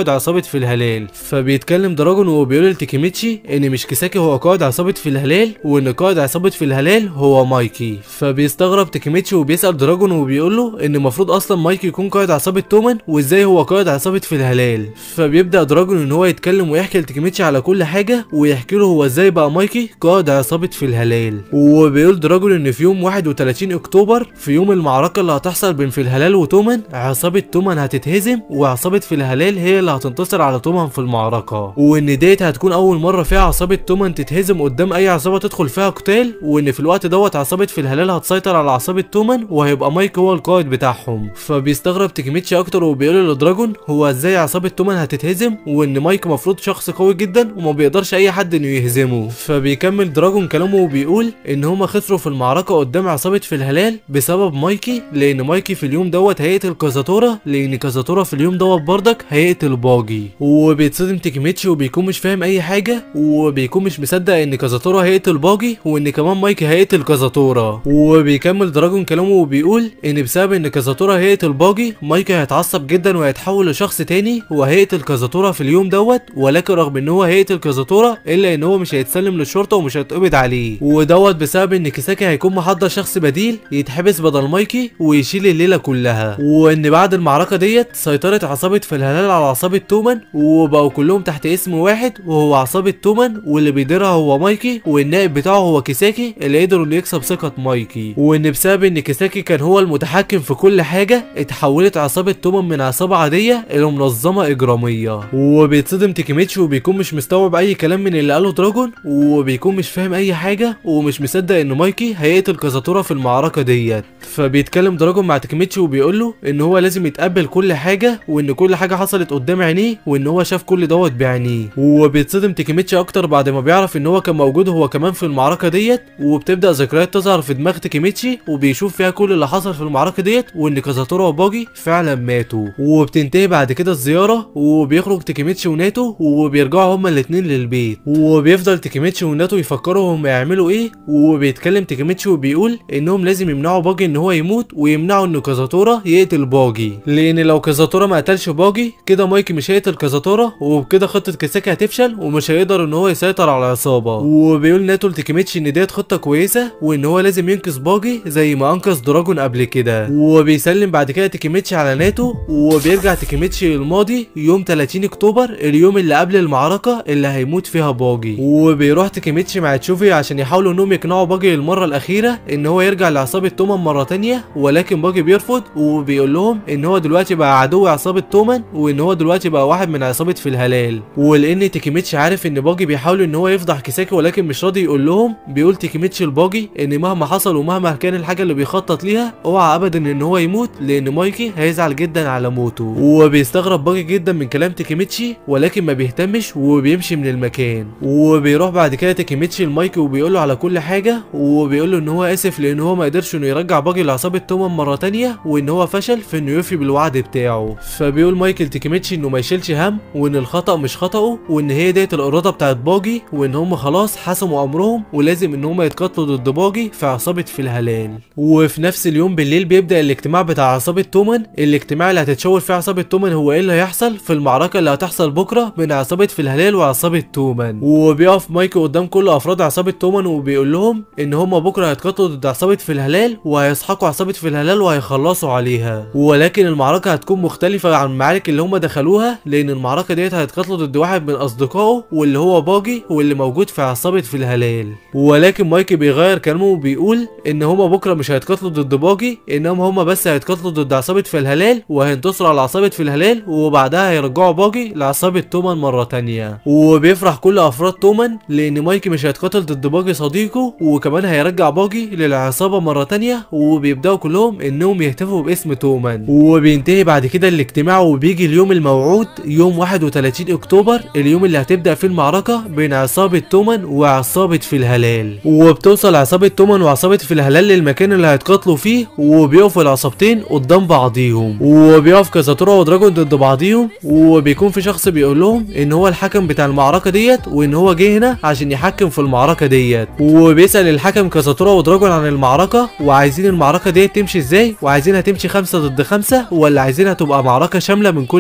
قائد عصابة في الهلال فبيتكلم دراجون وبيقول لتيكيميتشي ان مش كيساكي هو قائد عصابة في الهلال وان قائد عصابة في الهلال هو مايكي فبيستغرب تيكيميتشي وبيسأل دراجون وبيقول له ان المفروض اصلا مايكي يكون قائد عصابة تومان وازاي هو قائد عصابة في الهلال فبيبدأ دراجون ان هو يتكلم ويحكي لتيكيميتشي على كل حاجة ويحكي له هو ازاي بقى مايكي قائد عصابة في الهلال وبيقول دراجون ان في يوم 31 اكتوبر في يوم المعركة اللي هتحصل بين في الهلال وتومان عصابة تومان هتتهزم وعصابة في الهلال هي اللي هتنتصر على تومان في المعركة وان ديت هتكون اول مرة فيها عصابة تومان تتهزم قدام اي عصابة تدخل فيها قتال وان في الوقت دوت عصابة في الهلال هتسيطر على عصابة تومان وهيبقى مايك هو القائد بتاعهم فبيستغرب تيكيميتشي اكتر وبيقول لدراجون هو ازاي عصابة تومان هتتهزم وان مايك مفروض شخص قوي جدا وما بيقدرش اي حد انه يهزمه فبيكمل دراجون كلامه وبيقول ان هما خسروا في المعركة قدام عصابة في الهلال بسبب مايكي لان مايكي في اليوم دوت هيقتل كازاتورا لان كازاتورا في اليوم دوت بردك هيقتل باجي وبيتصدم تيكيميتشي وبيكون مش فاهم اي حاجة وبيكون مش مصدق ان كازاتورا هيقتل باجي وان كمان مايكي هيقتل كازاتورا وبيكمل دراجون كلامه وبيقول ان بسبب ان كازاتورا هيقتل باجي مايكي هيتعصب جدا وهيتحول لشخص تاني وهيقتل كازاتورا في اليوم دوت ولكن رغم ان هو هيقتل كازاتورا الا ان هو مش هيتسلم للشرطه ومش هيتقبض عليه ودوت بسبب ان كيساكي هيكون محضر شخص بديل يتحبس بدل مايكي ويشيل الليله كلها وان بعد المعركه ديت سيطرت عصابه في الهلال على عصابه تومان وبقوا كلهم تحت اسم واحد وهو عصابه تومان واللي بيديرها هو مايكي والنائب بتاعه هو كيساكي اللي قدر انه يكسب ثقه مايكي وان بسبب ان كيساكي كان هو المتحكم في كل حاجه اتحولت عصابه تومان من عصابه عاديه الى منظمه اجراميه وبيتصدم تيكيميتشي وبيكون مش مستوعب اي كلام من اللي قاله دراجون وبيكون مش فاهم اي حاجه ومش مصدق ان مايكي هيقتل كازاتورا في المعركه ديت فبيتكلم دراجون مع تيكيميتشي وبيقول له ان هو لازم يتقبل كل حاجه وان كل حاجه حصلت قدام عينيه وان هو شاف كل دوت بعينيه وبيتصدم تيكيميتشي اكتر بعد ما بيعرف ان هو كان موجود هو كمان في المعركه ديت وبتبدا ذكريات تظهر في دماغ تيكيميتشي وبيشوف فيها كل اللي حصل في المعركه ديت وان كازاتورا وباجي فعلا ماتوا وبتنتهي بعد كده الزياره وبيخرج تيكيميتشي وناتو وبيرجعوا هما الاتنين للبيت وبيفضل تيكيميتشي وناتو يفكروا هم يعملوا ايه وبيتكلم تيكيميتشي وبيقول انهم لازم يمنعوا باجي ان هو يموت ويمنعوا ان كازاتورا يقتل باجي لان لو كازاتورا ما قتلش باجي كده مايكي مش هيقتل كازاتورا وبكده خطه كيساكي هتفشل ومش هيقدر ان هو يسيطر على العصابه وبيقول ناتو لتيكيميتشي ان ديت خطه كويسه وان هو لازم ينقذ باجي زي ما انقذ دراجون قبل كده وبيسلم بعد كده تيكيميتشي على ناتو وبيرجع تيكيميتشي للماضي يوم 30 اكتوبر اليوم اللي قبل المعركه اللي هيموت فيها باجي وبيروح تيكيميتشي مع تشوفي عشان يحاولوا انهم يقنعوا باجي للمره الاخيره ان هو يرجع لعصابه تومان مره تانية ولكن باجي بيرفض وبيقول لهم ان هو دلوقتي بقى عدو عصابه تومان وان هو دلوقتي بقى واحد من عصابه في الهلال ولان تيكيميتشي عارف ان باجي بيحاول ان هو يفضح كيساكي ولكن مش راضي يقول لهم بيقول تيكيميتشي لباجي ان مهما حصل ومهما كان الحاجه اللي بيخطط ليها اوعى ابدا ان هو يموت لان مايكي هيزعل جدا على موته وبيستغرب باجي جدا من كلام تيكيميتشي ولكن ما بيهتمش وبيمشي من المكان وبيروح بعد كده تيكيميتشي لمايكي وبيقول له على كل حاجه وبيقول له ان هو اسف لان هو ما قدرش انه يرجع باجي لعصابه تومان مره تانية وان هو فشل في انه يوفي بالوعد بتاعه فبيقول مايكل تيكيميتشي انه ما يشيلش هم وان الخطا مش خطأه وان هي ديت الاراده بتاعت باجي وان هم خلاص حسموا امرهم ولازم ان هم يتقاتلوا ضد باجي في عصابه في الهلال وفي نفس اليوم بالليل بيبدا الاجتماع بتاع عصابه تومان الاجتماع اللي هتتشاور فيه عصابه تومان هو ايه اللي هيحصل في المعركه اللي هتحصل بكره بين عصابه في الهلال وعصابه تومان وبيقف مايكل قدام كل افراد عصابه تومان وبيقول لهم ان هم بكره هيتقاتلوا ضد عصابه في الهلال وهيسحقوا عصابه في الهلال وهيخلصوا عليها ولكن المعركه هتكون مختلفه عن المعارك اللي هم دخلوها لان المعركه ديت هيتقاتلوا ضد واحد من اصدقائه واللي هو باجي واللي موجود في عصابه في الهلال ولكن مايكل بيغير كلامه وبيقول ان هم بكره مش هيتقاتلوا ضد باجي انما هم بس هيتقاتلوا ضد عصابه في الهلال وهينتصروا على عصابه في الهلال وبعدها هيرجعوا باجي لعصابه تومان مره تانية وبيفرح كل افراد تومان لان مايكي مش هيتقاتل ضد باجي صديقه وكمان هيرجع باجي للعصابه مره تانية وبيبداوا كلهم انهم يهتفوا باسم تومان وبينتهي بعد كده الاجتماع وبيجي اليوم الموعود يوم 31 اكتوبر اليوم اللي هتبدا فيه المعركه بين عصابه تومان وعصابه في الهلال وبتوصل عصابه تومان وعصابه في الهلال للمكان اللي هيتقاتلوا فيه وبيقفوا العصابتين قدام بعضيهم وبيقف كازاتورا ودراجون ضد بعضيهم وبيكون في شخص بيقول لهم ان هو الحكم بتاع المعركه ديت وان هو جه هنا عشان يحكم في المعركه ديت وبيسال الحكم كازاتورا ودراجون عن المعركه وعايزين المعركه ديت تمشي ازاي وعايزينها تمشي خمسة ضد خمسة ولا عايزينها تبقى معركه شامله من كل الاتجاهات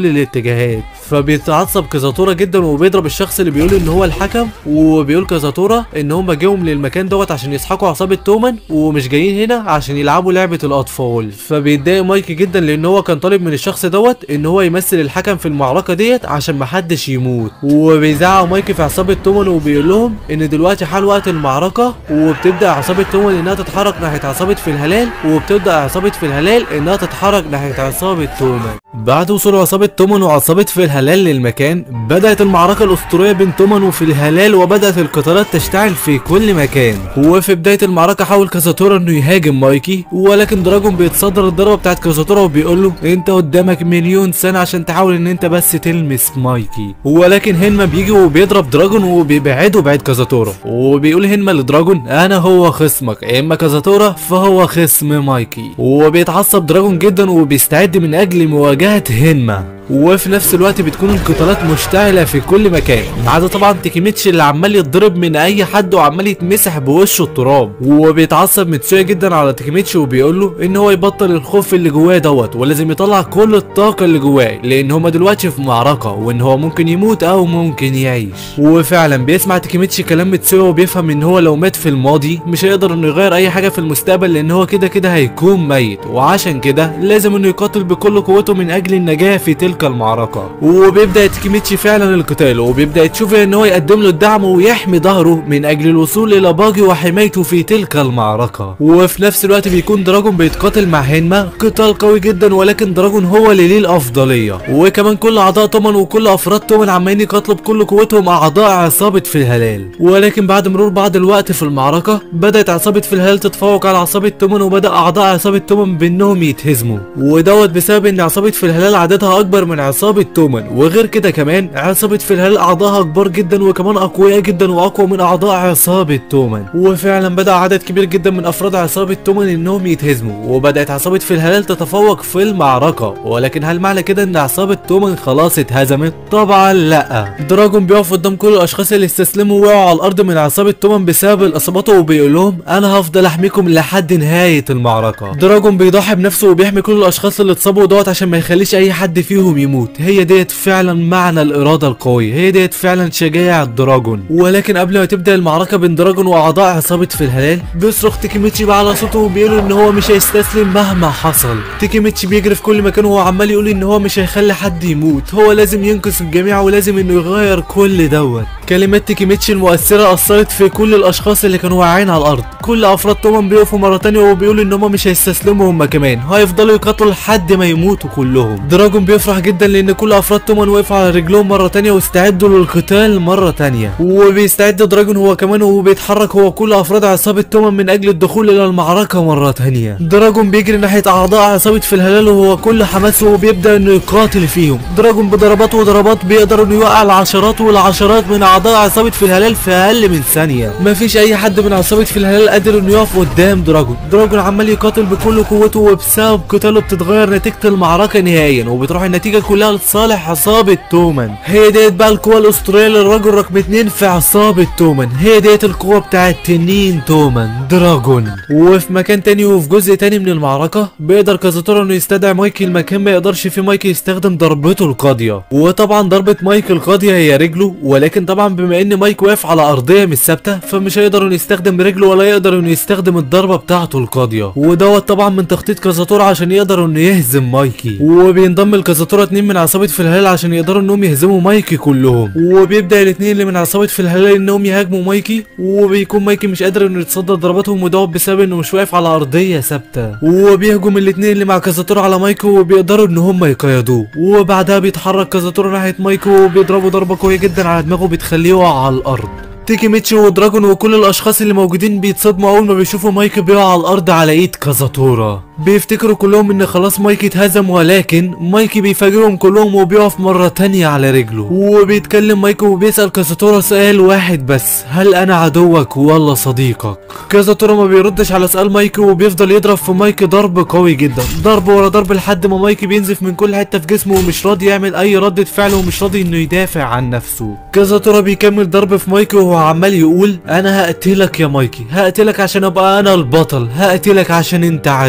الاتجاهات فبيتعصب كازاتورا جدا وبيضرب الشخص اللي بيقول ان هو الحكم وبيقول كازاتورا ان هم جاهم للمكان دوت عشان يسحقوا عصابه تومان ومش جايين هنا عشان يلعبوا لعبه الاطفال فبيتضايق مايكي جدا لان هو كان طالب من الشخص دوت ان هو يمثل الحكم في المعركه ديت عشان محدش يموت وبيزعق مايكي في عصابه تومان وبيقول لهم ان دلوقتي حان وقت المعركه وبتبدا عصابه تومان انها تتحرك ناحيه عصابه في الهلال وبتبدا عصابه في الهلال انها تتحرك ناحيه عصابه تومان بعد وصول عصابة تومان وعصابة في الهلال للمكان بدأت المعركة الأسطورية بين تومان وفي الهلال وبدأت القتالات تشتعل في كل مكان وفي بداية المعركة حاول كازاتورا انه يهاجم مايكي ولكن دراجون بيتصدر الضربة بتاعت كازاتورا وبيقول له انت قدامك مليون سنة عشان تحاول ان انت بس تلمس مايكي ولكن هنما بيجي وبيضرب دراجون وبيبعده بعيد كازاتورا وبيقول هنما لدراجون انا هو خصمك اما كازاتورا فهو خصم مايكي وبيتعصب دراجون جدا وبيستعد من اجل مواجهة هنما وفي نفس الوقت بتكون القتالات مشتعلة في كل مكان ما عدا طبعا تيكيميتشي اللي عمال يتضرب من اي حد وعمال يتمسح بوشه التراب وبيتعصب متسويا جدا على تيكيميتشي وبيقول له ان هو يبطل الخوف اللي جواه دوت ولازم يطلع كل الطاقة اللي جواه لان هما دلوقتي في معركة وان هو ممكن يموت او ممكن يعيش وفعلا بيسمع تيكيميتشي كلام متسويا وبيفهم ان هو لو مات في الماضي مش هيقدر انه يغير اي حاجة في المستقبل لان هو كده كده هيكون ميت وعشان كده لازم انه يقاتل بكل قوته من اجل النجاة في تلك المعركة وبيبدأ تيكيميتشي فعلا القتال وبيبدأ تشوف ان هو يقدم له الدعم ويحمي ظهره من اجل الوصول الى باجي وحمايته في تلك المعركة وفي نفس الوقت بيكون دراجون بيتقاتل مع هينما قتال قوي جدا ولكن دراجون هو اللي ليه الافضلية وكمان كل اعضاء تومان وكل افراد تومان عمالين يقاتلوا بكل قوتهم اعضاء عصابة في الهلال ولكن بعد مرور بعض الوقت في المعركة بدأت عصابة في الهلال تتفوق على عصابة تومان وبدأ اعضاء عصابة تومان بانهم يتهزموا ودوت بسبب ان عصابة في الهلال عددها اكبر من عصابة تومان وغير كده كمان عصابة في الهلال اعضائها كبار جدا وكمان اقوياء جدا واقوى من اعضاء عصابة تومان وفعلا بدأ عدد كبير جدا من افراد عصابة تومان انهم يتهزموا وبدأت عصابة في الهلال تتفوق في المعركة ولكن هل معنى كده ان عصابة تومان خلاص اتهزمت طبعا لا دراجون بيقف قدام كل الاشخاص اللي استسلموا ووقعوا على الارض من عصابة تومان بسبب الاصابات وبيقول لهم انا هفضل احميكم لحد نهاية المعركة دراجون بيضحي بنفسه وبيحمي كل الاشخاص اللي اتصابوا دوت عشان ما يخليش اي حد فيهم يموت هي ديت فعلا معنى الاراده القويه هي ديت فعلا شجاعه دراجون ولكن قبل ما تبدا المعركه بين دراجون واعضاء عصابه في الهلال بيصرخ تيكيميتشي بقى على صوته وبيقول ان هو مش هيستسلم مهما حصل تيكيميتشي بيجري في كل مكان وهو عمال يقول ان هو مش هيخلي حد يموت هو لازم ينقذ الجميع ولازم انه يغير كل دوت كلمات تيكيميتشي المؤثره اثرت في كل الاشخاص اللي كانوا واقعين على الارض كل افراد تومان بيقفوا مره تانية وبيقولوا ان هم مش هيستسلموا هم كمان هيفضلوا يقاتلوا لحد ما يموتوا كلهم دراجون بيفرح جدا لان كل افراد تومان وقفوا على رجلهم مره تانية واستعدوا للقتال مره تانية وبيستعد دراجون هو كمان وبيتحرك هو كل افراد عصابه تومان من اجل الدخول الى المعركه مره تانية دراجون بيجري ناحيه اعضاء عصابه في الهلال وهو كل حماسه وبيبدا انه يقاتل فيهم دراجون بضربات وضربات بيقدر انه يوقع العشرات والعشرات من اعضاء عصابه في الهلال في اقل من ثانيه مفيش اي حد من عصابه في الهلال قادر انه يقف قدام دراجون دراجون عمال يقاتل بكل قوته وبسبب قتاله بتتغير نتيجه المعركه نهائيا وبتروح النتيجه كلها لصالح عصابه تومان هي ديت بقى القوه الاسطوريه للرجل رقم اتنين في عصابه تومان هي ديت القوه بتاعت تنين تومان دراجون وفي مكان تاني وفي جزء تاني من المعركه بيقدر كازاتورا انه يستدعي مايكي المكان ما يقدرش فيه مايكي يستخدم ضربته القاضيه وطبعا ضربه مايك القاضيه هي رجله ولكن طبعا بما ان مايك واقف على ارضيه مش ثابته فمش هيقدر انه يستخدم رجله ولا يقدر انه يستخدم الضربه بتاعته القاضيه ودوت طبعا من تخطيط كازاتورا عشان يقدر انه يهزم مايكي وبينضم لكازاتورا اتنين من عصابه في الهلال عشان يقدروا انهم يهزموا مايكي كلهم وبيبدا الاتنين اللي من عصابه في الهلال انهم يهاجموا مايكي وبيكون مايكي مش قادر انه يتصدى ضرباتهم ودوت بسبب انه مش واقف على ارضيه ثابته وبيهجم الاتنين اللي مع كازاتورا على مايكي وبيقدروا ان هم يقيدوه وبعدها بيتحرك كازاتورا ناحيه مايكي وبيضربوا ضربه قويه جدا على دماغه بتخليه يقع على الارض تيكيميتشي ودراجون وكل الاشخاص اللي موجودين بيتصدموا اول ما بيشوفوا مايك بيقع على الارض على ايد كازاتورا بيفتكروا كلهم ان خلاص مايك اتهزم ولكن مايكي بيفاجئهم كلهم وبيقف مرة تانية على رجله وبيتكلم مايكي وبيسأل كازاتورا سؤال واحد بس هل انا عدوك ولا صديقك كازاتورا ما بيردش على سؤال مايكي وبيفضل يضرب في مايكي ضرب قوي جدا ضرب ورا ضرب لحد ما مايكي بينزف من كل حتة في جسمه ومش راضي يعمل اي ردة فعل ومش راضي انه يدافع عن نفسه كازاتورا بيكمل ضرب في مايكي وهو عمال يقول انا هقتلك يا مايكي هقتلك عشان ابقى انا البطل هقتلك عشان انت عدوي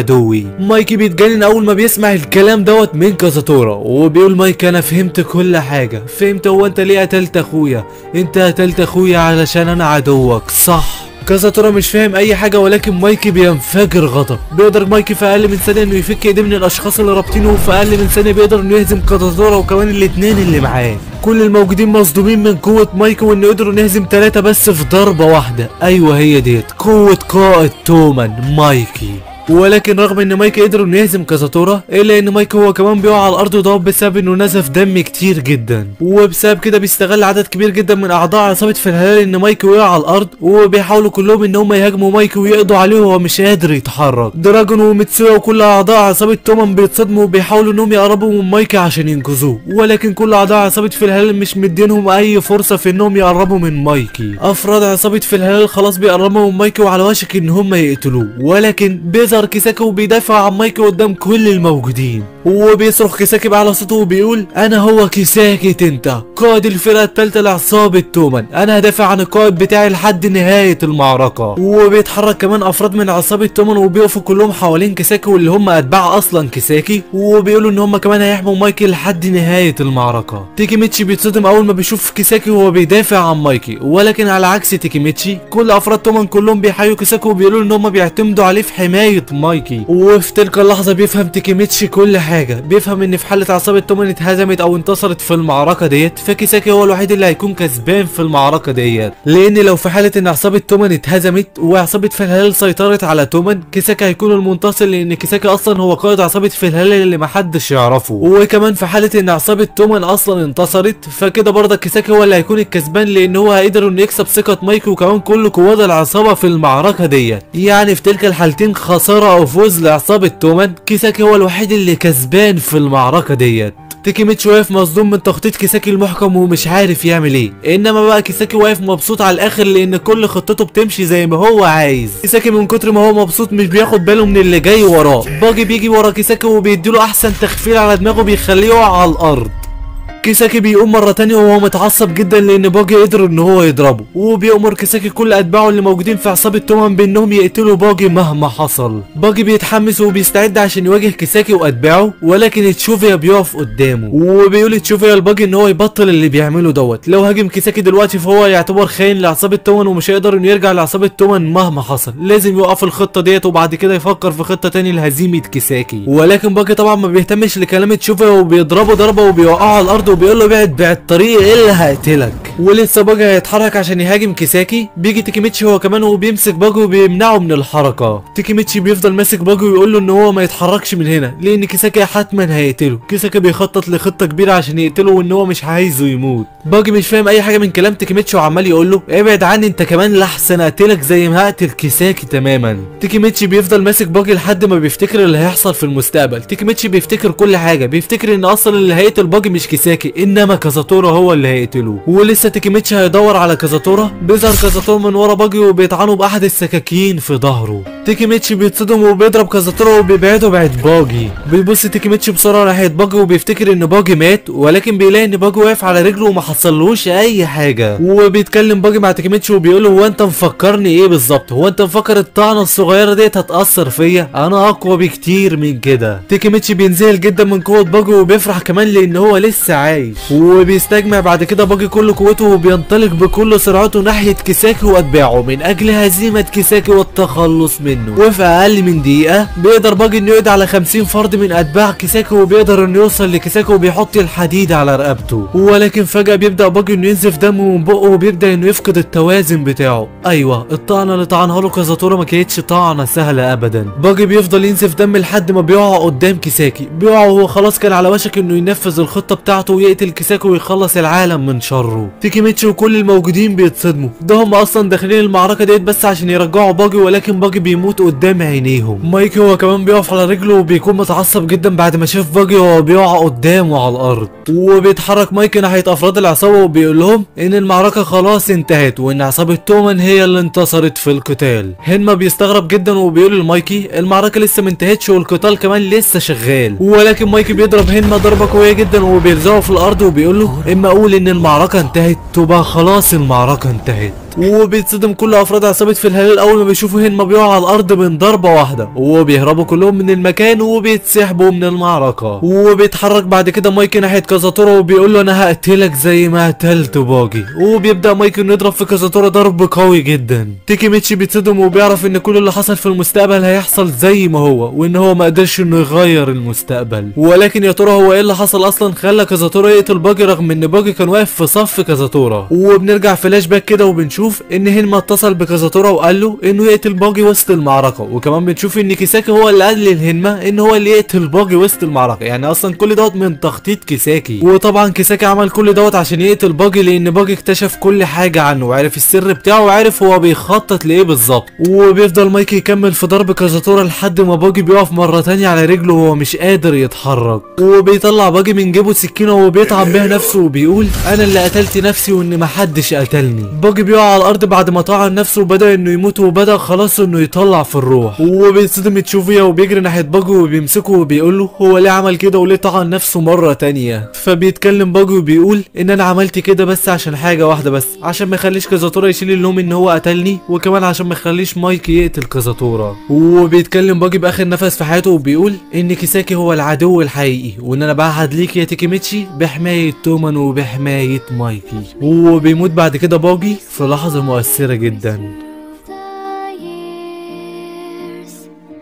مايكي مايكي بيتجنن اول ما بيسمع الكلام دوت من كازاتورا وبيقول مايكي انا فهمت كل حاجه فهمت هو انت ليه قتلت اخويا انت قتلت اخويا علشان انا عدوك صح كازاتورا مش فاهم اي حاجه ولكن مايكي بينفجر غضب بيقدر مايكي في اقل من ثانيه انه يفك ايديه من الاشخاص اللي رابطينه وفي اقل من ثانيه بيقدر انه يهزم كازاتورا وكمان الاتنين اللي معاه كل الموجودين مصدومين من قوة مايكي وانه قدروا نهزم ثلاثة بس في ضربة واحدة ايوه هي ديت قوة قائد تومان مايكي ولكن رغم ان مايكي قدر انه يهزم كازاتورا الا ان مايكي هو كمان بيقع على الارض وده بسبب انه نزف دم كتير جدا وبسبب كده بيستغل عدد كبير جدا من اعضاء عصابه في الهلال ان مايكي وقع على الارض وبيحاولوا كلهم ان هم يهاجموا مايكي ويقضوا عليه وهو مش قادر يتحرك دراجون وميتسويا وكل اعضاء عصابه تومان بيتصدموا وبيحاولوا انهم يقربوا من مايكي عشان ينقذوه ولكن كل اعضاء عصابه في الهلال مش مدينهم اي فرصه في انهم يقربوا من مايكي افراد عصابه في الهلال خلاص بيقربوا من مايكي وعلى وشك ان هم يقتلوه ولكن بيظهر كيساكي وبيدافع عن مايكي قدام كل الموجودين وبيصرخ كيساكي بأعلى صوته وبيقول انا هو كيساكي تنتا قائد الفرقه الثالثه لعصابه تومان انا هدافع عن القائد بتاعي لحد نهايه المعركه وبيتحرك كمان افراد من عصابه تومان وبيقفوا كلهم حوالين كيساكي واللي هم اتباع اصلا كيساكي وبيقولوا ان هم كمان هيحموا مايكي لحد نهايه المعركه تيكيميتشي بيتصدم اول ما بيشوف كيساكي وهو بيدافع عن مايكي ولكن على عكس تيكيميتشي كل افراد تومان كلهم بيحيوا كيساكي وبيقولوا ان هم بيعتمدوا عليه في حمايه مايكي وفي تلك اللحظه بيفهم تيكيميتشي كل حاجه بيفهم ان في حاله عصابه تومان اتهزمت او انتصرت في المعركه ديت فكيساكي هو الوحيد اللي هيكون كسبان في المعركه ديت لان لو في حاله ان عصابه تومان اتهزمت وعصابه في الهلال سيطرت على تومان كيساكي هيكون المنتصر لان كيساكي اصلا هو قائد عصابه في الهلال اللي محدش يعرفه وكمان في حاله ان عصابه تومان اصلا انتصرت فكده برضه كيساكي هو اللي هيكون الكسبان لان هو هيقدر انه يكسب ثقه مايكي وكمان كل قوات العصابه في المعركه ديت يعني في تلك الحالتين خساره او فوز لعصابه تومان كيساكي هو الوحيد اللي كسبان في المعركه ديت تيكيميتشي واقف مصدوم من تخطيط كيساكي المحكم ومش عارف يعمل ايه انما بقى كيساكي واقف مبسوط على الاخر لان كل خطته بتمشي زي ما هو عايز كيساكي من كتر ما هو مبسوط مش بياخد باله من اللي جاي وراه باجي بيجي ورا كيساكي وبيديله احسن تخفيل على دماغه بيخليه يقع على الارض كيساكي بيقوم مرة تانية وهو متعصب جدا لأن باجي قدر إن هو يضربه وبيأمر كيساكي كل أتباعه اللي موجودين في عصابة تومان بإنهم يقتلوا باجي مهما حصل باجي بيتحمس وبيستعد عشان يواجه كيساكي وأتباعه ولكن تشوفيا بيقف قدامه وبيقول تشوفيا لباجي إن هو يبطل اللي بيعمله دوت لو هاجم كيساكي دلوقتي فهو يعتبر خاين لعصابة تومان ومش هيقدر إنه يرجع لعصابة تومان مهما حصل لازم يوقف الخطة ديت وبعد كده يفكر في خطة تاني لهزيمة كيساكي ولكن باجي طبعا ما بيهتمش لكلام تشوفيا وبيضربه ضربة وبيوقعه على الأرض وبيقول له بعد بعد الطريق اللي هقتلك ولسه باجي هيتحرك عشان يهاجم كيساكي بيجي تيكيميتشي هو كمان وبيمسك باجي وبيمنعه من الحركه تيكيميتشي بيفضل ماسك باجي ويقول له ان هو ما يتحركش من هنا لان كيساكي حتما هيقتله كيساكي بيخطط لخطه كبيره عشان يقتله وان هو مش عايزه يموت باجي مش فاهم اي حاجه من كلام تيكيميتشي وعمال يقول له ابعد عني انت كمان لحسن اقتلك زي ما هقتل كيساكي تماما تيكيميتشي بيفضل ماسك باجي لحد ما بيفتكر اللي هيحصل في المستقبل تيكيميتشي بيفتكر كل حاجه بيفتكر ان اصلا اللي هيقتل باجي مش كيساكي انما كازاتورا هو اللي هيقتله ولسه تيكيميتشي هيدور على كازاتورا بيظهر كازاتورا من ورا باجي وبيطعنه باحد السكاكين في ظهره تيكيميتشي بيتصدم وبيضرب كازاتورا وبيبعده بعد باجي بيبص تيكيميتشي بسرعه ناحيه باجي وبيفتكر ان باجي مات ولكن بيلاقي ان باجي واقف على رجله وما حصلوش اي حاجه وبيتكلم باجي مع تيكيميتشي وبيقول له هو انت مفكرني ايه بالظبط هو انت مفكر الطعنه الصغيره ديت هتاثر فيا انا اقوى بكتير من كده تيكيميتشي بينزل جدا من قوه باجي وبيفرح كمان لان هو لسه عايش وبيستجمع بعد كده باجي كل قوته وبينطلق بكل سرعته ناحيه كيساكي واتباعه من اجل هزيمه كيساكي والتخلص منه وفي اقل من دقيقه بيقدر باجي انه يقضي على 50 فرد من اتباع كيساكي وبيقدر انه يوصل لكيساكي وبيحط الحديد على رقبته ولكن فجاه بيبدا باجي انه ينزف دمه من بقه وبيبدا انه يفقد التوازن بتاعه ايوه الطعنه اللي طعنها له كازاتورا ما كانتش طعنه سهله ابدا باجي بيفضل ينزف دم لحد ما بيقع قدام كيساكي بيقع وهو خلاص كان على وشك انه ينفذ الخطه بتاعته ويقتل كيساكي ويخلص العالم من شره تيكيميتشي وكل الموجودين بيتصدموا ده هم اصلا داخلين المعركه ديت بس عشان يرجعوا باجي ولكن باجي بيموت قدام عينيهم مايكي هو كمان بيقف على رجله وبيكون متعصب جدا بعد ما شاف باجي وهو بيقع قدامه على الارض وبيتحرك مايكي ناحيه افراد العصابه وبيقول لهم ان المعركه خلاص انتهت وان عصابه تومان هي اللي انتصرت في القتال هنما بيستغرب جدا وبيقول لمايكي المعركه لسه ما انتهتش والقتال كمان لسه شغال ولكن مايكي بيضرب هنما ضربه قويه جدا وبيرزعه في الارض وبيقول له اما اقول ان المعركه انتهت تبقى خلاص المعركه انتهت وبيتصدم كل افراد عصابه في الهلال اول ما بيشوفوا هنما بيقع على الارض من ضربه واحده وبيهربوا كلهم من المكان وبيتسحبوا من المعركه وبيتحرك بعد كده مايكي ناحيه كازاتورا وبيقول له انا هقتلك زي ما قتلت باجي وبيبدا مايكي انه يضرب في كازاتورا ضرب قوي جدا تيكي ميتشي بيتصدم وبيعرف ان كل اللي حصل في المستقبل هيحصل زي ما هو وان هو ما قدرش انه يغير المستقبل ولكن يا ترى هو ايه اللي حصل اصلا خلى كازاتورا يقتل باجي رغم ان باجي كان واقف في صف كازاتورا وبنرجع فلاش باك كده وبنشوف ان هنما اتصل بكازاتورا وقال له انه يقتل باجي وسط المعركه وكمان بنشوف ان كيساكي هو اللي قال للهنما ان هو اللي يقتل باجي وسط المعركه يعني اصلا كل دوت من تخطيط كيساكي وطبعا كيساكي عمل كل دوت عشان يقتل باجي لان باجي اكتشف كل حاجه عنه وعرف السر بتاعه وعرف هو بيخطط لايه بالظبط وبيفضل مايكي يكمل في ضرب كازاتورا لحد ما باجي بيقف مره تانية على رجله وهو مش قادر يتحرك وبيطلع باجي من جيبه سكينه وبيطعن بيها نفسه وبيقول انا اللي قتلت نفسي وان محدش قتلني باجي بيقع على الارض بعد ما طعن نفسه وبدا انه يموت وبدا خلاص انه يطلع في الروح وبيتصدم تشوفيا وبيجري ناحيه باجي وبيمسكه وبيقول له هو ليه عمل كده وليه طعن نفسه مره تانية فبيتكلم باجي وبيقول ان انا عملت كده بس عشان حاجه واحده بس عشان ما يخليش كازاتورا يشيل اللوم ان هو قتلني وكمان عشان ما يخليش مايكي يقتل كازاتورا وبيتكلم باجي باخر نفس في حياته وبيقول ان كيساكي هو العدو الحقيقي وان انا بعهد ليك يا تيكيميتشي بحمايه تومان وبحمايه مايكي وبيموت بعد كده باجي في لحظه مؤثره جدا the years.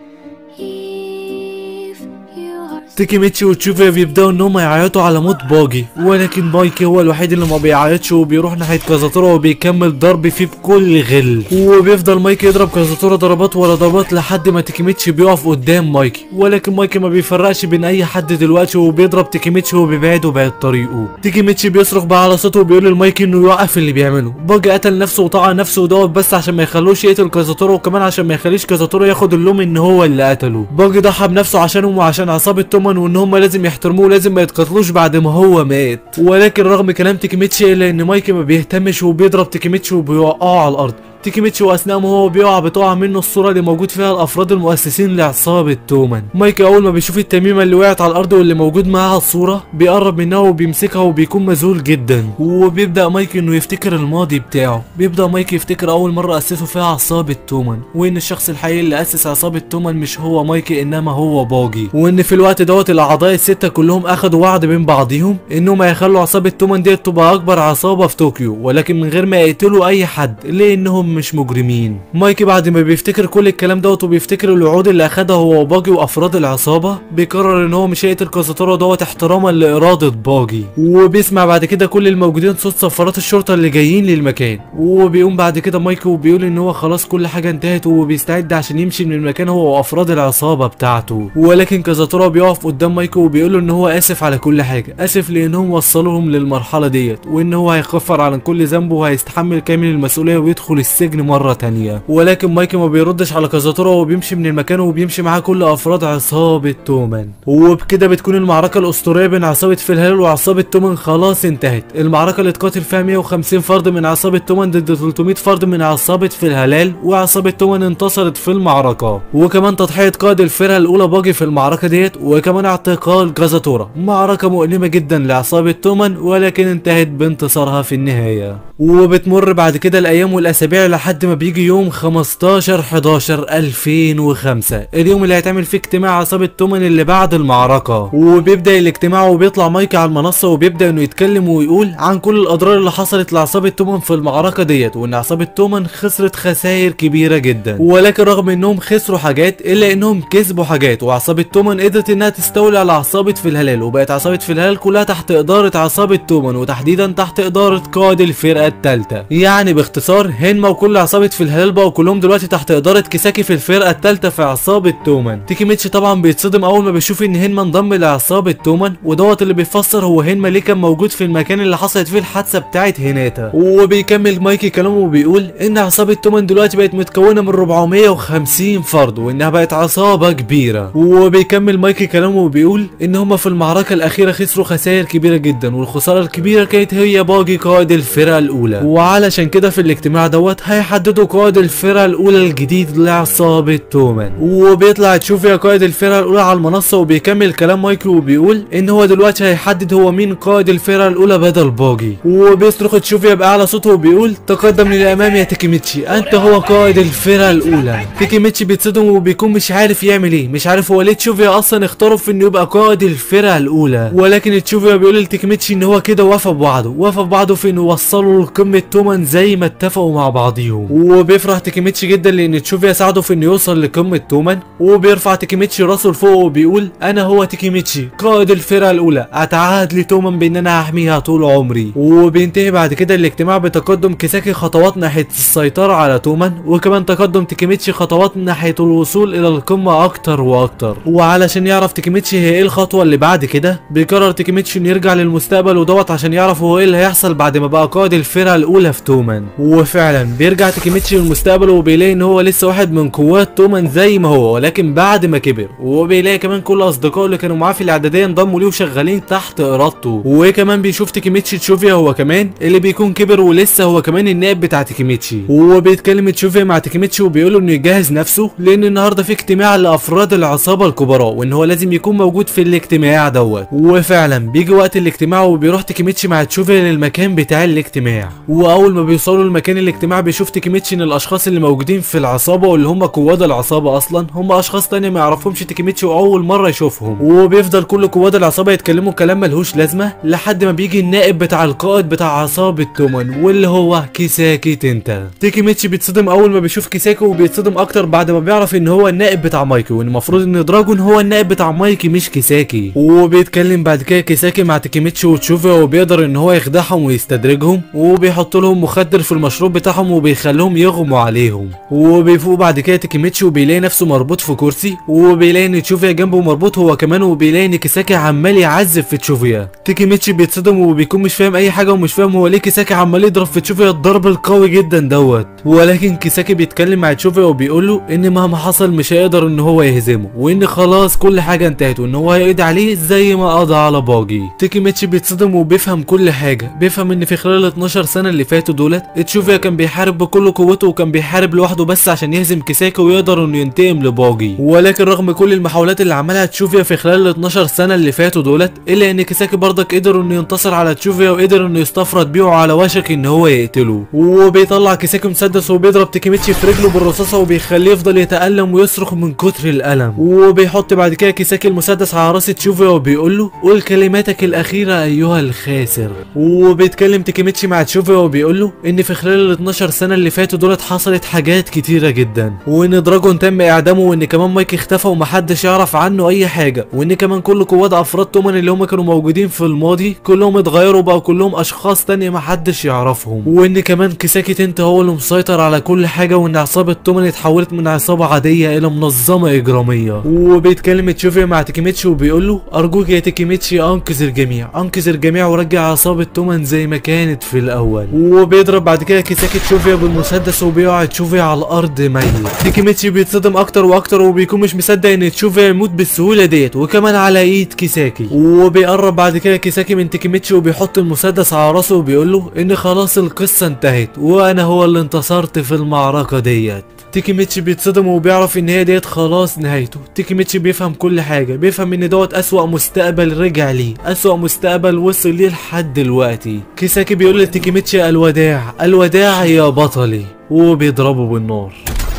If you are تيكيميتشي وتشوفيا بيبداوا ان هم يعيطوا على موت باجي ولكن مايكي هو الوحيد اللي ما بيعيطش وبيروح ناحيه كازاتورا وبيكمل ضرب فيه بكل غل وبيفضل مايكي يضرب كازاتورا ضربات ورا ضربات لحد ما تيكيميتشي بيقف قدام مايكي ولكن مايكي ما بيفرقش بين اي حد دلوقتي وبيضرب تيكيميتشي وبيبعده بعد طريقه تيكيميتشي بيصرخ بقى على صوته وبيقول لمايكي انه يوقف اللي بيعمله باجي قتل نفسه وطعن نفسه ودوت بس عشان ما يخلوش يقتل كازاتورا وكمان عشان ما يخليش كازاتورا ياخد اللوم ان هو اللي قتله باجي ضحى بنفسه عشانهم وعشان عصابه تومان وان هم لازم يحترموه ولازم ما يتقتلوش بعد ما هو مات ولكن رغم كلام تيكيميتشي الا ان مايكي ما بيهتمش وبيضرب تيكيميتشي وبيوقعه على الارض تيكيميتشي واثناء ما هو بيقع بتقع منه الصوره اللي موجود فيها الافراد المؤسسين لعصابه تومان مايكي اول ما بيشوف التميمه اللي وقعت على الارض واللي موجود معاها الصوره بيقرب منها وبيمسكها وبيكون مذهول جدا وبيبدا مايكي انه يفتكر الماضي بتاعه بيبدا مايكي يفتكر اول مره اسسوا فيها عصابه تومان وان الشخص الحقيقي اللي اسس عصابه تومان مش هو مايكي انما هو باجي وان في الوقت دوت الاعضاء السته كلهم اخدوا وعد بين بعضيهم انهم هيخلوا عصابه تومان ديت تبقى اكبر عصابه في طوكيو ولكن من غير ما يقتلوا اي حد لانهم مش مجرمين مايكي بعد ما بيفتكر كل الكلام دوت وبيفتكر الوعود اللي اخدها هو وباجي وافراد العصابه بيقرر ان هو مش هيقتل كازاتورا دوت احتراما لاراده باجي وبيسمع بعد كده كل الموجودين صوت سفارات الشرطه اللي جايين للمكان وبيقوم بعد كده مايكي وبيقول ان هو خلاص كل حاجه انتهت وبيستعد عشان يمشي من المكان هو وافراد العصابه بتاعته ولكن كازاتورا بيقف قدام مايكي وبيقول له ان هو اسف على كل حاجه اسف لانهم وصلوهم للمرحله ديت وان هو هيكفر عن كل ذنبه وهيستحمل كامل المسؤوليه ويدخل السجن مره تانية ولكن مايكي ما بيردش على كازاتورا وبيمشي من المكان وبيمشي معاه كل افراد عصابه تومان وبكده بتكون المعركه الاسطوريه بين عصابه فيلهال وعصابه تومان خلاص انتهت المعركه اللي اتقاتل فيها 150 فرد من عصابه تومان ضد 300 فرد من عصابه فيلهلال وعصابه تومان انتصرت في المعركه وكمان تضحيه قائد الفرقه الاولى باجي في المعركه ديت وكمان اعتقال كازاتورا معركه مؤلمه جدا لعصابه تومان ولكن انتهت بانتصارها في النهايه وبتمر بعد كده الايام والاسابيع لحد ما بيجي يوم 15 11 2005 اليوم اللي هيتعمل فيه اجتماع عصابه تومان اللي بعد المعركه وبيبدا الاجتماع وبيطلع مايكي على المنصه وبيبدا انه يتكلم ويقول عن كل الاضرار اللي حصلت لعصابه تومان في المعركه ديت وان عصابه تومان خسرت خسائر كبيره جدا ولكن رغم انهم خسروا حاجات الا انهم كسبوا حاجات وعصابه تومان قدرت انها تستولي على عصابه في الهلال وبقت عصابه في الهلال كلها تحت اداره عصابه تومان وتحديدا تحت اداره قائد الفرقه الثالثه يعني باختصار هنما وكل عصابه في الهلال بقوا كلهم دلوقتي تحت اداره كيساكي في الفرقه الثالثه في عصابه تومان تيكيميتشي طبعا بيتصدم اول ما بيشوف ان هنما انضم لعصابه تومان ودوت اللي بيفسر هو هنما ليه كان موجود في المكان اللي حصلت فيه الحادثه بتاعت هيناتا وبيكمل مايكي كلامه وبيقول ان عصابه تومان دلوقتي بقت متكونه من 450 فرد وانها بقت عصابه كبيره وبيكمل مايكي كلامه وبيقول ان هما في المعركه الاخيره خسروا خسائر كبيره جدا والخساره الكبيره كانت هي باجي قائد الفرقه الاولى وعلشان كده في الاجتماع دوت هيحددوا قائد الفرقة الأولى الجديد لعصابة تومان وبيطلع تشوف يا قائد الفرقة الأولى على المنصة وبيكمل كلام مايكل وبيقول إن هو دلوقتي هيحدد هو مين قائد الفرقة الأولى بدل باجي وبيصرخ تشوفيا بأعلى صوته وبيقول تقدم للأمام يا تيكيميتشي أنت هو قائد الفرقة الأولى تيكيميتشي بيتصدم وبيكون مش عارف يعمل إيه مش عارف هو ليه تشوفيا أصلا اختاره في إنه يبقى قائد الفرقة الأولى ولكن تشوفيا بيقول لتيكيميتشي إن هو كده وافى بوعده وافى بوعده في إنه وصله لقمة تومان زي ما اتفقوا مع بعضيهم وبيفرح تيكيميتشي جدا لأن تشوفيا ساعده في إنه يوصل لقمة تومان وبيرفع تيكيميتشي راسه لفوق وبيقول أنا هو تيكيميتشي قائد الفرقة الأولى أتعهد لتومان بإن أنا هحميها طول عمري وبينتهي بعد كده الاجتماع بتقدم كيساكي خطوات ناحية السيطرة على تومان وكمان تقدم تيكيميتشي خطوات ناحية الوصول إلى القمة أكتر وأكتر وعلشان يعرف تيكيميتشي هي إيه الخطوة اللي بعد كده بيقرر تيكيميتشي إنه يرجع للمستقبل ودوت عشان يعرف هو إيه اللي هيحصل بعد ما بقى قائد الفرقة الأولى في تومان وفعلا بيرجع تيكيميتشي للمستقبل وبيلاقي إن هو لسه واحد من قوات تومان زي ما هو ولكن بعد ما كبر وبيلاقي كمان كل أصدقائه اللي كانوا معاه في الإعدادية انضموا ليه وشغالين تحت إرادته وكمان بيشوف تيكيميتشي تشوفيا هو كمان اللي بيكون كبر ولسه هو كمان النائب بتاع تيكيميتشي وبيتكلم تشوفيا مع تيكيميتشي وبيقول له انه يجهز نفسه لان النهارده في اجتماع لافراد العصابه الكبراء وان هو لازم يكون موجود في الاجتماع دوت وفعلا بيجي وقت الاجتماع وبيروح تيكيميتشي مع تشوفيا للمكان بتاع الاجتماع واول ما بيوصلوا لمكان الاجتماع بيشوف تيكيميتشي ان الاشخاص اللي موجودين في العصابه واللي هم قواد العصابه اصلا هم اشخاص تانية ما يعرفهمش تيكيميتشي واول مره يشوفهم وبيفضل كل قواد العصابه يتكلموا كلام ملهوش لازمه لحد ما بيجي النائب بتاع القائد بتاع عصابه تومان واللي هو كيساكي تنتا تيكيميتشي بيتصدم اول ما بيشوف كيساكي وبيتصدم اكتر بعد ما بيعرف ان هو النائب بتاع مايكي وان المفروض ان دراجون هو النائب بتاع مايكي مش كيساكي وبيتكلم بعد كده كيساكي مع تيكيميتشي وتشوفيا وبيقدر ان هو يخدعهم ويستدرجهم وبيحط لهم مخدر في المشروب بتاعهم وبيخليهم يغموا عليهم وبيفوق بعد كده تيكيميتشي وبيلاقي نفسه مربوط في كرسي وبيلاقي ان تشوفيا جنبه مربوط هو كمان وبيلاقي ان كيساكي عمال يعذب في تشوفيا تيكيميتشي بيتصدم وبيكون مش فاهم اي حاجه ومش فاهم هو ليه كيساكي عمال يضرب في تشوفيا الضرب القوي جدا دوت ولكن كيساكي بيتكلم مع تشوفيا وبيقول له ان مهما حصل مش هيقدر ان هو يهزمه وان خلاص كل حاجه انتهت وان هو هيقضي عليه زي ما قضى على باجي تيكيميتشي بيتصدم وبيفهم كل حاجه بيفهم ان في خلال ال 12 سنه اللي فاتوا دولت تشوفيا كان بيحارب بكل قوته وكان بيحارب لوحده بس عشان يهزم كيساكي ويقدر انه ينتقم لباجي ولكن رغم كل المحاولات اللي عملها تشوفيا في خلال ال 12 سنه اللي فاتوا دولت الا ان كيساكي برضك قدر انه ينتصر على تشوفيا وقدر انه يستفرد بيه على وشك ان هو يقتله وبيطلع كيساكي مسدس وبيضرب تيكيميتشي في رجله بالرصاصه وبيخليه يفضل يتالم ويصرخ من كتر الالم وبيحط بعد كده كيساكي المسدس على راس تشوفيا وبيقول له قول كلماتك الاخيره ايها الخاسر وبيتكلم تيكيميتشي مع تشوفيا وبيقول له ان في خلال ال 12 سنه اللي فاتوا دولت حصلت حاجات كتيره جدا وان دراجون تم اعدامه وان كمان مايك اختفى ومحدش يعرف عنه اي حاجه وان كمان كل قوات افراد تومان اللي هم كانوا موجودين في الماضي كلهم اتغيروا بقوا كلهم اشخاص تانية محدش يعرفهم وان كمان كيساكي تنت هو اللي مسيطر على كل حاجه وان عصابه تومان اتحولت من عصابه عاديه الى منظمه اجراميه وبيتكلم تشوفيا مع تيكيميتشي وبيقول له ارجوك يا تيكيميتشي انقذ الجميع انقذ الجميع ورجع عصابه تومان زي ما كانت في الاول وبيضرب بعد كده كيساكي تشوفيا بالمسدس وبيقع تشوفيا على الارض ميت تيكيميتشي بيتصدم اكتر واكتر وبيكون مش مصدق ان تشوفيا يموت بالسهوله ديت وكمان على ايد كيساكي وبيقرب بعد كده كيساكي من تيكيميتشي وبيحط المسدس على راسه وبيقول له ان خلاص القصه انتهت وانا هو اللي انتصرت في المعركه ديت تيكيميتشي بيتصدم وبيعرف ان هي ديت خلاص نهايته تيكيميتشي بيفهم كل حاجه بيفهم ان دوت اسوأ مستقبل رجع ليه اسوأ مستقبل وصل ليه لحد دلوقتي كيساكي بيقول لتيكيميتشي الوداع الوداع يا بطلي وبيضربه بالنار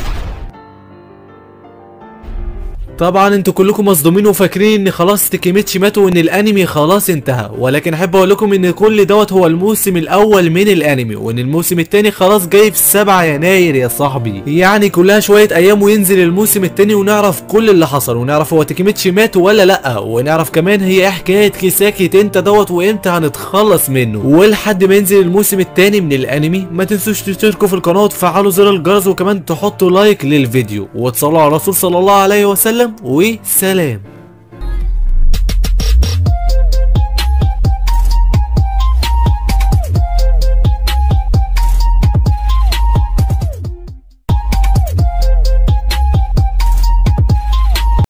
طبعا انتوا كلكم مصدومين وفاكرين ان خلاص تيكيميتشي مات وان الانمي خلاص انتهى ولكن احب اقول لكم ان كل دوت هو الموسم الاول من الانمي وان الموسم الثاني خلاص جاي في 7 يناير يا صاحبي يعني كلها شويه ايام وينزل الموسم الثاني ونعرف كل اللي حصل ونعرف هو تيكيميتشي مات ولا لا ونعرف كمان هي ايه حكايه كيساكي تنتا دوت وامتى هنتخلص منه ولحد ما ينزل الموسم الثاني من الانمي ما تنسوش تشتركوا في القناه وتفعلوا زر الجرس وكمان تحطوا لايك للفيديو وتصلوا على الرسول صلى الله عليه وسلم وسلام